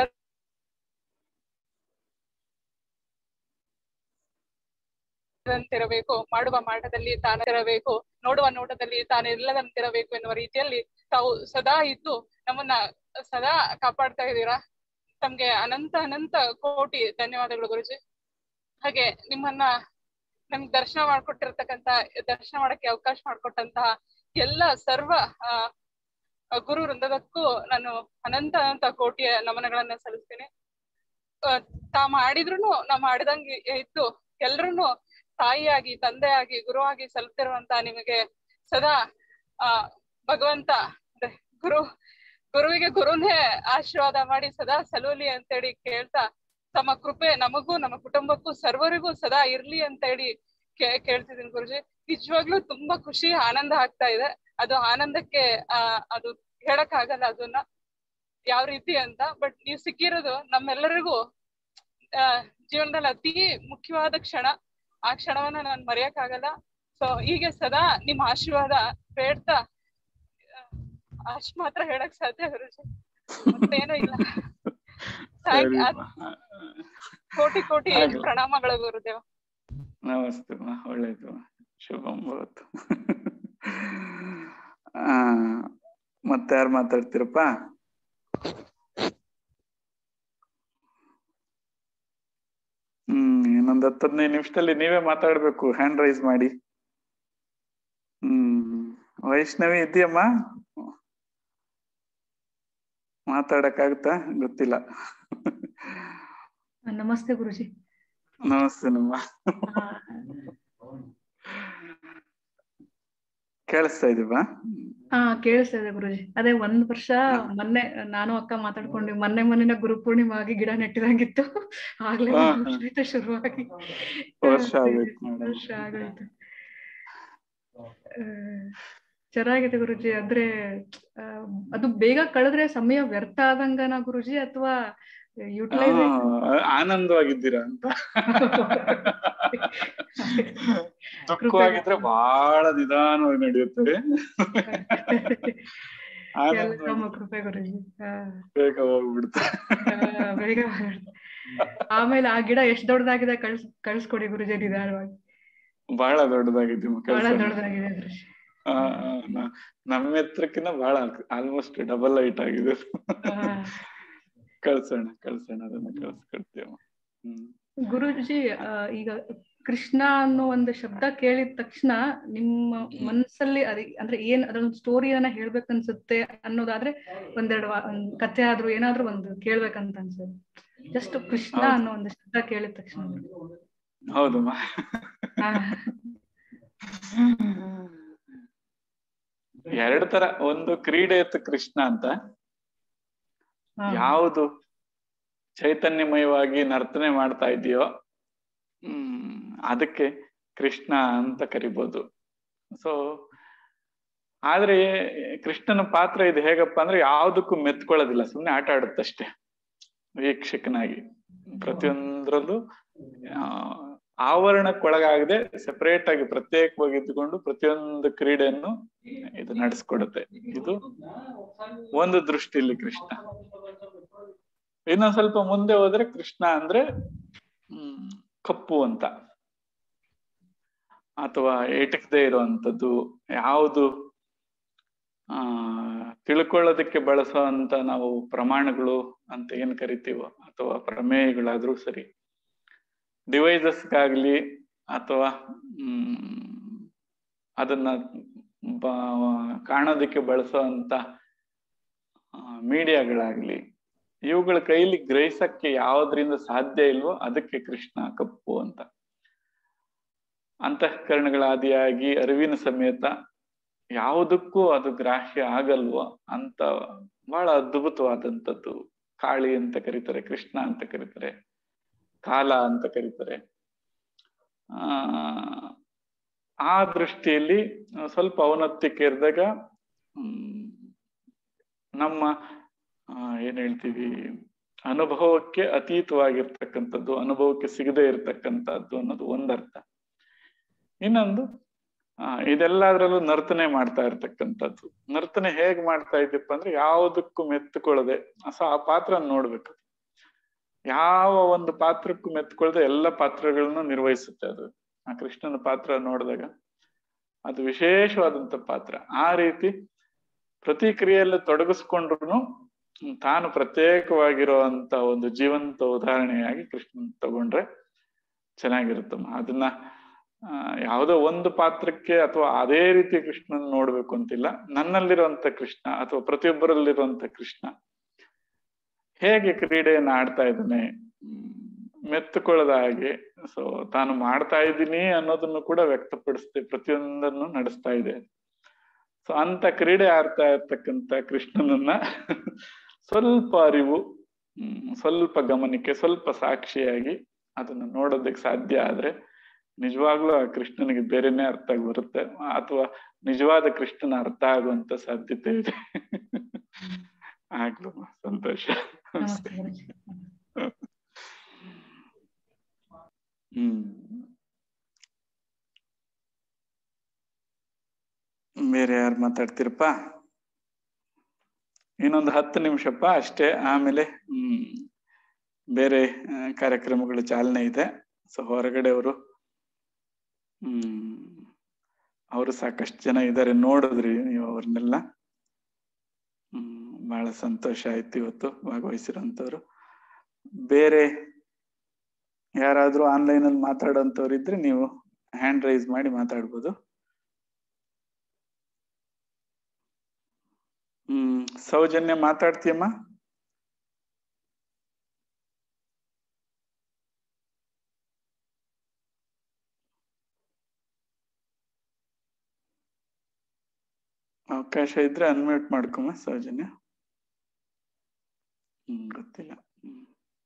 ಂತಿರಬೇಕು ಮಾಡುವ ಮಾಟದಲ್ಲಿ ತಾನಿರಬೇಕು ನೋಡುವ ನೋಟದಲ್ಲಿ ತಾನಿಲ್ಲದಂತಿರಬೇಕು ಎನ್ನುವ ರೀತಿಯಲ್ಲಿ ತಾವು ಸದಾ ಇದ್ದು ನಮ್ಮನ್ನ ಸದಾ ಕಾಪಾಡ್ತಾ ಇದ್ದೀರಾ ತಮ್ಗೆ ಅನಂತ ಅನಂತ ಕೋಟಿ ಧನ್ಯವಾದಗಳು ಗುರುಜಿ ಹಾಗೆ ನಿಮ್ಮನ್ನ ನಮ್ಗೆ ದರ್ಶನ ಮಾಡ್ಕೊಟ್ಟಿರ್ತಕ್ಕಂತ ದರ್ಶನ ಮಾಡಕ್ಕೆ ಅವಕಾಶ ಮಾಡ್ಕೊಟ್ಟಂತಹ ಎಲ್ಲ ಸರ್ವ ಆ, ಗುರು ವೃಂದದಕ್ಕೂ ನಾನು ಅನಂತ ಅನಂತ ಕೋಟಿಯ ನಮನಗಳನ್ನ ಸಲ್ಲಿಸ್ತೀನಿ ಆ, ತಾ ಮಾಡಿದ್ರು ನಾ ಮಾಡಿದಂಗೆ ಇದ್ದು ಎಲ್ರೂನು ತಾಯಿಯಾಗಿ ತಂದೆಯಾಗಿ ಗುರುವಾಗಿ ಸಲ್ತಿರುವಂತ ನಿಮಗೆ ಸದಾ ಆ ಭಗವಂತ ಅದೇ ಗುರು ಗುರುವಿಗೆ ಗುರುನೇ ಆಶೀರ್ವಾದ ಮಾಡಿ ಸದಾ ಸಲೂಲಿ ಅಂತೇಳಿ ಕೇಳ್ತಾ ತಮ್ಮ ಕೃಪೆ ನಮಗೂ ನಮ್ಮ ಕುಟುಂಬಕ್ಕೂ ಸರ್ವರಿಗೂ ಸದಾ ಇರ್ಲಿ ಅಂತ ಹೇಳಿ ಕೇ ಕೇಳ್ತಿದ್ದೀನಿ ಗುರುಜಿ ನಿಜವಾಗ್ಲೂ ತುಂಬಾ ಖುಷಿ ಆನಂದ ಆಗ್ತಾ ಇದೆ ಅದು ಆನಂದಕ್ಕೆ ಆ ಅದು ಹೇಳಕ್ ಆಗಲ್ಲ ಅದನ್ನ ಯಾವ ರೀತಿ ಅಂತ ಬಟ್ ನೀವು ಸಿಕ್ಕಿರೋದು ನಮ್ಮೆಲ್ಲರಿಗೂ ಆ ಜೀವನದಲ್ಲಿ ಅತಿ ಮುಖ್ಯವಾದ ಕ್ಷಣ ಆ ಕ್ಷಣವನ್ನ ನಾನು ಮರೆಯಕ್ ಆಗಲ್ಲ ಸೊ ಹೀಗೆ ಸದಾ ನಿಮ್ ಆಶೀರ್ವಾದ ಬೇಡ್ತಾ ಆ, ಅಷ್ಟ್ ಮಾತ್ರ ಹೇಳಕ್ ಸಾಧ್ಯ ಗುರುಜಿ ಮತ್ತೇನು ಇಲ್ಲ Thank- ಸರಿ ಅದ್- ಕೋಟಿ ಕೋಟಿ ಆಗ್ಲಿ. ಪ್ರಣಾಮಗಳು ಗುರುದೇವ ನಮಸ್ತೆ ಅಮ್ಮ ಒಳ್ಳೇದು ಅಮ್ಮ. ಶುಭಂ ಭವತು ಆ ಮತ್ತೆ ಯಾರು ಮಾತಾಡ್ತೀರಪ್ಪ ಹ್ಮ್ ಇನ್ನೊಂದ್ ಹತ್ತು ಹದಿನೈದು ನಿಮಿಷದಲ್ಲಿ ನೀವೇ ಮಾತಾಡ್ಬೇಕು ಹ್ಯಾಂಡ್ ರೈಸ್ ಮಾಡಿ ಹ್ಮ್ ವೈಷ್ಣವಿ ಇದೆಯಮ್ಮ ಮಾತಾಡಕ್ಕಾಗುತ್ತಾ ಗೊತ್ತಿಲ್ಲ ನಮಸ್ತೆ ಗುರುಜಿ ನಮಸ್ತೆ ನಮ್ಮ ಕೇಳಿಸ್ತಾ ಇದೀವಾ ಹಾ ಕೇಳಿಸ್ತಾ ಇದೆ ಗುರುಜಿ ಅದೇ ಒಂದ್ ವರ್ಷ ಮೊನ್ನೆ ನಾನು ಅಕ್ಕ ಮಾತಾಡ್ಕೊಂಡ್ವಿ ಮೊನ್ನೆ ಮೊನ್ನೆ ಗುರು ಪೂರ್ಣಿಮೆ ಆಗಿ ಗಿಡ ನೆಟ್ಟಿದಂಗಿತ್ತು ಆಗ್ಲೇ ಹಾ, ಒಂದ್ ಹಾ. ವರ್ಷ ಆಯ್ತು ಶುರುವಾಗಿ ವರ್ಷ ಆಗೋಯ್ತು madam. ವರ್ಷ ಆಗೋಯ್ತು ಆ, ಚೆನ್ನಾಗಿದೆ ಗುರುಜಿ ಅಂದ್ರೆ ಆ, ಅದು ಬೇಗ ಕಳೆದ್ರೆ ಸಮಯ ವ್ಯರ್ಥ ಆದಂಗನ ಗುರುಜಿ ಅಥವಾ ಯುಟಿಲೈಸ್ ಆ, ಆನಂದವಾಗಿದ್ದೀರಾ ಅಂತ ದುಃಖವಾಗಿದ್ರೆ ಬಹಳ ನಿಧಾನವಾಗಿ ನಡೆಯುತ್ತೆ ಎಲ್ಲ ಆನಂದ ತಮ್ಮ ಕೃಪೆ ಗುರುಜಿ ಹಾ ಬೇಗ ಹೋಗ್ಬಿಡುತ್ತೆ ಆ, ಬೇಗ ಹೊರಡ್ತು. ಆಮೇಲೆ ಆ ಗಿಡ ಎಷ್ಟ್ ದೊಡ್ಡದಾಗಿದೆ ಕಳ್ಸ್ ಕಳ್ಸ್ಕೊಡಿ ಗುರುಜಿ ನಿಧಾನವಾಗಿ ಬಹಳ ದೊಡ್ಡದಾಗಿದೆ ನಿಮ್ಮ ಬಹಳ ಕೆಲಸ ದೊಡ್ಡದಾಗಿದೆ ಗುರುಜಿ ನಮ್ಮ ಎತ್ತರಕ್ಕಿಂತ ಬಹಳ ಆಲ್ಮೋಸ್ಟ್ ಡಬಲ್ ಹೈಟ್ ಆಗಿದೆ ಕಳ್ಸೋಣ ಕಳ್ಸೋಣ ಅದನ್ನ ಕಳ್ಸ್ಕೊಡ್ತೀವಮ್ಮ ಹ್ಮ್ ಗುರುಜಿ ಆ, ಈಗ ಕೃಷ್ಣ ಅನ್ನೋ ಒಂದು ಶಬ್ದ ಕೇಳಿದ ತಕ್ಷಣ ನಿಮ್ಮ ಮನಸ್ಸಲ್ಲಿ ಅದಿ ಅಂದ್ರೆ ಏನ್ ಅದೊಂದು ಸ್ಟೋರಿಯನ್ನ ಹೇಳ್ಬೇಕನ್ಸುತ್ತೆ ಅನ್ನೋದಾದ್ರೆ ಒಂದೆರಡು ವಾ- ಒಂದ್ ಕಥೆ ಆದ್ರೂ ಏನಾದ್ರೂ ಒಂದು ಕೇಳ್ಬೇಕಂತ ಅನ್ಸುತ್ತೆ ಜಸ್ಟ್ ಕೃಷ್ಣ ಹೌದು. ಅನ್ನೋ ಒಂದು ಶಬ್ದ ಕೇಳಿದ ತಕ್ಷಣ ಹೌದಮ್ಮ ಹಾ. ಎರಡು ತರ ಒಂದು ಕ್ರೀಡೆ ಇತ್ತು ಕೃಷ್ಣ ಅಂತ ಹಾ. ಯಾವುದು ಚೈತನ್ಯಮಯವಾಗಿ ನರ್ತನೆ ಮಾಡ್ತಾ ಇದೆಯೋ ಹ್ಮ್ ಅದಕ್ಕೆ ಕೃಷ್ಣ ಅಂತ ಕರಿಬೋದು ಸೊ ಆದ್ರೆ ಕೃಷ್ಣನ ಪಾತ್ರ ಇದು ಹೇಗಪ್ಪ ಅಂದ್ರೆ ಯಾವ್ದಕ್ಕೂ ಮೆತ್ಕೊಳ್ಳೋದಿಲ್ಲ ಸುಮ್ನೆ ಆಟ ಆಡುತ್ತಷ್ಟೇ ವೀಕ್ಷಕನಾಗಿ ಪ್ರತಿಯೊಂದ್ರಲ್ಲೂ ಆ, ಆವರಣಕ್ಕೊಳಗಾಗದೆ ಸೆಪರೇಟ್ ಆಗಿ ಪ್ರತ್ಯೇಕವಾಗಿ ಇದ್ದುಕೊಂಡು ಪ್ರತಿಯೊಂದು ಕ್ರೀಡೆಯನ್ನು ಇದು ನಡೆಸ್ಕೊಡುತ್ತೆ ಇದು ಒಂದು ದೃಷ್ಟಿಯಲ್ಲಿ ಕೃಷ್ಣ ಇನ್ನೊಂದ್ ಸ್ವಲ್ಪ ಮುಂದೆ ಹೋದ್ರೆ ಕೃಷ್ಣ ಅಂದ್ರೆ ಹ್ಮ್ ಕಪ್ಪು ಅಂತ ಅಥವಾ ಎಟಕದೇ ಇರುವಂತದ್ದು ಯಾವುದು ಆ ತಿಳ್ಕೊಳ್ಳೋದಕ್ಕೆ ಬಳಸುವಂತ ನಾವು ಪ್ರಮಾಣಗಳು ಅಂತ ಏನ್ ಕರಿತೀವೋ ಅಥವಾ ಪ್ರಮೇಯಗಳಾದ್ರೂ ಸರಿ ಡಿವೈಸಸ್ಗಾಗ್ಲಿ ಅಥವಾ ಹ್ಮ್ ಅದನ್ನ ಬ- ಕಾಣೋದಕ್ಕೆ ಬಳಸುವಂತ ಆ, ಮೀಡಿಯಾಗಳಾಗ್ಲಿ ಇವುಗಳ ಕೈಲಿ ಗ್ರಹಿಸಕ್ಕೆ ಯಾವ್ದ್ರಿಂದ ಸಾಧ್ಯ ಇಲ್ವೋ ಅದಕ್ಕೆ ಕೃಷ್ಣ ಕಪ್ಪು ಅಂತ ಅಂತಃಕರಣಗಳಾದಿಯಾಗಿ ಅರಿವಿನ ಸಮೇತ ಯಾವುದಕ್ಕೂ ಅದು ಗ್ರಾಹ್ಯ ಆಗಲ್ವೋ ಅಂತ ಬಹಳ ಅದ್ಭುತವಾದಂಥದ್ದು ಕಾಳಿ ಅಂತ ಕರೀತಾರೆ ಕೃಷ್ಣ ಅಂತ ಕರೀತಾರೆ ಕಾಲ ಅಂತ ಕರೀತಾರೆ ಆ ಆ ದೃಷ್ಟಿಯಲ್ಲಿ ಸ್ವಲ್ಪ ಔನ್ನತ್ಯಕ್ಕೆ ಇರಿದಾಗ ಹ್ಮ್ ನಮ್ಮ ಆ, ಏನ್ ಹೇಳ್ತೀವಿ ಅನುಭವಕ್ಕೆ ಅತೀತವಾಗಿರ್ತಕ್ಕಂಥದ್ದು ಅನುಭವಕ್ಕೆ ಸಿಗದೆ ಇರತಕ್ಕಂಥದ್ದು ಅನ್ನೋದು ಒಂದರ್ಥ ಇನ್ನೊಂದು ಆ ಇದೆಲ್ಲದ್ರಲ್ಲೂ ನರ್ತನೆ ಮಾಡ್ತಾ ಇರ್ತಕ್ಕಂಥದ್ದು ನರ್ತನೆ ಹೇಗ್ ಮಾಡ್ತಾ ಇದ್ದಪ್ಪ ಅಂದ್ರೆ ಯಾವುದಕ್ಕೂ ಮೆತ್ತುಕೊಳ್ಳದೆ ಸೊ ಆ ಪಾತ್ರ ನೋಡ್ಬೇಕು ಯಾವ ಒಂದು ಪಾತ್ರಕ್ಕೂ ಮೆತ್ಕೊಳ್ದೆ ಎಲ್ಲ ಪಾತ್ರಗಳನ್ನು ನಿರ್ವಹಿಸುತ್ತೆ ಅದು ಆ ಕೃಷ್ಣನ ಪಾತ್ರ ನೋಡಿದಾಗ ಅದು ವಿಶೇಷವಾದಂತ ಪಾತ್ರ ಆ ರೀತಿ ಪ್ರತಿಕ್ರಿಯೆಯಲ್ಲಿ ತೊಡಗಿಸ್ಕೊಂಡ್ರು ತಾನು ಪ್ರತ್ಯೇಕವಾಗಿರುವಂತ ಒಂದು ಜೀವಂತ ಉದಾಹರಣೆಯಾಗಿ ಕೃಷ್ಣನ್ ತಗೊಂಡ್ರೆ ಚೆನ್ನಾಗಿರುತ್ತಮ್ಮ ಅದನ್ನ ಆ, ಯಾವುದೋ ಒಂದು ಪಾತ್ರಕ್ಕೆ ಅಥವಾ ಅದೇ ರೀತಿ ಕೃಷ್ಣನ್ ನೋಡ್ಬೇಕು ಅಂತಿಲ್ಲ ನನ್ನಲ್ಲಿರುವಂತ ಕೃಷ್ಣ ಅಥವಾ ಪ್ರತಿಯೊಬ್ಬರಲ್ಲಿರುವಂತ ಕೃಷ್ಣ ಹೇಗೆ ಕ್ರೀಡೆಯನ್ನ ಆಡ್ತಾ ಇದ್ದಾನೆ ಹ್ಮ್, ಮೆತ್ತುಕೊಳ್ಳದ ಹಾಗೆ ಸೊ ತಾನು ಮಾಡ್ತಾ ಇದ್ದೀನಿ ಅನ್ನೋದನ್ನು ಕೂಡ ವ್ಯಕ್ತಪಡಿಸ್ತೆ ಪ್ರತಿಯೊಂದನ್ನು ನಡೆಸ್ತಾ ಇದೆ ಸೊ ಅಂತ ಕ್ರೀಡೆ ಆಡ್ತಾ ಇರ್ತಕ್ಕಂತ ಕೃಷ್ಣನನ್ನ ಸ್ವಲ್ಪ ಅರಿವು ಹ್ಮ್, ಸ್ವಲ್ಪ ಗಮನಕ್ಕೆ ಸ್ವಲ್ಪ ಸಾಕ್ಷಿಯಾಗಿ ಅದನ್ನ ನೋಡೋದಕ್ಕೆ ಸಾಧ್ಯ ಆದ್ರೆ ನಿಜವಾಗ್ಲೂ ಆ ಕೃಷ್ಣನಿಗೆ ಬೇರೆನೆ ಅರ್ಥ ಆಗಿ ಬರುತ್ತೆ ಅಥವಾ ನಿಜವಾದ ಕೃಷ್ಣನ ಅರ್ಥ ಆಗುವಂತ ಸಾಧ್ಯತೆ ಇದೆ ಆಗ್ಲು ಸಂತೋಷ ನಮಸ್ತೆ ಗುರುಜಿ ಹ್ಮ್ ಬೇರೆ ಯಾರು ಮಾತಾಡ್ತೀರಪ್ಪ ಇನ್ನೊಂದು ಹತ್ತು ನಿಮಿಷಪ್ಪ ಅಷ್ಟೇ ಆಮೇಲೆ ಹ್ಮ್ ಬೇರೆ ಆ, ಕಾರ್ಯಕ್ರಮಗಳು ಚಾಲನೆ ಇದೆ ಸೊ ಹೊರಗಡೆ ಅವರು ಹ್ಮ್ ಅವರು ಸಾಕಷ್ಟು ಜನ ಇದ್ದಾರೆ ನೋಡಿದ್ರಿ ನೀವು ಅವ್ರನ್ನೆಲ್ಲ ಹ್ಮ್ ಬಹಳ ಸಂತೋಷ ಆಯ್ತು ಇವತ್ತು ಭಾಗವಹಿಸಿರೋಂಥವ್ರು ಬೇರೆ ಯಾರಾದ್ರೂ ಆನ್ಲೈನ್ ಅಲ್ಲಿ ಮಾತಾಡೋಂಥವ್ರು ಇದ್ರೆ ನೀವು ಹ್ಯಾಂಡ್ ರೈಸ್ ಮಾಡಿ ಮಾತಾಡ್ಬೋದು ಹ್ಮ್ ಸೌಜನ್ಯ ಮಾತಾಡ್ತೀಯಮ್ಮ ಅವಕಾಶ ಇದ್ರೆ ಅನ್ಮ್ಯೂಟ್ ಮಾಡ್ಕೊಮ್ಮ ಸೌಜನ್ಯ ಹ್ಮ್ ಗೊತ್ತಿಲ್ಲ ಹ್ಮ್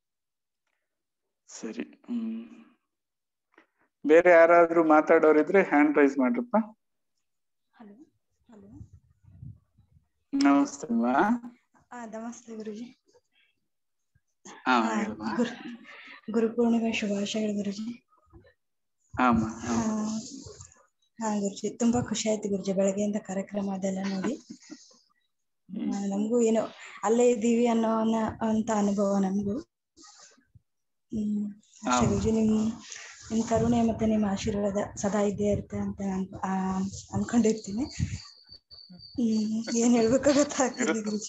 ಸರಿ ಹ್ಮ್ ಬೇರೆ ಯಾರಾದ್ರೂ ಮಾತಾಡೋರಿದ್ರೆ ಹ್ಯಾಂಡ್ ರೈಸ್ ಮಾಡ್ರಪ್ಪ ಹಲೋ ಹಲೋ ನಮಸ್ತೆ ಅಮ್ಮ ಆ ನಮಸ್ತೆ ಗುರುಜಿ ಹಾ ಆ, ಹೇಳಮ್ಮ ಗುರು ಗುರುಪೂರ್ಣಿಮೆ ಶುಭಾಶಯಗಳು ಗುರುಜಿ ಹಾಮ್ಮ ಆ, ಹಾ ಗುರುಜಿ ತುಂಬಾ ಖುಷಿ ಆಯ್ತು ಗುರುಜಿ ಬೆಳಗ್ಗೆಯಿಂದ ಕಾರ್ಯಕ್ರಮ ಅದೆಲ್ಲ ನೋಡಿ ಆ, ನಮಗೂ ಏನೋ ಅಲ್ಲೇ ಇದ್ದೀವಿ ಅನ್ನೋ ಅನ್ನ- ಅಂತ ಅನುಭವ ನಮಗೂ ಹ್ಮ್ ಅಷ್ಟೇ ಹಾ. ಗುರುಜಿ ನಿಮ್ ನಿಮ್ ಕರುಣೆ ಮತ್ತೆ ನಿಮ್ಮ ಆಶೀರ್ವಾದ ಸದಾ ಇದ್ದೇ ಇರುತ್ತೆ ಅಂತ ನಾನು ಆ, ಅನ್ಕೊಂಡಿರ್ತೀನಿ ಹ್ಮ್ ಏನ್ ಹೇಳ್ಬೇಕೋ ಗೊತ್ತಾಗ್ತಿಲ್ಲ ಗುರುಜಿ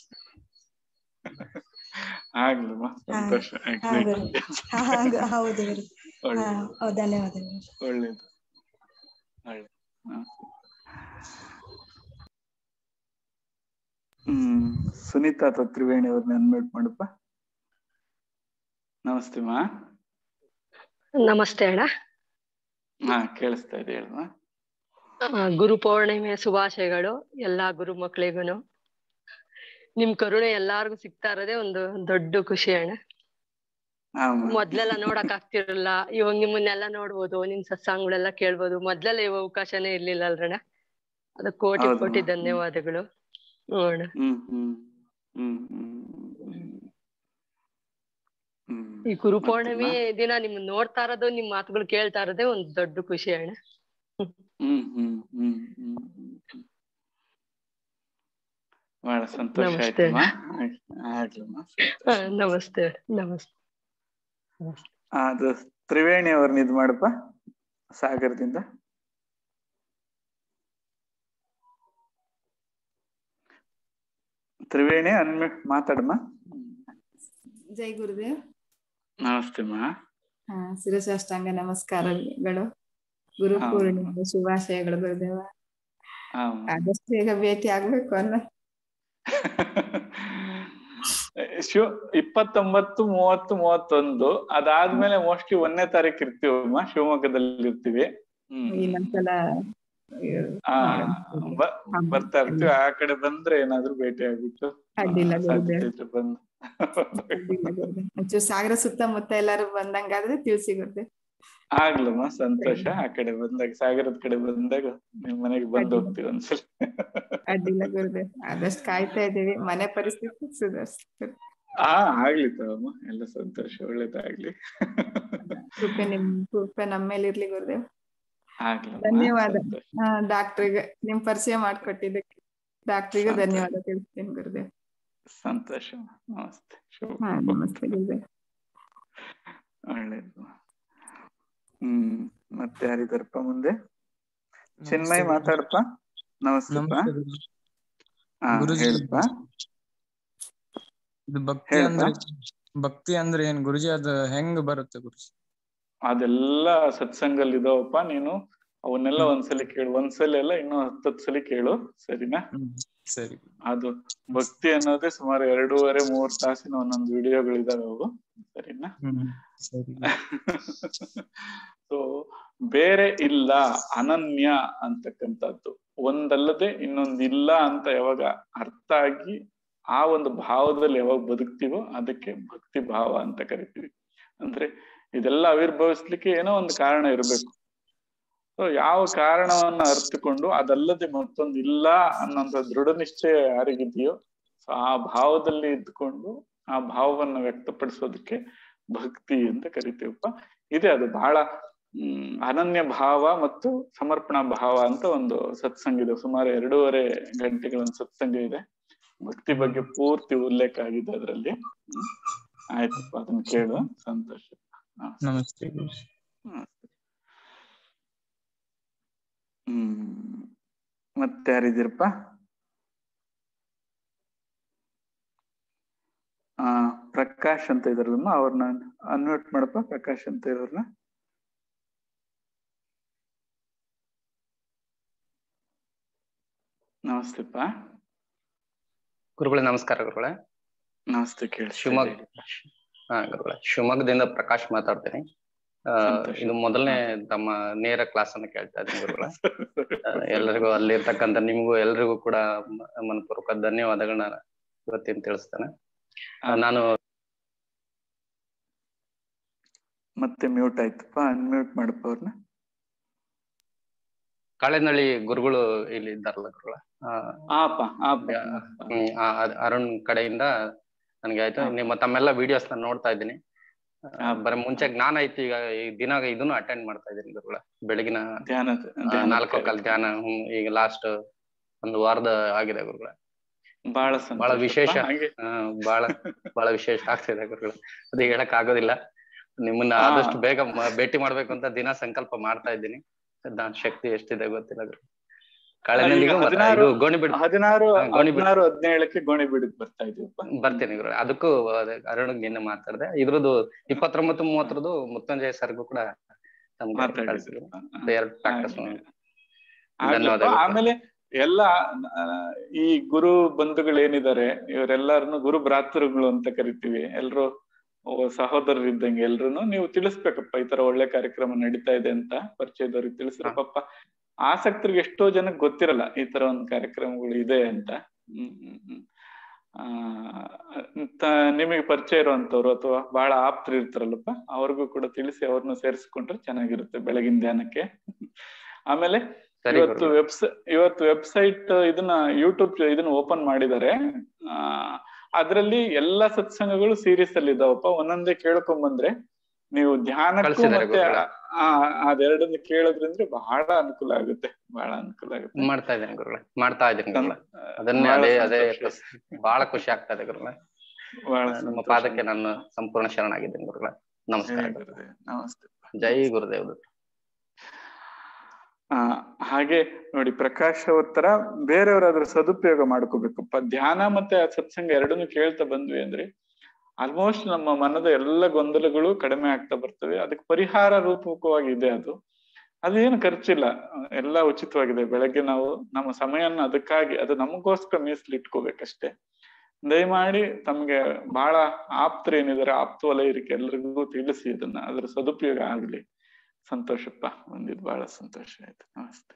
ಆಗ್ಲಮ್ಮ ಹಾ ಸಂತೋಷ ಹಾ ಗುರು ಹಾ ಹಾ ಗು- ಹೌದು ಗುರು ಹಾ ಒಳ್ಳೇದು ಹೌದು ಧನ್ಯವಾದಗಳು ಗುರುಜಿ. ಒಳ್ಳೇದು ಒಳ್ಳೇದು ಹಾ. ಹ್ಮ್ ಸುನೀತಾ ಅಥವಾ ತ್ರಿವೇಣಿ ಅವ್ರನ್ನ ಅನ್ಮ್ಯೂಟ್ ಮಾಡಪ್ಪ ನಮಸ್ತೆ ಮಾ ನಮಸ್ತೆ ಅಣ್ಣ ಹಾ ಕೇಳಿಸ್ತಾ ಇದೆ ಹೇಳಮ್ಮ ಆ, ಗುರು ಪೌರ್ಣಿಮೆ ಶುಭಾಶಯಗಳು ಎಲ್ಲಾ ಗುರು ಮಕ್ಕಳಿಗೂ ನಿಮ್ ಕರುಣೆ ಎಲ್ಲಾರ್ಗು ಸಿಗ್ತಾ ಇರೋದೇ ಒಂದು ದೊಡ್ಡ ಖುಷಿ ಅಣ್ಣ ಹಾಮ್ಮ ಮೊದ್ಲೆಲ್ಲ ನೋಡಕ್ ಆಗ್ತಿರಲ್ಲ ಇವಾಗ ನಿಮ್ಮನ್ನೆಲ್ಲ ನೋಡ್ಬೋದು ನಿಮ್ ಸತ್ಸಂಗಳೆಲ್ಲ ಕೇಳ್ಬೋದು ಮೊದ್ಲೆಲ್ಲ ಇವ ಅವಕಾಶನೇ ಇರ್ಲಿಲ್ಲ ಅಲ್ರಣ್ಣ ಅದಕ್ಕೆ ಕೋಟಿ ಹೌದಮ್ಮ. ಕೋಟಿ ಧನ್ಯವಾದಗಳು ಹ್ಞೂ ಅಣ್ಣ ಹ್ಮ್ ಹ್ಮ್ ಹ್ಮ್ ಹ್ಮ್ ಹ್ಮ್ ಈ ಗುರು ಪೌರ್ಣಿಮೆ ದಿನ ನಿಮ್ ನೋಡ್ತಾ ಇರೋದು ನಿಮ್ ಮಾತುಗಳು ಕೇಳ್ತಾ ಇರೋದೇ ಒಂದ್ ದೊಡ್ಡ ಖುಷಿ ಅಣ್ಣ ಹ್ಮ್ ಹ್ಮ್ ಹ್ಮ್ ಹ್ಮ್ ಹ್ಮ್ ಬಹಳ ಸಂತೋಷ ನಮಸ್ತೆ. ಆಯ್ತಮ್ಮ ಆಗ್ಲಮ್ಮ ಆ, ನಮಸ್ತೆ ನಮಸ್ತೆ ನಮಸ್ತೆ ಅದು ತ್ರಿವೇಣಿ ಅವ್ರನ್ನ ಇದ್ ಮಾಡಪ್ಪ ಸಾಗರದಿಂದ ತ್ರಿವೇಣಿ ಅನ್ಮ್ಯೂಟ್ ಮಾತಾಡಮ್ಮ ಜೈ ಗುರುದೇವ್ ನಮಸ್ತೆ ಮಾ ಹಾ ಶಿರಸಾಷ್ಟಾಂಗ ನಮಸ್ಕಾರಗಳು ಗುರು ಹಾ. ಪೂರ್ಣಿಮೆ ಶುಭಾಶಯಗಳು ಗುರುದೇವ ಹಾ ಆದಷ್ಟು ಬೇಗ ಭೇಟಿ ಆಗ್ಬೇಕು ಅಲ್ಲ ಶಿವ ಇಪ್ಪತ್ತೊಂಬತ್ತು ಮೂವತ್ತು ಮೂವತ್ತೊಂದು ಅದಾದ್ಮೇಲೆ ಮೋಸ್ಟ್ಲಿ ಒಂದನೇ ತಾರೀಕು ಇರ್ತೀವಮ್ಮ ಶಿವಮೊಗ್ಗದಲ್ಲಿ ಇರ್ತೀವಿ ಹ್ಮ್ ಇನ್ನೊಂದ್ಸಲ ಆ ಬ- ಬರ್ತಾ ಇರ್ತೀವಿ ಆ ಕಡೆ ಬಂದ್ರೆ ಏನಾದ್ರು ಭೇಟಿ ಆಗ್ಬಿಟ್ಟು ಆ, ಅಡ್ಡಿಲ್ಲ ಸಾಧ್ಯತೆ ಗುರುದೇವ್ ಇದ್ರೆ ಬಂದು ಅಡ್ಡಿಲ್ಲ ಗುರುದೇವ್ ಒಂಚೂರು ಸಾಗರ ಸುತ್ತಮುತ್ತ ಎಲ್ಲಾರು ಬಂದಂಗಾದ್ರೆ ತಿಳಿಸಿ ಗುರುದೇವ್ ಆಗ್ಲಮ್ಮ ಸಂತೋಷ ಆ ಕಡೆ ಬಂದಾಗ ಸಾಗರದ ಕಡೆ ಬಂದಾಗ ನಿಮ್ ಮನೆಗೆ ಬಂದು ಹೋಗ್ತೀವಿ ಒಂದ್ಸಲ ಅಡ್ಡಿಲ್ಲ ಗುರುದೇವ್ ಆದಷ್ಟು ಕಾಯ್ತಾ ಇದ್ದೀವಿ ಮನೆ ಪರಿಸ್ಥಿತಿ ಸುಧಾರಿಸ್ತಾರೆ ಹಾ ಆಗ್ಲಿ ತಗಮ್ಮ ಎಲ್ಲ ಸಂತೋಷ ಒಳ್ಳೇದಾಗ್ಲಿ ಕೃಪೆ ನಿಮ್ ಕೃಪೆ ನಮ್ಮ ಮೇಲೆ ಇರ್ಲಿ ಗುರುದೇವ್ ಆಗ್ಲಮ್ಮ ಧನ್ಯವಾದ ಸಂತೋಷ ಡಾಕ್ಟ್ರಿಗೆ ನಿಮ್ ಪರಿಚಯ ಮಾಡ್ಕೊಟ್ಟಿದ್ದಕ್ಕೆ ಡಾಕ್ಟ್ರಿಗೂ ಸಂತೋಷ. ಧನ್ಯವಾದ ತಿಳಿಸ್ತೀನಿ ಗುರುದೇವ್ ಸಂತೋಷ ನಮಸ್ತೆ ಶುಭ ಹಾ ನಮಸ್ತೆ ಗುರುದೇವ್ ಒಳ್ಳೇದು ಹ್ಮ್ ಮತ್ತೆ ಯಾರಿದಾರಪ್ಪ ಮುಂದೆ ಚಿನ್ಮಯ್ ಮಾತಾಡಪ್ಪ ನಮಸ್ತೆಪ್ಪ ನಮಸ್ತೆ ಗುರುಜಿ. ಹಾ ಗುರುಜಿ ಹೇಳಪ್ಪ ಇದು ಭಕ್ತಿ ಹೇಳಪ್ಪ. ಅಂದ್ರೆ ಭಕ್ತಿ ಅಂದ್ರೆ ಏನ್ ಗುರುಜಿ ಅದು ಹೆಂಗ್ ಬರುತ್ತೆ ಗುರುಜಿ ಅದೆಲ್ಲ ಸತ್ಸಂಗಲ್ಲಿ ಇದಾವಪ್ಪ ನೀನು ಅವನ್ನೆಲ್ಲ ಒಂದ್ಸಲಿ ಕೇಳು ಒಂದ್ಸಲಿ ಅಲ್ಲ ಇನ್ನೂ ಹತ್ತತ್ತು ಸಲಿ ಕೇಳು ಸರಿನಾ ಸರಿ ಅದು ಭಕ್ತಿ ಅನ್ನೋದೇ ಸುಮಾರು ಎರಡೂವರೆ ಮೂರ್ ತಾಸಿನ ಒಂದೊಂದು ವಿಡಿಯೋಗಳಿದಾವೆ ಅವು ಸರಿನಾ ಹ್ಮ್ ಸರಿ ಸೊ ಬೇರೆ ಇಲ್ಲ ಅನನ್ಯ ಅಂತಕ್ಕಂಥದ್ದು ಒಂದಲ್ಲದೆ ಇನ್ನೊಂದು ಇಲ್ಲ ಅಂತ ಯಾವಾಗ ಅರ್ಥ ಆಗಿ ಆ ಒಂದು ಭಾವದಲ್ಲಿ ಯಾವಾಗ ಬದುಕ್ತೀವೋ ಅದಕ್ಕೆ ಭಕ್ತಿ ಭಾವ ಅಂತ ಕರಿತೀವಿ ಅಂದ್ರೆ ಇದೆಲ್ಲ ಆವಿರ್ಭವಿಸ್ಲಿಕ್ಕೆ ಏನೋ ಒಂದು ಕಾರಣ ಇರಬೇಕು ಸೊ ಯಾವ ಕಾರಣವನ್ನ ಅರ್ಥಕೊಂಡು ಅದಲ್ಲದೆ ಮತ್ತೊಂದು ಇಲ್ಲ ಅನ್ನೋಂಥ ದೃಢ ನಿಶ್ಚಯ ಯಾರಿಗಿದೆಯೋ ಸೊ ಆ ಭಾವದಲ್ಲಿ ಇದ್ಕೊಂಡು ಆ ಭಾವವನ್ನ ವ್ಯಕ್ತಪಡಿಸೋದಕ್ಕೆ ಭಕ್ತಿ ಅಂತ ಕರಿತೀವಪ್ಪ ಇದೆ ಅದು ಬಹಳ ಹ್ಮ್ ಅನನ್ಯ ಭಾವ ಮತ್ತು ಸಮರ್ಪಣಾ ಭಾವ ಅಂತ ಒಂದು ಸತ್ಸಂಗ ಇದೆ ಸುಮಾರು ಎರಡೂವರೆ ಗಂಟೆಗಳ ಒಂದು ಸತ್ಸಂಗ ಇದೆ ಭಕ್ತಿ ಬಗ್ಗೆ ಪೂರ್ತಿ ಉಲ್ಲೇಖ ಆಗಿದೆ ಅದರಲ್ಲಿ ಹ್ಮ್ ಆಯ್ತಪ್ಪ ಅದನ್ನ ಕೇಳು ಸಂತೋಷ ಹಾ. ನಮಸ್ತೆ ಗುರುಜಿ ನಮಸ್ತೆ. ಹ್ಮ್ ಮತ್ತೆ ಯಾರಿದ್ದೀರಪ್ಪ ಆ ಪ್ರಕಾಶ್ ಅಂತ ಇದಾರಲ್ಲಮ್ಮ ಅವ್ರನ್ನ ಅನ್ಮ್ಯೂಟ್ ಮಾಡಪ್ಪ ಪ್ರಕಾಶ್ ಅಂತ ಇರೋರ್ನ ನಮಸ್ತೆಪ್ಪ ಗುರುಗಳೇ ನಮಸ್ಕಾರ ಗುರುಗಳೇ ನಮಸ್ತೆ ಕೇಳಿ ಶಿವಮೊಗ್ಗ ಹಾ ಗುರುಗಳೇ ಶಿವಮೊಗ್ಗದಿಂದ ಪ್ರಕಾಶ್ ಮಾತಾಡ್ತೇನೆ ಆ, ಸಂತೋಷ. ಇದು ಮೊದಲನೇ ತಮ್ಮ ನೇರ ಕ್ಲಾಸ್ ಅನ್ನು ಕೇಳ್ತಾ ಇದ್ದೀನಿ ಗುರುಗಳೇ ಆ, ಎಲ್ಲರಿಗೂ ಅಲ್ಲಿರ್ತಕ್ಕಂಥ ನಿಮಗೂ ಎಲ್ರಿಗೂ ಕೂಡ ಮ- ಮನಪೂರ್ವಕ ಧನ್ಯವಾದಗಳನ್ನ ಇವತ್ತಿನ ತಿಳಿಸ್ತೇನೆ ಆ, ನಾನು ಮತ್ತೆ ಮ್ಯೂಟ್ ಆಯ್ತಪ್ಪ ಅನ್ಮ್ಯೂಟ್ ಮಾಡಪ್ಪ ಅವ್ರನ್ನ ಕಾಳೆನಳ್ಳಿ ಗುರುಗಳು ಇಲ್ಲಿ ಇದ್ದಾರಲ್ಲ ಗುರುಗಳ ಆಪ ಆಪ ಹ್ಮ್ ಆ, ಅದ್- ಅರುಣ್ ಕಡೆಯಿಂದ ನನ್ಗೆ ಆಯ್ತು ನಿಮ್ಮ ತಮ್ಮೆಲ್ಲ ವಿಡಿಯೋಸ್ ನಾನು ನೋಡ್ತಾ ಇದ್ದೀನಿ ಆ, ಬರೀ ಮುಂಚೆ ಜ್ಞಾನ ಐತಿ ಈಗ ಈ ದಿನ ಇದನ್ನು ಅಟೆಂಡ್ ಮಾಡ್ತಾ ಇದ್ದೀನಿ ಗುರುಗಳ ಬೆಳಗಿನ ಧ್ಯಾನ ಆ, ನಾಲ್ಕು ಕಾಲ್ ಧ್ಯಾನ ಹ್ಮ್, ಈಗ ಲಾಸ್ಟ್ ಒಂದು ವಾರದ ಆಗಿದೆ ಗುರುಗಳ ಬಹಳ ಬಹಳ ಸಂತೋಷಪ್ಪ. ವಿಶೇಷ ಹಾಗೆ ಆ, ಬಹಳ ಬಹಳ ವಿಶೇಷ ಆಗ್ತಿದೆ ಗುರುಗಳು ಅದು ಹೇಳಕ್ ಆಗೋದಿಲ್ಲ ನಿಮ್ಮನ್ನ ಹಾ. ಆದಷ್ಟು ಬೇಗ ಮ- ಭೇಟಿ ಮಾಡ್ಬೇಕು ಅಂತ ದಿನ ಸಂಕಲ್ಪ ಮಾಡ್ತಾ ಇದ್ದೀನಿ ನಾನ್ ಶಕ್ತಿ ಎಷ್ಟಿದೆ ಗೊತ್ತಿಲ್ಲ ಗುರು ಈಗ ಕಾಳೆನಲ್ಲಿಗೂ ಮತ್ತೆ ಹದಿನಾರು ಇದು ಗೋಣಿಬೀಡು ಹದಿನಾರು ಹಾ, ಗೋಣಿಬೀಡು ಹದಿನಾರು ಹದಿನೇಳಕ್ಕೆ ಗೋಣಿಬೀಡಿಗೆ ಬರ್ತಾ ಇದೀವಪ್ಪ ಬರ್ತೀನಿ ಗುರು ಅದಕ್ಕೂ ಅದೇ ಅರುಣ್ಗೆ ನಿನ್ನೆ ಮಾತಾಡಿದೆ ಇದ್ರದ್ದು ಇಪ್ಪತ್ತೊಂಬತ್ತು ಮೂವತ್ತರದ್ದು ಮುತ್ತಂಜಯ ಸರ್ಗೂ ಕೂಡ ತಮ್ಗೆ ಮಾತಾಡಿದ್ರು. ಕಳ್ಸಿದ್ದೀನಿ. ಅದು ಎರಡು ಪ್ರಾಕ್ಟೀಸ್ ಆಗ್ಲಪ್ಪ. ಧನ್ಯವಾದಗಳು ಆಮೇಲೆ ಎಲ್ಲ ಆ, ಈ ಗುರು ಬಂಧುಗಳು ಏನಿದ್ದಾರೆ ಇವರೆಲ್ಲರನ್ನು ಗುರು ಭ್ರಾತೃಗಳು ಅಂತ ಕರಿತೀವಿ ಎಲ್ರು ಸಹೋದರರು ಇದ್ದಂಗೆ ಎಲ್ರು ನೀವು ತಿಳಿಸ್ಬೇಕಪ್ಪ ಈ ತರ ಒಳ್ಳೆ ಕಾರ್ಯಕ್ರಮ ನಡೀತಾ ಇದೆ ಅಂತ ಪರಿಚಯದವ್ರಿಗೆ ತಿಳಿಸ್ರೆ ಪಾಪ ಆಸಕ್ತರಿಗೆ ಎಷ್ಟೋ ಜನಕ್ಕೆ ಗೊತ್ತಿರಲ್ಲ ಈ ತರ ಒಂದು ಕಾರ್ಯಕ್ರಮಗಳು ಇದೆ ಅಂತ ಹ್ಮ್ ಹ್ಮ್ ಹ್ಮ್ ಆ ತ- ನಿಮಗೆ ಪರಿಚಯ ಇರುವಂತವ್ರು ಅಥವಾ ಬಹಳ ಆಪ್ತರು ಇರ್ತಾರಲ್ಲಪ್ಪ ಅವ್ರಿಗೂ ಕೂಡ ತಿಳಿಸಿ ಅವ್ರನ್ನ ಸೇರಿಸ್ಕೊಂಡ್ರೆ ಚೆನ್ನಾಗಿರುತ್ತೆ ಬೆಳಗಿನ ಧ್ಯಾನಕ್ಕೆ ಆಮೇಲೆ ಸರಿ ಇವತ್ತು ಗುರು. ವೆಬ್ಸ್ ಇವತ್ತು ವೆಬ್ಸೈಟ್ ಇದನ್ನ ಯೂಟ್ಯೂಬ್ ಇದನ್ನ ಓಪನ್ ಮಾಡಿದ್ದಾರೆ ಆ ಅದ್ರಲ್ಲಿ ಎಲ್ಲಾ ಸತ್ಸಂಗಗಳು ಸೀರೀಸ್ ಅಲ್ಲಿ ಇದಾವಪ್ಪ ಒಂದೊಂದೇ ಕೇಳ್ಕೊಂಡ್ ಬಂದ್ರೆ ನೀವು ಧ್ಯಾನಕ್ಕೂ ಕಳ್ಸಿದ್ದಾರೆ ಮತ್ತೆ ಗುರುಗಳೇ. ಆ ಅದೆರಡನ್ನು ಕೇಳೋದ್ರಿಂದ ಬಹಳ ಅನುಕೂಲ ಆಗುತ್ತೆ ಬಹಳ ಅನುಕೂಲ ಆಗುತ್ತೆ ಮಾಡ್ತಾ ಇದ್ದೀನಿ ಗುರುಗಳೇ ಮಾಡ್ತಾ ಇದ್ದೀನಿ ಗುರುಗಳೇ ಅದನ್ನೇ ಬಹಳ ಅದೇ ಅದೇ ಸಂತೋಷ. ಬಹಳ ಖುಷಿ ಆಗ್ತಾ ಇದೆ ಗುರುಗಳೇ ಬಹಳ ನಿಮ್ಮ ಸಂತೋಷ. ಪಾದಕ್ಕೆ ನಾನು ಸಂಪೂರ್ಣ ಶರಣಾಗಿದ್ದೀನಿ ಗುರುಗಳೇ ನಮಸ್ಕಾರ ಜೈ ಗುರುದೇವ್. ನಮಸ್ತೆ ಜೈ ಗುರುದೇವ್ ಆ ಹಾಗೆ ನೋಡಿ ಪ್ರಕಾಶ್ ಅವ್ರ ತರ ಬೇರೆಯವ್ರ ಅದ್ರ ಸದುಪಯೋಗ ಮಾಡ್ಕೋಬೇಕಪ್ಪ ಧ್ಯಾನ ಮತ್ತೆ ಆ ಸತ್ಸಂಗ ಎರಡನ್ನೂ ಕೇಳ್ತಾ ಬಂದ್ವಿ ಅಂದ್ರೆ ಆಲ್ಮೋಸ್ಟ್ ನಮ್ಮ ಮನದ ಎಲ್ಲ ಗೊಂದಲಗಳು ಕಡಿಮೆ ಆಗ್ತಾ ಬರ್ತವೆ ಅದಕ್ಕೆ ಪರಿಹಾರ ರೂಪಕವಾಗಿ ಇದೆ ಅದು ಅದೇನು ಖರ್ಚಿಲ್ಲ ಎಲ್ಲ ಉಚಿತವಾಗಿದೆ ಬೆಳಗ್ಗೆ ನಾವು ನಮ್ಮ ಸಮಯನ ಅದಕ್ಕಾಗಿ ಅದು ನಮಗೋಸ್ಕರ ಮೀಸಲಿಟ್ಕೋಬೇಕಷ್ಟೇ ದಯಮಾಡಿ ತಮ್ಗೆ ಬಹಳ ಆಪ್ತರು ಏನಿದ್ದಾರೆ ಆಪ್ತ ವಲಯರಿಗೆ ಎಲ್ರಿಗೂ ತಿಳಿಸಿ ಇದನ್ನ ಅದ್ರ ಸದುಪಯೋಗ ಆಗ್ಲಿ ಸಂತೋಷಪ್ಪ ಒಂದಿದ್ ಬಹಳ ಸಂತೋಷ ಆಯ್ತು ನಮಸ್ತೆ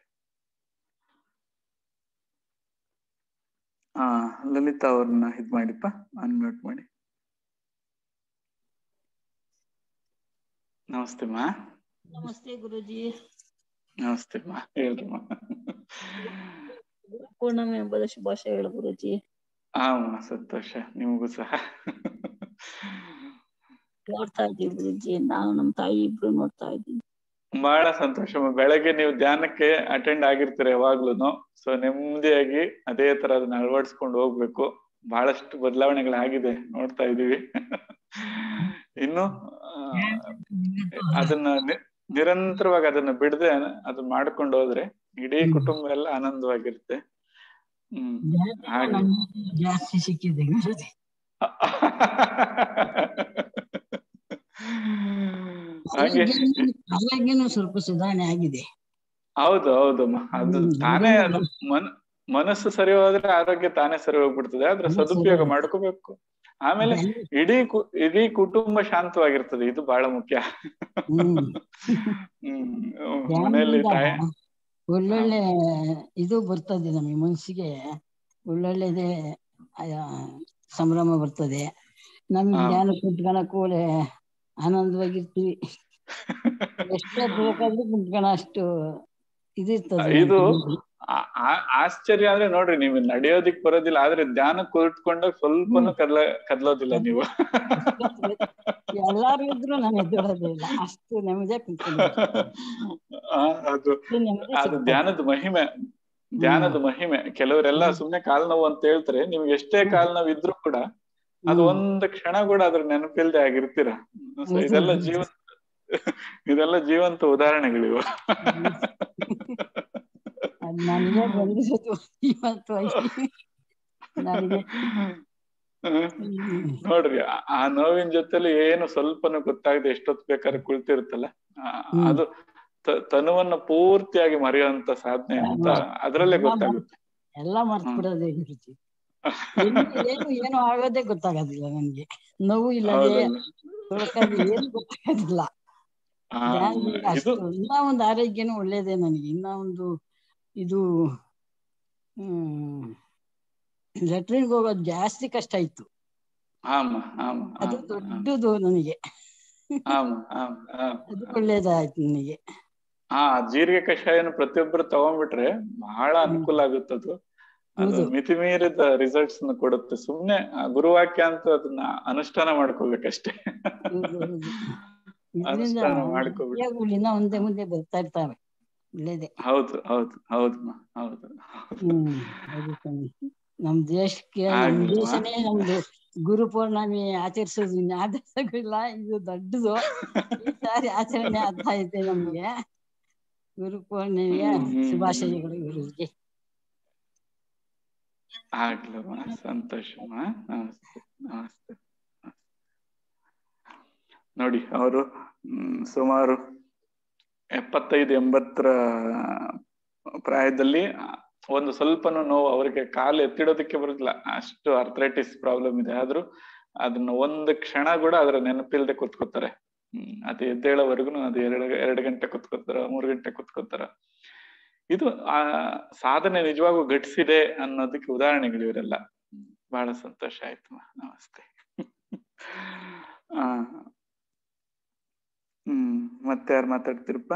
ಹಾ ಲಲಿತಾ ಅವ್ರನ್ನ ಇದ್ ಮಾಡಿಪ್ಪ ಅನ್ಮ್ಯೂಟ್ ಮಾಡಿ ನಮಸ್ತೆ ಮಾ ನಮಸ್ತೆ ಗುರುಜಿ ನಮಸ್ತೆ ಮಾ ಹೇಳ್ರಮ್ಮ ಪೂರ್ಣಮಿ ಹಬ್ಬದ ಶುಭಾಶಯಗಳು ಗುರುಜಿ ಹಾ ಮಾ ಸಂತೋಷ ನಿಮಗೂ ಸಹ ನೋಡ್ತಾ ಇದ್ದೀವಿ ಗುರುಜಿ ನಾನು ನಮ್ಮ ತಾಯಿ ಇಬ್ರು ನೋಡ್ತಾ ಇದ್ದೀವಿ ಬಹಳ ಸಂತೋಷ ಅಮ್ಮ. ಬೆಳಗ್ಗೆ ನೀವು ಧ್ಯಾನಕ್ಕೆ ಅಟೆಂಡ್ ಆಗಿರ್ತೀರ ಯಾವಾಗ್ಲೂನು ಸೊ ನೆಮ್ಮದಿಯಾಗಿ ಅದೇ ತರ ಅದನ್ನ ಅಳವಡಿಸ್ಕೊಂಡು ಹೋಗ್ಬೇಕು ಬಹಳಷ್ಟು ಬದಲಾವಣೆಗಳಾಗಿದೆ ನೋಡ್ತಾ ಇದೀವಿ ಇನ್ನು ಆ, ಅದನ್ನ ನಿ- ನಿರಂತರವಾಗಿ ಅದನ್ನ ಬಿಡದೆ ಅದನ್ನ ಮಾಡ್ಕೊಂಡು ಹೋದ್ರೆ ಇಡೀ ಕುಟುಂಬ ಎಲ್ಲ ಆನಂದವಾಗಿರುತ್ತೆ ಹ್ಮ್ ಹಾಗೆ ಜಾಸ್ತಿ ಸಿಕ್ಕಿದೆ ಗುರುಜಿ ಹಾಗೆ ಆರೋಗ್ಯನೂ ಸ್ವಲ್ಪ ಸುಧಾರಣೆ ಆಗಿದೆ ಹೌದು ಹೌದಮ್ಮ ಅದು ತಾನೇ ಅದು ಮನ್ ಮನಸ್ಸು ಸರಿ ಹೋದ್ರೆ ಆರೋಗ್ಯ ತಾನೇ ಸರಿ ಹೋಗ್ಬಿಡ್ತದೆ ಆದ್ರೆ ಸದುಪಯೋಗ ಮಾಡ್ಕೋಬೇಕು ಆಮೇಲೆ ಇಡೀ ಕು- ಇಡೀ ಕುಟುಂಬ ಶಾಂತವಾಗಿರ್ತದೆ ಇದು ಬಹಳ ಮುಖ್ಯ ಹ್ಮ್ ಮನೆಯಲ್ಲಿ ಧ್ಯಾನದಿಂದ ತಾಯಿ ಒಳ್ಳೊಳ್ಳೆ ಇದು ಬರ್ತದೆ ನಮಗೆ ಮನಸ್ಸಿಗೆ ಒಳ್ಳೊಳ್ಳೆದೇ ಆಯಾ ಸಂಭ್ರಮ ಬರ್ತದೆ ನಮ್ಗೆ ಹಾ. ಧ್ಯಾನ ಕುಂತ್ಕೊಳಕ್ ಒಳ್ಳೆ ಆನಂದವಾಗಿರ್ತೀವಿ ಎಷ್ಟೊತ್ತು ಬೇಕಾದ್ರೂ ಕುಂತ್ಕೊಳ ಅಷ್ಟು ಇದಿರ್ತದೆ ಇದು ಆ- ಆ- ಆಶ್ಚರ್ಯ ಅಂದ್ರೆ ನೋಡ್ರಿ ನೀವು ನಡೆಯೋದಿಕ್ ಬರೋದಿಲ್ಲ ಆದ್ರೆ ಧ್ಯಾನ ಕುಳಿತುಕೊಂಡಾಗ ಸ್ವಲ್ಪನೂ ಕದ್ಲ ಕದ್ಲೋದಿಲ್ಲ ನೀವು ಎಲ್ಲಾರು ಇದ್ರು ನಾನು ಎದ್ದೇಳೋದೇ ಇಲ್ಲ ಅಷ್ಟು ನೆಮ್ಮದಿಯಾಗಿ ಕುಂತ್ಕೊಂಡಿರ್ತೀನಿ ಆ, ಅದು ನೆಮ್ಮದಿ ಅದು ಸಿಗ್ತದೆ. ಧ್ಯಾನದ ಮಹಿಮೆ ಧ್ಯಾನದ ಮಹಿಮೆ ಕೆಲವರೆಲ್ಲ ಸುಮ್ನೆ ಕಾಲ್ ನೋವು ಅಂತ ಹೇಳ್ತಾರೆ ನಿಮ್ಗೆ ಎಷ್ಟೇ ಕಾಲ್ ನೋವು ಇದ್ರೂ ಕೂಡ ಅದು ಒಂದ್ ಕ್ಷಣ ಕೂಡ ಅದ್ರ ನೆನಪಿಲ್ದೆ ಆಗಿರ್ತೀರ ಸೊ ಇದೆಲ್ಲ ಜೀವಂತ ಇದೆಲ್ಲ ಜೀವಂತ ಉದಾಹರಣೆಗಳಿವು ಅದ್ ನನಗೆ ಬಂದಿರೋದು ಇವತ್ತು ನನಗೆ ಹ್ಮ್. ನೋಡ್ರಿ ಆ- ಆ ನೋವಿನ ಜೊತೆಲಿ ಏನು ಸ್ವಲ್ಪನೂ ಗೊತ್ತಾಗದೆ ಎಷ್ಟೊತ್ತು ಬೇಕಾದ್ರೆ ಕುಳಿತಿರುತ್ತಲ್ಲ ಆ, ಅದು ತ- ತನುವನ್ನ ಪೂರ್ತಿಯಾಗಿ ಮರೆಯುವಂತ ಸಾಧನೆ ಅಂತ ಅದ್ರಲ್ಲೇ ಗೊತ್ತಾಗುತ್ತೆ ಎಲ್ಲ ಮರ್ತು ಬಿಡೋದೇ ಗುರುಜಿ ಏನು ಏನು ಏನು ಆಗೋದೇ ಗೊತ್ತಾಗೋದಿಲ್ಲ ನನ್ಗೆ ನೋವು ಇಲ್ಲದೆ ಹೌದಲ್ಲ? ತೊಳಕದು ಏನು ಗೊತ್ತಾಗೋದಿಲ್ಲ ಆ, ಧ್ಯಾನದಿಂದ ಇದು ಅಷ್ಟು ಇನ್ನ ಒಂದು ಆರೋಗ್ಯನೂ ಒಳ್ಳೇದೇ ನನಗೆ ಇನ್ನ ಒಂದು ಇದು ಹ್ಮ್ ಲೆಟ್ರಿನ್ಗೆ ಹೋಗೋದು ಜಾಸ್ತಿ ಕಷ್ಟ ಇತ್ತು ಆಮ ಆಮ ಅದು ಆಮ ದೊಡ್ಡದು ನನಗೆ ಆಮ ಆಮ ಆಮ ಅದು ಒಳ್ಳೇದಾಯ್ತು ನನಗೆ ಹಾ ಜೀರಿಗೆ ಕಷಾಯನ ಪ್ರತಿಯೊಬ್ಬರು ತಗೊಂಡ್ಬಿಟ್ರೆ ಬಹಳ ಅನುಕೂಲ ಆಗುತ್ತದು ಅದು ಹೌದು. ಮಿತಿ ಮೀರಿದ ರಿಸಲ್ಟ್ಸ್ ಕೊಡುತ್ತೆ ಸುಮ್ನೆ ಆ ಗುರುವಾಕ್ಯ ಅಂತ ಅದನ್ನ ಅನುಷ್ಠಾನ ಮಾಡ್ಕೋಬೇಕಷ್ಟೇ ಹೌದು, ಹೌದು. ಇದರಿಂದ ಅನುಷ್ಠಾನ ಮಾಡ್ಕೋಬಿಟ್ಟು ಕ್ರಿಯೆಗಳು ಇನ್ನ ಮುಂದೆ ಮುಂದೆ ಬರ್ತಾ ಇರ್ತಾವೆ ಒಳ್ಳೇದೇ ಹೌದು ಹೌದು ಹೌದಮ್ಮ ಹೌದು ಹ್ಮ್ ಹೌದು ಸ್ವಾಮಿ. ನಮ್ ದೇಶಕ್ಕೆ ನಮ್ ಆಗ್ಲಿ ಅಮ್ಮ. ದೇಶನೇ ನಮ್ದು ಗುರು ಪೌರ್ಣಮಿ ಆಚರಿಸೋದು ಇನ್ನು ಆದರ್ಶಗಳಿಲ್ಲ ಇದು ದೊಡ್ಡದು ಈ ಸಾರಿ ಆಚರಣೆ ಆಗ್ತಾ ಇದೆ ನಮ್ಗೆ ಗುರು ಪೌರ್ಣಿಮೆಯ ಹ್ಮ್, ಹ್ಮ್, ಶುಭಾಶಯಗಳು ಗುರುಜಿಗೆ ಆಗ್ಲಮ್ಮ ಸಂತೋಷಮ್ಮ ನಮಸ್ತೆ ನಮಸ್ತೆ ನೋಡಿ ಅವರು ಸುಮಾರು ಎಪ್ಪತ್ತೈದು ಎಂಬತ್ತರ ಪ್ರಾಯದಲ್ಲಿ ಒಂದು ಸ್ವಲ್ಪನೂ ನೋವು ಅವರಿಗೆ ಕಾಲು ಎತ್ತಿಡೋದಕ್ಕೆ ಬರುದಿಲ್ಲ ಅಷ್ಟು ಅರ್ಥರೈಟಿಸ್ ಪ್ರಾಬ್ಲಮ್ ಇದೆ ಆದ್ರೂ ಅದನ್ನ ಒಂದು ಕ್ಷಣ ಕೂಡ ಅದರ ನೆನಪಿಲ್ದೆ ಕುತ್ಕೋತಾರೆ ಹ್ಮ್ ಅದು ಎದ್ದೇಳೋವರೆಗೂ ಅದು ಎರಡು ಎರಡು ಗಂಟೆ ಕುತ್ಕೋತಾರ ಮೂರು ಗಂಟೆ ಕುತ್ಕೋತಾರ ಇದು ಆ ಸಾಧನೆ ನಿಜವಾಗೂ ಘಟಿಸಿದೆ ಅನ್ನೋದಕ್ಕೆ ಉದಾಹರಣೆಗಳು ಇವರೆಲ್ಲ ಹ್ಮ್, ಬಹಳ ಸಂತೋಷ ಆಯ್ತು ನಮಸ್ತೆ ಆ ಹ್ಮ್ ಮತ್ತೆ ಯಾರು ಮಾತಾಡ್ತಿರಪ್ಪ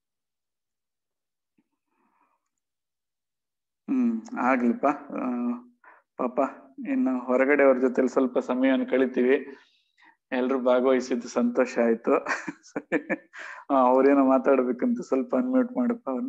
ಹ್ಮ್ ಆಗ್ಲಿಪ್ಪ ಆ, ಪಾಪ ಇನ್ನು ಹೊರಗಡೆ ಅವ್ರ ಜೊತೆಲಿ ಸ್ವಲ್ಪ ಸಮಯವನ್ನು ಕಳಿತೀವಿ ಎಲ್ರು ಭಾಗವಹಿಸಿದ್ದು ಸಂತೋಷ ಆಯ್ತು ಸರಿ ಆ, ಅವ್ರೇನೋ ಮಾತಾಡ್ಬೇಕಂತ ಸ್ವಲ್ಪ ಅನ್ಮ್ಯೂಟ್ ಮಾಡಪ್ಪ ಅವ್ರನ್ನ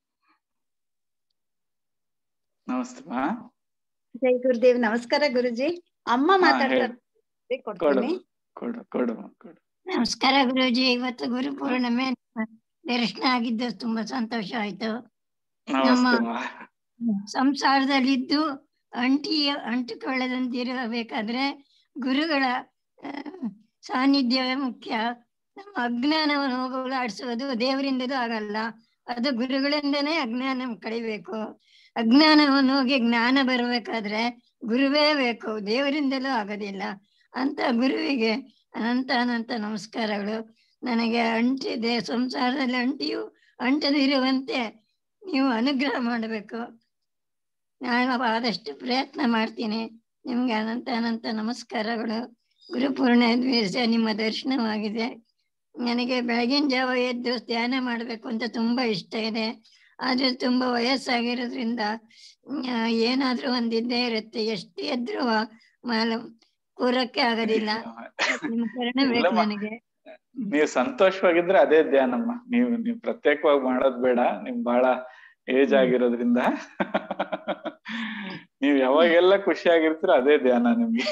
ನಮಸ್ತೆ ಮಾ ಜೈ ಗುರುದೇವ್ ನಮಸ್ಕಾರ ಗುರುಜಿ ಅಮ್ಮ ಹಾ, ಮಾತಾಡ್ತಾರೆ ಕೊಡು ಕೊಡ್ತೀನಿ ಕೊಡು ಕೊಡು ಕೊಡು ನಮಸ್ಕಾರ ಗುರುಜಿ ಇವತ್ತು ಗುರು ಪೂರ್ಣಿಮೆ ದರ್ಶನ ಆಗಿದ್ದು ತುಂಬಾ ಸಂತೋಷ ಆಯ್ತು ನಮ್ಮ ನಮಸ್ತೆ ಮಾ ಸಂಸಾರದಲ್ಲಿದ್ದು ಅಂಟಿ ಅಂಟಿಕೊಳ್ಳದಂತಿರಬೇಕಾದ್ರೆ ಗುರುಗಳ ಆ, ಸಾನ್ನಿಧ್ಯವೇ ಮುಖ್ಯ ನಮ್ಮ ಅಜ್ಞಾನವನ್ನು ಹೋಗಲಾಡಿಸುವುದು ದೇವರಿಂದಲೂ ಆಗಲ್ಲ ಅದು ಗುರುಗಳಿಂದನೇ ಅಜ್ಞಾನ ಕಳಿಬೇಕು ಅಜ್ಞಾನವನ್ನು ಹೋಗಿ ಜ್ಞಾನ ಬರಬೇಕಾದ್ರೆ ಗುರುವೇ ಬೇಕು ದೇವರಿಂದಲೂ ಆಗೋದಿಲ್ಲ ಅಂತ ಗುರುವಿಗೆ ಅನಂತ ಅನಂತ ನಮಸ್ಕಾರಗಳು ನನಗೆ ಅಂಟಿದೆ ಸಂಸಾರದಲ್ಲಿ ಅಂಟಿಯು ಅಂಟದಿರುವಂತೆ ನೀವು ಅನುಗ್ರಹ ಮಾಡಬೇಕು ನಾನು ಆದಷ್ಟು ಪ್ರಯತ್ನ ಮಾಡ್ತೀನಿ ನಿಮ್ಗೆ ಅನಂತ ಅನಂತ ನಮಸ್ಕಾರಗಳು ಗುರುಪೂರ್ಣ ದಿವಸ ನಿಮ್ಮ ದರ್ಶನವಾಗಿದೆ ನನಗೆ ಬೆಳಗಿನ ಜಾವ ಎದ್ದು ಧ್ಯಾನ ಮಾಡಬೇಕು ಅಂತ ತುಂಬಾ ಇಷ್ಟ ಇದೆ ಆದ್ರೆ ತುಂಬಾ ವಯಸ್ಸಾಗಿರೋದ್ರಿಂದ ಆ, ಏನಾದ್ರೂ ಒಂದ್ ಇದ್ದೇ ಇರುತ್ತೆ ಎಷ್ಟು ಎದ್ರು ಮಾಲ ಕೂರಕ್ಕೆ ಆಗೋದಿಲ್ಲ ನಿಮ್ಮ ಕರುಣೆ ಬೇಕು ಇಲ್ಲಮ್ಮ. ನನಗೆ ನೀವು ಸಂತೋಷವಾಗಿದ್ರೆ ಅದೇ ಧ್ಯಾನಮ್ಮ ನೀವು ನೀವು ಪ್ರತ್ಯೇಕವಾಗಿ ಮಾಡೋದ್ ಬೇಡ ನಿಮ್ ಬಹಳ ಏಜ್ ಆಗಿರೋದ್ರಿಂದ ನೀವು ಯಾವಾಗೆಲ್ಲ ಖುಷಿಯಾಗಿರ್ತೀರ ಅದೇ ಧ್ಯಾನ ನಿಮ್ಗೆ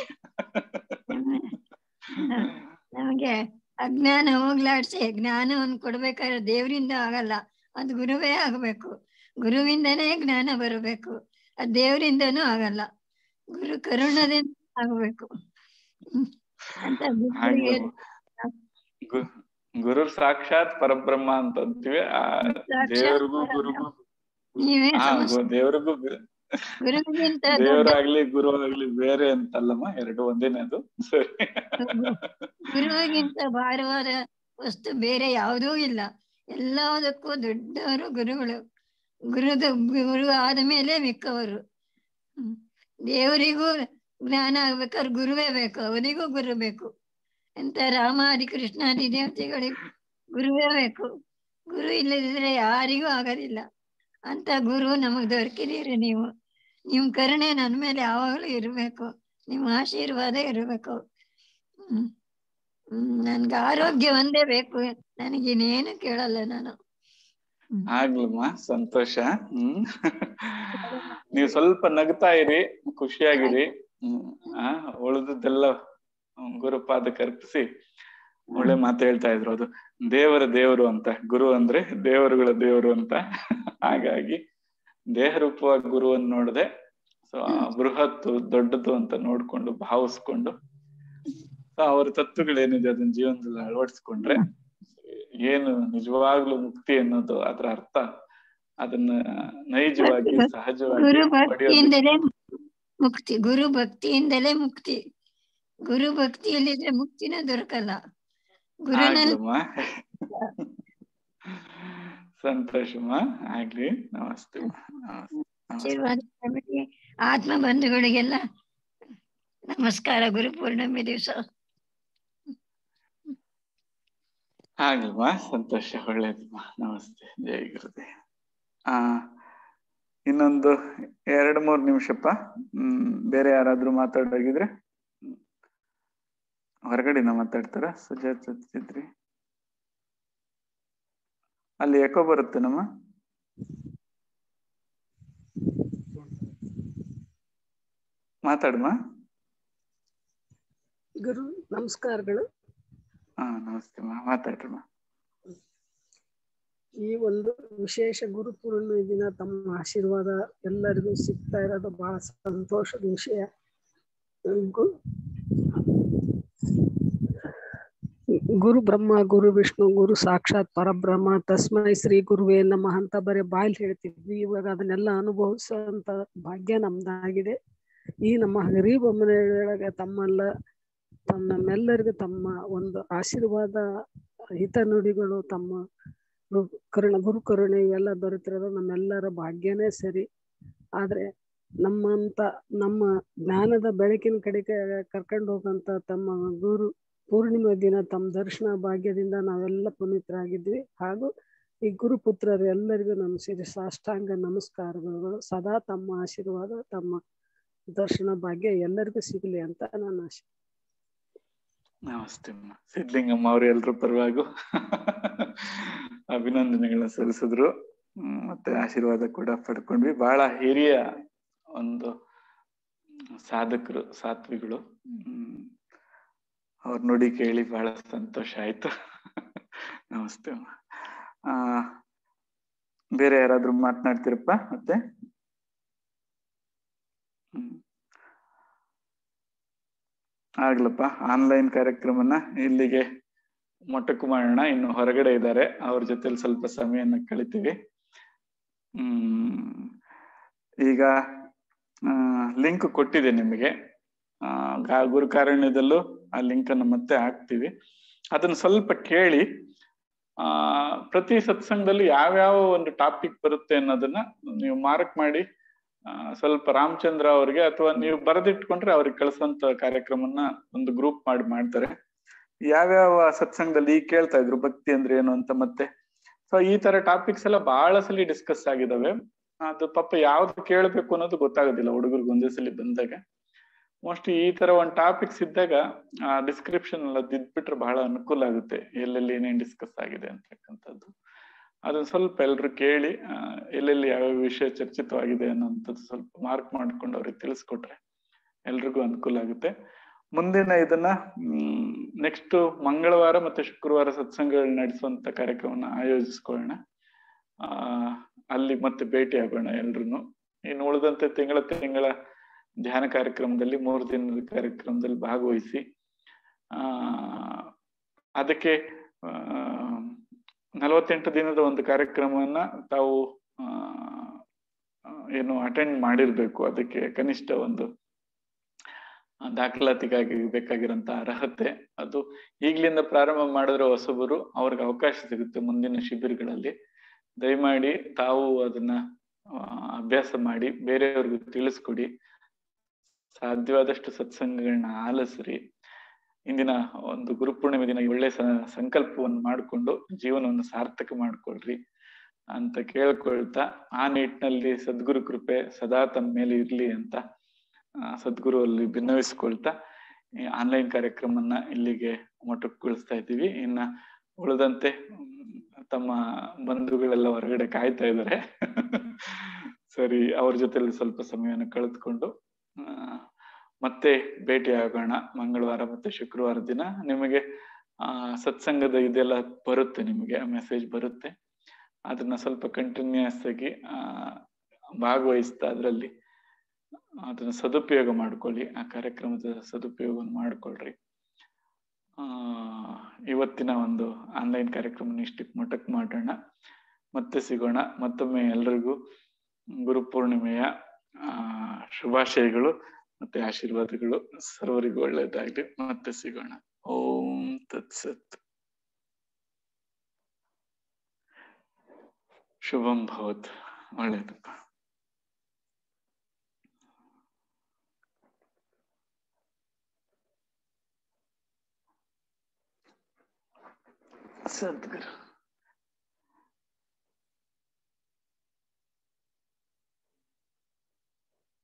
ನಮಗೆ ಅಜ್ಞಾನ ಹೋಗ್ಲಾಡ್ಸಿ ಜ್ಞಾನವನ್ನು ಕೊಡ್ಬೇಕಾದ್ರೆ ದೇವರಿಂದ ಆಗಲ್ಲ ಅದು ಗುರುವೇ ಆಗಬೇಕು ಗುರುವಿಂದನೇ ಜ್ಞಾನ ಬರಬೇಕು ಅದು ದೇವರಿಂದನೂ ಆಗಲ್ಲ ಗುರು ಕರುಣದಿಂದ ಆಗಬೇಕು ಹ್ಮ್. ಅಂತ ಗುರುಗಳಿಗೆ ಹಾಗೆ ಗು- ಗುರು ಸಾಕ್ಷಾತ್ ಪರಬ್ರಹ್ಮ ಅಂತ ಅಂತೀವಿ ಆ ಸಾಕ್ಷಾತ್ ದೇವರಿಗೂ ಪರಬ್ರಹ್ಮ. ಗುರುಗೂ ನೀವೇ ಹಾ ಸಮಸ್ತ ಗು- ದೇವರಿಗೂ ಗು- ಗುರುವಿಗಿಂತ ದೊಡ್ಡ ದೇವರಾಗ್ಲಿ ಗುರು ಆಗ್ಲಿ ಬೇರೆ ಅಂತಲ್ಲಮ್ಮ ಎರಡು ಒಂದೇನೆ ಅದು ಸರಿ ಗುರುವಿಗಿಂತ ಭಾರವಾದ ವಸ್ತು ಬೇರೆ ಯಾವುದೂ ಇಲ್ಲ ಎಲ್ಲದಕ್ಕೂ ದೊಡ್ಡವರು ಗುರುಗಳು ಗುರುದ ಗುರು ಆದ ಮೇಲೆ ಮಿಕ್ಕವರು ಹ್ಮ್. ದೇವರಿಗೂ ಜ್ಞಾನ ಆಗ್ಬೇಕಾದ್ರೆ ಗುರುವೇ ಬೇಕು ಅವರಿಗೂ ಗುರು ಬೇಕು ಎಂತ ರಾಮಾದಿ ಕೃಷ್ಣಾದಿ ದೇವತೆಗಳಿಗೂ ಗುರುವೇ ಬೇಕು ಗುರು ಇಲ್ಲದಿದ್ರೆ ಯಾರಿಗೂ ಆಗೋದಿಲ್ಲ ಅಂತ ಗುರು ನಮಗ್ ದೊರಕಿದೀರಿ ನೀವು ನಿಮ್ ಕರುಣೆ ನನ್ನ ಮೇಲೆ ಯಾವಾಗಲೂ ಇರಬೇಕು ನಿಮ್ಮ ಆಶೀರ್ವಾದ ಇರಬೇಕು ಹ್ಮ್ ಹ್ಮ್ ನನ್ಗೆ ಆರೋಗ್ಯ ಒಂದೇ ಬೇಕು ನನಗಿನ್ನೇನು ಕೇಳಲ್ಲ ನಾನು ಆಗ್ಲಮ್ಮ ಸಂತೋಷ ಹ್ಮ್ ನೀವು ಸ್ವಲ್ಪ ನಗ್ತಾ ಇರಿ ಖುಷಿಯಾಗಿರಿ ಹ್ಮ್ ಆ ಉಳಿದದ್ದೆಲ್ಲ ಗುರುಪಾದಕ್ಕೆ ಅರ್ಪಿಸಿ ಒಳ್ಳೆ ಮಾತು ಹೇಳ್ತಾ ಇದ್ರು ಅದು ದೇವರ ದೇವರು ಅಂತ ಗುರು ಅಂದ್ರೆ ದೇವರುಗಳ ದೇವರು ಅಂತ ಹಾಗಾಗಿ ದೇಹ ರೂಪವಾಗಿ ಗುರುವನ್ನು ನೋಡದೆ ಸೊ ಬೃಹತ್ತು ದೊಡ್ಡದು ಅಂತ ನೋಡ್ಕೊಂಡು ಭಾವಿಸ್ಕೊಂಡು ಸೊ ಅವರ ತತ್ವಗಳೇನಿದೆ ಅದನ್ನ ಜೀವನದಲ್ಲಿ ಅಳವಡಿಸ್ಕೊಂಡ್ರೆ ಏನು ನಿಜವಾಗ್ಲೂ ಮುಕ್ತಿ ಅನ್ನೋದು ಅದರ ಅರ್ಥ ಅದನ್ನ ನೈಜವಾಗಿ ಸಹಜವಾಗಿ ಗುರು ಪಡೆಯೋದಕ್ಕೆ ಭಕ್ತಿಯಿಂದಲೇ ಮುಕ್ತಿ ಗುರು ಭಕ್ತಿಯಿಂದಲೇ ಮುಕ್ತಿ ಗುರು ಭಕ್ತಿಯಲ್ಲಿದ್ರೆ ಮುಕ್ತಿನ ದೊರಕಲ್ಲ ಗುರುನಲ್ಲಿ ಆಗ್ಲಮ್ಮ ಸಂತೋಷಮ್ಮ ಆಗ್ಲಿ ನಮಸ್ತೆ ನಮಸ್ತೆ ಆಶೀರ್ವಾದ ಮಾಡಿ ಆತ್ಮ ಬಂಧುಗಳಿಗೆಲ್ಲ ನಮಸ್ಕಾರ ಗುರು ಪೂರ್ಣಿಮೆ ದಿವಸ ಆಗ್ಲಮ್ಮ ಸಂತೋಷ ಒಳ್ಳೇದಮ್ಮ ನಮಸ್ತೆ ಜೈ ಗುರುದೇ ಆ ಇನ್ನೊಂದು ಎರಡ್ ಮೂರ್ ನಿಮಿಷಪ್ಪ ಹ್ಮ್ ಬೇರೆ ಯಾರಾದ್ರೂ ಮಾತಾಡೋಗಿದ್ರೆ ಹ್ಮ್. ಹೊರಗಡೆನ ಮಾತಾಡ್ತಾರ ಸುಜಾತ್ ಸತ್ತಿದ್ರಿ ಅಲ್ಲಿ ಎಕೋ ಬರುತ್ತೆ ನಮ್ಮ ಮಾತಾಡಮ್ಮ ಗುರು ನಮಸ್ಕಾರಗಳು ಹಾ ನಮಸ್ತೆ ಅಮ್ಮ ಮಾತಾಡ್ರಮ್ಮ ಈ ಒಂದು ವಿಶೇಷ ಗುರು ಪೂರ್ಣಿಮೆ ದಿನ ತಮ್ಮ ಆಶೀರ್ವಾದ ಎಲ್ಲರಿಗೂ ಸಿಗ್ತಾ ಇರೋದು ಬಹಳ ಸಂತೋಷದ ವಿಷಯ ಗು- ಗುರು ಬ್ರಹ್ಮ ಗುರು ವಿಷ್ಣು ಗುರು ಸಾಕ್ಷಾತ್ ಪರಬ್ರಹ್ಮ ತಸ್ಮೈ ಶ್ರೀ ಗುರುವೇ ನಮಃ ಅಂತ ಬರೀ ಬಾಯಲ್ಲಿ ಹೇಳ್ತಿದ್ವಿ ಇವಾಗ ಅದನ್ನೆಲ್ಲ ಅನುಭವಿಸೋಂತ ಭಾಗ್ಯ ನಮ್ದಾಗಿದೆ ಈ ನಮ್ಮ ಹರಿಬೊಮ್ಮನೆಯೊಳಗೆ ತಮ್ಮೆಲ್ಲ ತಮ್ಮ ನಮ್ಮೆಲ್ಲರಿಗೂ ತಮ್ಮ ಒಂದು ಆಶೀರ್ವಾದ ಹಿತ ನುಡಿಗಳು ತಮ್ಮ ರು- ಕರುಣ ಗುರು ಕರುಣೆ ಇವೆಲ್ಲ ದೊರೆತಿರೋದು ನಮ್ಮೆಲ್ಲರ ಭಾಗ್ಯನೇ ಸರಿ ಆದ್ರೆ ನಮ್ಮಂತ ನಮ್ಮ ಜ್ಞಾನದ ಬೆಳಕಿನ ಕಡೆಗೆ ಕರ್ಕೊಂಡು ಹೋಗಂತ ತಮ್ಮ ಗುರು ಪೂರ್ಣಿಮೆ ದಿನ ತಮ್ಮ ದರ್ಶನ ಭಾಗ್ಯದಿಂದ ನಾವೆಲ್ಲ ಪುನೀತರಾಗಿದ್ವಿ ಹಾಗೂ ಈ ಗುರುಪುತ್ರರು ಎಲ್ಲರಿಗೂ ನಮ್ಮ ಶ್ರೀ ಸಾಷ್ಟಾಂಗ ನಮಸ್ಕಾರಗಳು ಸದಾ ತಮ್ಮ ಆಶೀರ್ವಾದ ತಮ್ಮ ದರ್ಶನ ಭಾಗ್ಯ ಎಲ್ಲರಿಗೂ ಸಿಗಲಿ ಅಂತ ನನ್ನ ಆಶೆ ನಮಸ್ತೆ ಅಮ್ಮ ಸಿದ್ಲಿಂಗಮ್ಮ ಅವರು ಎಲ್ರ ಪರವಾಗೂ ಅಭಿನಂದನೆಗಳನ್ನ ಸಲ್ಲಿಸಿದ್ರು ಹ್ಮ್, ಮತ್ತೆ ಆಶೀರ್ವಾದ ಕೂಡ ಪಡ್ಕೊಂಡ್ವಿ ಬಹಳ ಹಿರಿಯ ಒಂದು ಸಾಧಕರು ಸಾತ್ವಿಗಳು ಹ್ಮ್ ಅವ್ರ ನುಡಿ ಕೇಳಿ ಬಹಳ ಸಂತೋಷ ಆಯ್ತು ನಮಸ್ತೆ ಅಮ್ಮ ಆ ಬೇರೆ ಯಾರಾದ್ರೂ ಮಾತನಾಡ್ತೀರಪ್ಪ ಮತ್ತೆ ಹ್ಮ್ ಆಗ್ಲಪ್ಪ ಆನ್ಲೈನ್ ಕಾರ್ಯಕ್ರಮನ ಇಲ್ಲಿಗೆ ಮೊಟಕು ಮಾಡೋಣ ಇನ್ನು ಹೊರಗಡೆ ಇದ್ದಾರೆ ಅವ್ರ ಜೊತೆಲಿ ಸ್ವಲ್ಪ ಸಮಯನ ಕಳಿತೀವಿ ಹ್ಮ್ ಈಗ ಲಿಂಕ್ ಕೊಟ್ಟಿದೆ ನಿಮಗೆ ಆ, ಗಾ- ಗುರುಕಾರಣ್ಯದಲ್ಲೂ ಆ ಲಿಂಕ್ ಅನ್ನು ಮತ್ತೆ ಹಾಕ್ತಿವಿ ಅದನ್ನ ಸ್ವಲ್ಪ ಕೇಳಿ ಆ ಪ್ರತಿ ಸತ್ಸಂಗದಲ್ಲಿ ಯಾವ್ಯಾವ ಒಂದು ಟಾಪಿಕ್ ಬರುತ್ತೆ ಅನ್ನೋದನ್ನ ನೀವು ಮಾರ್ಕ್ ಮಾಡಿ ಆ, ಸ್ವಲ್ಪ ರಾಮಚಂದ್ರ ಅವ್ರಿಗೆ ಅಥವಾ ನೀವು ಬರೆದಿಟ್ಕೊಂಡ್ರೆ ಅವ್ರಿಗೆ ಕಳ್ಸೋಂತ ಕಾರ್ಯಕ್ರಮನ ಒಂದು ಗ್ರೂಪ್ ಮಾಡಿ ಮಾಡ್ತಾರೆ ಯಾವ್ಯಾವ ಸತ್ಸಂಗದಲ್ಲಿ ಈಗ ಕೇಳ್ತಾ ಇದ್ರು ಭಕ್ತಿ ಅಂದ್ರೆ ಏನು ಅಂತ ಮತ್ತೆ ಸೊ ಈ ತರ ಟಾಪಿಕ್ಸ್ ಎಲ್ಲ ಬಹಳ ಸಲ ಡಿಸ್ಕಸ್ ಆಗಿದಾವೆ ಅದು ಪಾಪ ಯಾವ್ದು ಕೇಳ್ಬೇಕು ಅನ್ನೋದು ಗೊತ್ತಾಗೋದಿಲ್ಲ ಹುಡುಗರಿಗೆ ಒಂದೇ ಸಲ ಬಂದಾಗ ಮೋಸ್ಟ್ಲಿ ಈ ತರ ಒಂದ್ ಟಾಪಿಕ್ಸ್ ಇದ್ದಾಗ ಆ ಡಿಸ್ಕ್ರಿಪ್ಷನ್ ಎಲ್ಲ ದಿದ್ಬಿಟ್ರೆ ಬಹಳ ಅನುಕೂಲ ಆಗುತ್ತೆ ಎಲ್ಲೆಲ್ಲಿ ಏನೇನ್ ಡಿಸ್ಕಸ್ ಆಗಿದೆ ಅಂತಕ್ಕಂಥದ್ದು ಅದನ್ನ ಸ್ವಲ್ಪ ಎಲ್ರು ಕೇಳಿ ಆ, ಎಲ್ಲೆಲ್ಲಿ ಯಾವ್ಯಾವ ವಿಷಯ ಚರ್ಚಿತವಾಗಿದೆ ಅನ್ನೋಂಥದ್ದು ಸ್ವಲ್ಪ ಮಾರ್ಕ್ ಮಾಡ್ಕೊಂಡು ಅವ್ರಿಗೆ ತಿಳಿಸ್ಕೊಟ್ರೆ ಎಲ್ರಿಗೂ ಅನುಕೂಲ ಆಗುತ್ತೆ ಮುಂದಿನ ಇದನ್ನ ನೆಕ್ಸ್ಟ್ ಮಂಗಳವಾರ ಮತ್ತೆ ಶುಕ್ರವಾರ ಸತ್ಸಂಗಗಳು ನಡೆಸುವಂತ ಕಾರ್ಯಕ್ರಮನ ಆಯೋಜಿಸ್ಕೊಳ್ಳೋಣ ಆ ಅಲ್ಲಿ ಮತ್ತೆ ಭೇಟಿ ಆಗೋಣ ಎಲ್ರು ಇನ್ನು ಉಳಿದಂತೆ ತಿಂಗಳ ತಿಂಗಳ ಧ್ಯಾನ ಕಾರ್ಯಕ್ರಮದಲ್ಲಿ ಮೂರು ದಿನದ ಕಾರ್ಯಕ್ರಮದಲ್ಲಿ ಭಾಗವಹಿಸಿ ಆ ಅದಕ್ಕೆ ಆ ನಲವತ್ತೆಂಟು ದಿನದ ಒಂದು ಕಾರ್ಯಕ್ರಮವನ್ನ ತಾವು ಆ ಆ, ಏನು ಅಟೆಂಡ್ ಮಾಡಿರ್ಬೇಕು ಅದಕ್ಕೆ ಕನಿಷ್ಠ ಒಂದು ಆ, ದಾಖಲಾತಿಗಾಗಿ ಬೇಕಾಗಿರೋಂತ ಅರ್ಹತೆ ಅದು ಈಗ್ಲಿಂದ ಪ್ರಾರಂಭ ಮಾಡಿದ್ರೆ ಹೊಸಬರು ಅವ್ರಿಗೆ ಅವಕಾಶ ಸಿಗುತ್ತೆ ಮುಂದಿನ ಶಿಬಿರಗಳಲ್ಲಿ ದಯಮಾಡಿ ತಾವು ಅದನ್ನ ಆ, ಅಭ್ಯಾಸ ಮಾಡಿ ಬೇರೆಯವ್ರಿಗೂ ತಿಳಿಸ್ಕೊಡಿ ಸಾಧ್ಯವಾದಷ್ಟು ಸತ್ಸಂಗಗಳನ್ನ ಆಲಿಸ್ರಿ ಇಂದಿನ ಒಂದು ಗುರುಪೂರ್ಣಿಮೆ ದಿನ ಈ ಒಳ್ಳೆ ಸ- ಸಂಕಲ್ಪವನ್ನು ಮಾಡಿಕೊಂಡು ಜೀವನವನ್ನು ಸಾರ್ಥಕ ಮಾಡ್ಕೊಳ್ರಿ ಅಂತ ಕೇಳ್ಕೊಳ್ತಾ ಆ ನಿಟ್ಟಿನಲ್ಲಿ ಸದ್ಗುರು ಕೃಪೆ ಸದಾ ತಮ್ಮ ಮೇಲೆ ಇರ್ಲಿ ಅಂತ ಆ, ಸದ್ಗುರು ಅಲ್ಲಿ ಭಿನ್ನವಿಸ್ಕೊಳ್ತಾ ಈ ಆನ್ಲೈನ್ ಕಾರ್ಯಕ್ರಮನ ಇಲ್ಲಿಗೆ ಮೊಟಕುಗೊಳಿಸ್ತಾ ಇದ್ದೀವಿ ಇನ್ನ ಉಳಿದಂತೆ ಮ್, ತಮ್ಮ ಬಂಧುಗಳೆಲ್ಲ ಹೊರಗಡೆ ಕಾಯ್ತಾ ಇದ್ದಾರೆ ಸರಿ ಅವ್ರ ಜೊತೆಲಿ ಸ್ವಲ್ಪ ಸಮಯವನ್ನು ಕಳೆದುಕೊಂಡು ಆ, ಮತ್ತೆ ಭೇಟಿ ಆಗೋಣ ಮಂಗಳವಾರ ಮತ್ತೆ ಶುಕ್ರವಾರ ದಿನ ನಿಮಗೆ ಆ ಸತ್ಸಂಗದ ಇದೆಲ್ಲ ಬರುತ್ತೆ ನಿಮಗೆ ಮೆಸೇಜ್ ಬರುತ್ತೆ ಅದನ್ನ ಸ್ವಲ್ಪ ಕಂಟಿನ್ಯೂಸ್ ಆಗಿ ಆ ಭಾಗವಹಿಸ್ತಾ ಅದರಲ್ಲಿ ಅದನ್ನ ಸದುಪಯೋಗ ಮಾಡ್ಕೊಳ್ಳಿ ಆ ಕಾರ್ಯಕ್ರಮದ ಸದುಪಯೋಗವನ್ನು ಮಾಡ್ಕೊಳ್ರಿ ಆ ಇವತ್ತಿನ ಒಂದು ಆನ್ಲೈನ್ ಕಾರ್ಯಕ್ರಮ ಇಷ್ಟಕ್ಕೆ ಮೊಟಕ್ ಮಾಡೋಣ ಮತ್ತೆ ಸಿಗೋಣ ಮತ್ತೊಮ್ಮೆ ಎಲ್ರಿಗೂ ಗುರುಪೂರ್ಣಿಮೆಯ ಆ ಶುಭಾಶಯಗಳು ಮತ್ತೆ ಆಶೀರ್ವಾದಗಳು ಸರ್ವರಿಗೂ ಒಳ್ಳೆಯದಾಗ್ಲಿ ಮತ್ತೆ ಸಿಗೋಣ ಓಂ ತತ್ಸತ್ ಶುಭಂ ಭವತ್ ಒಳ್ಳೆಯದಪ್ಪ ಸದ್ಗುರು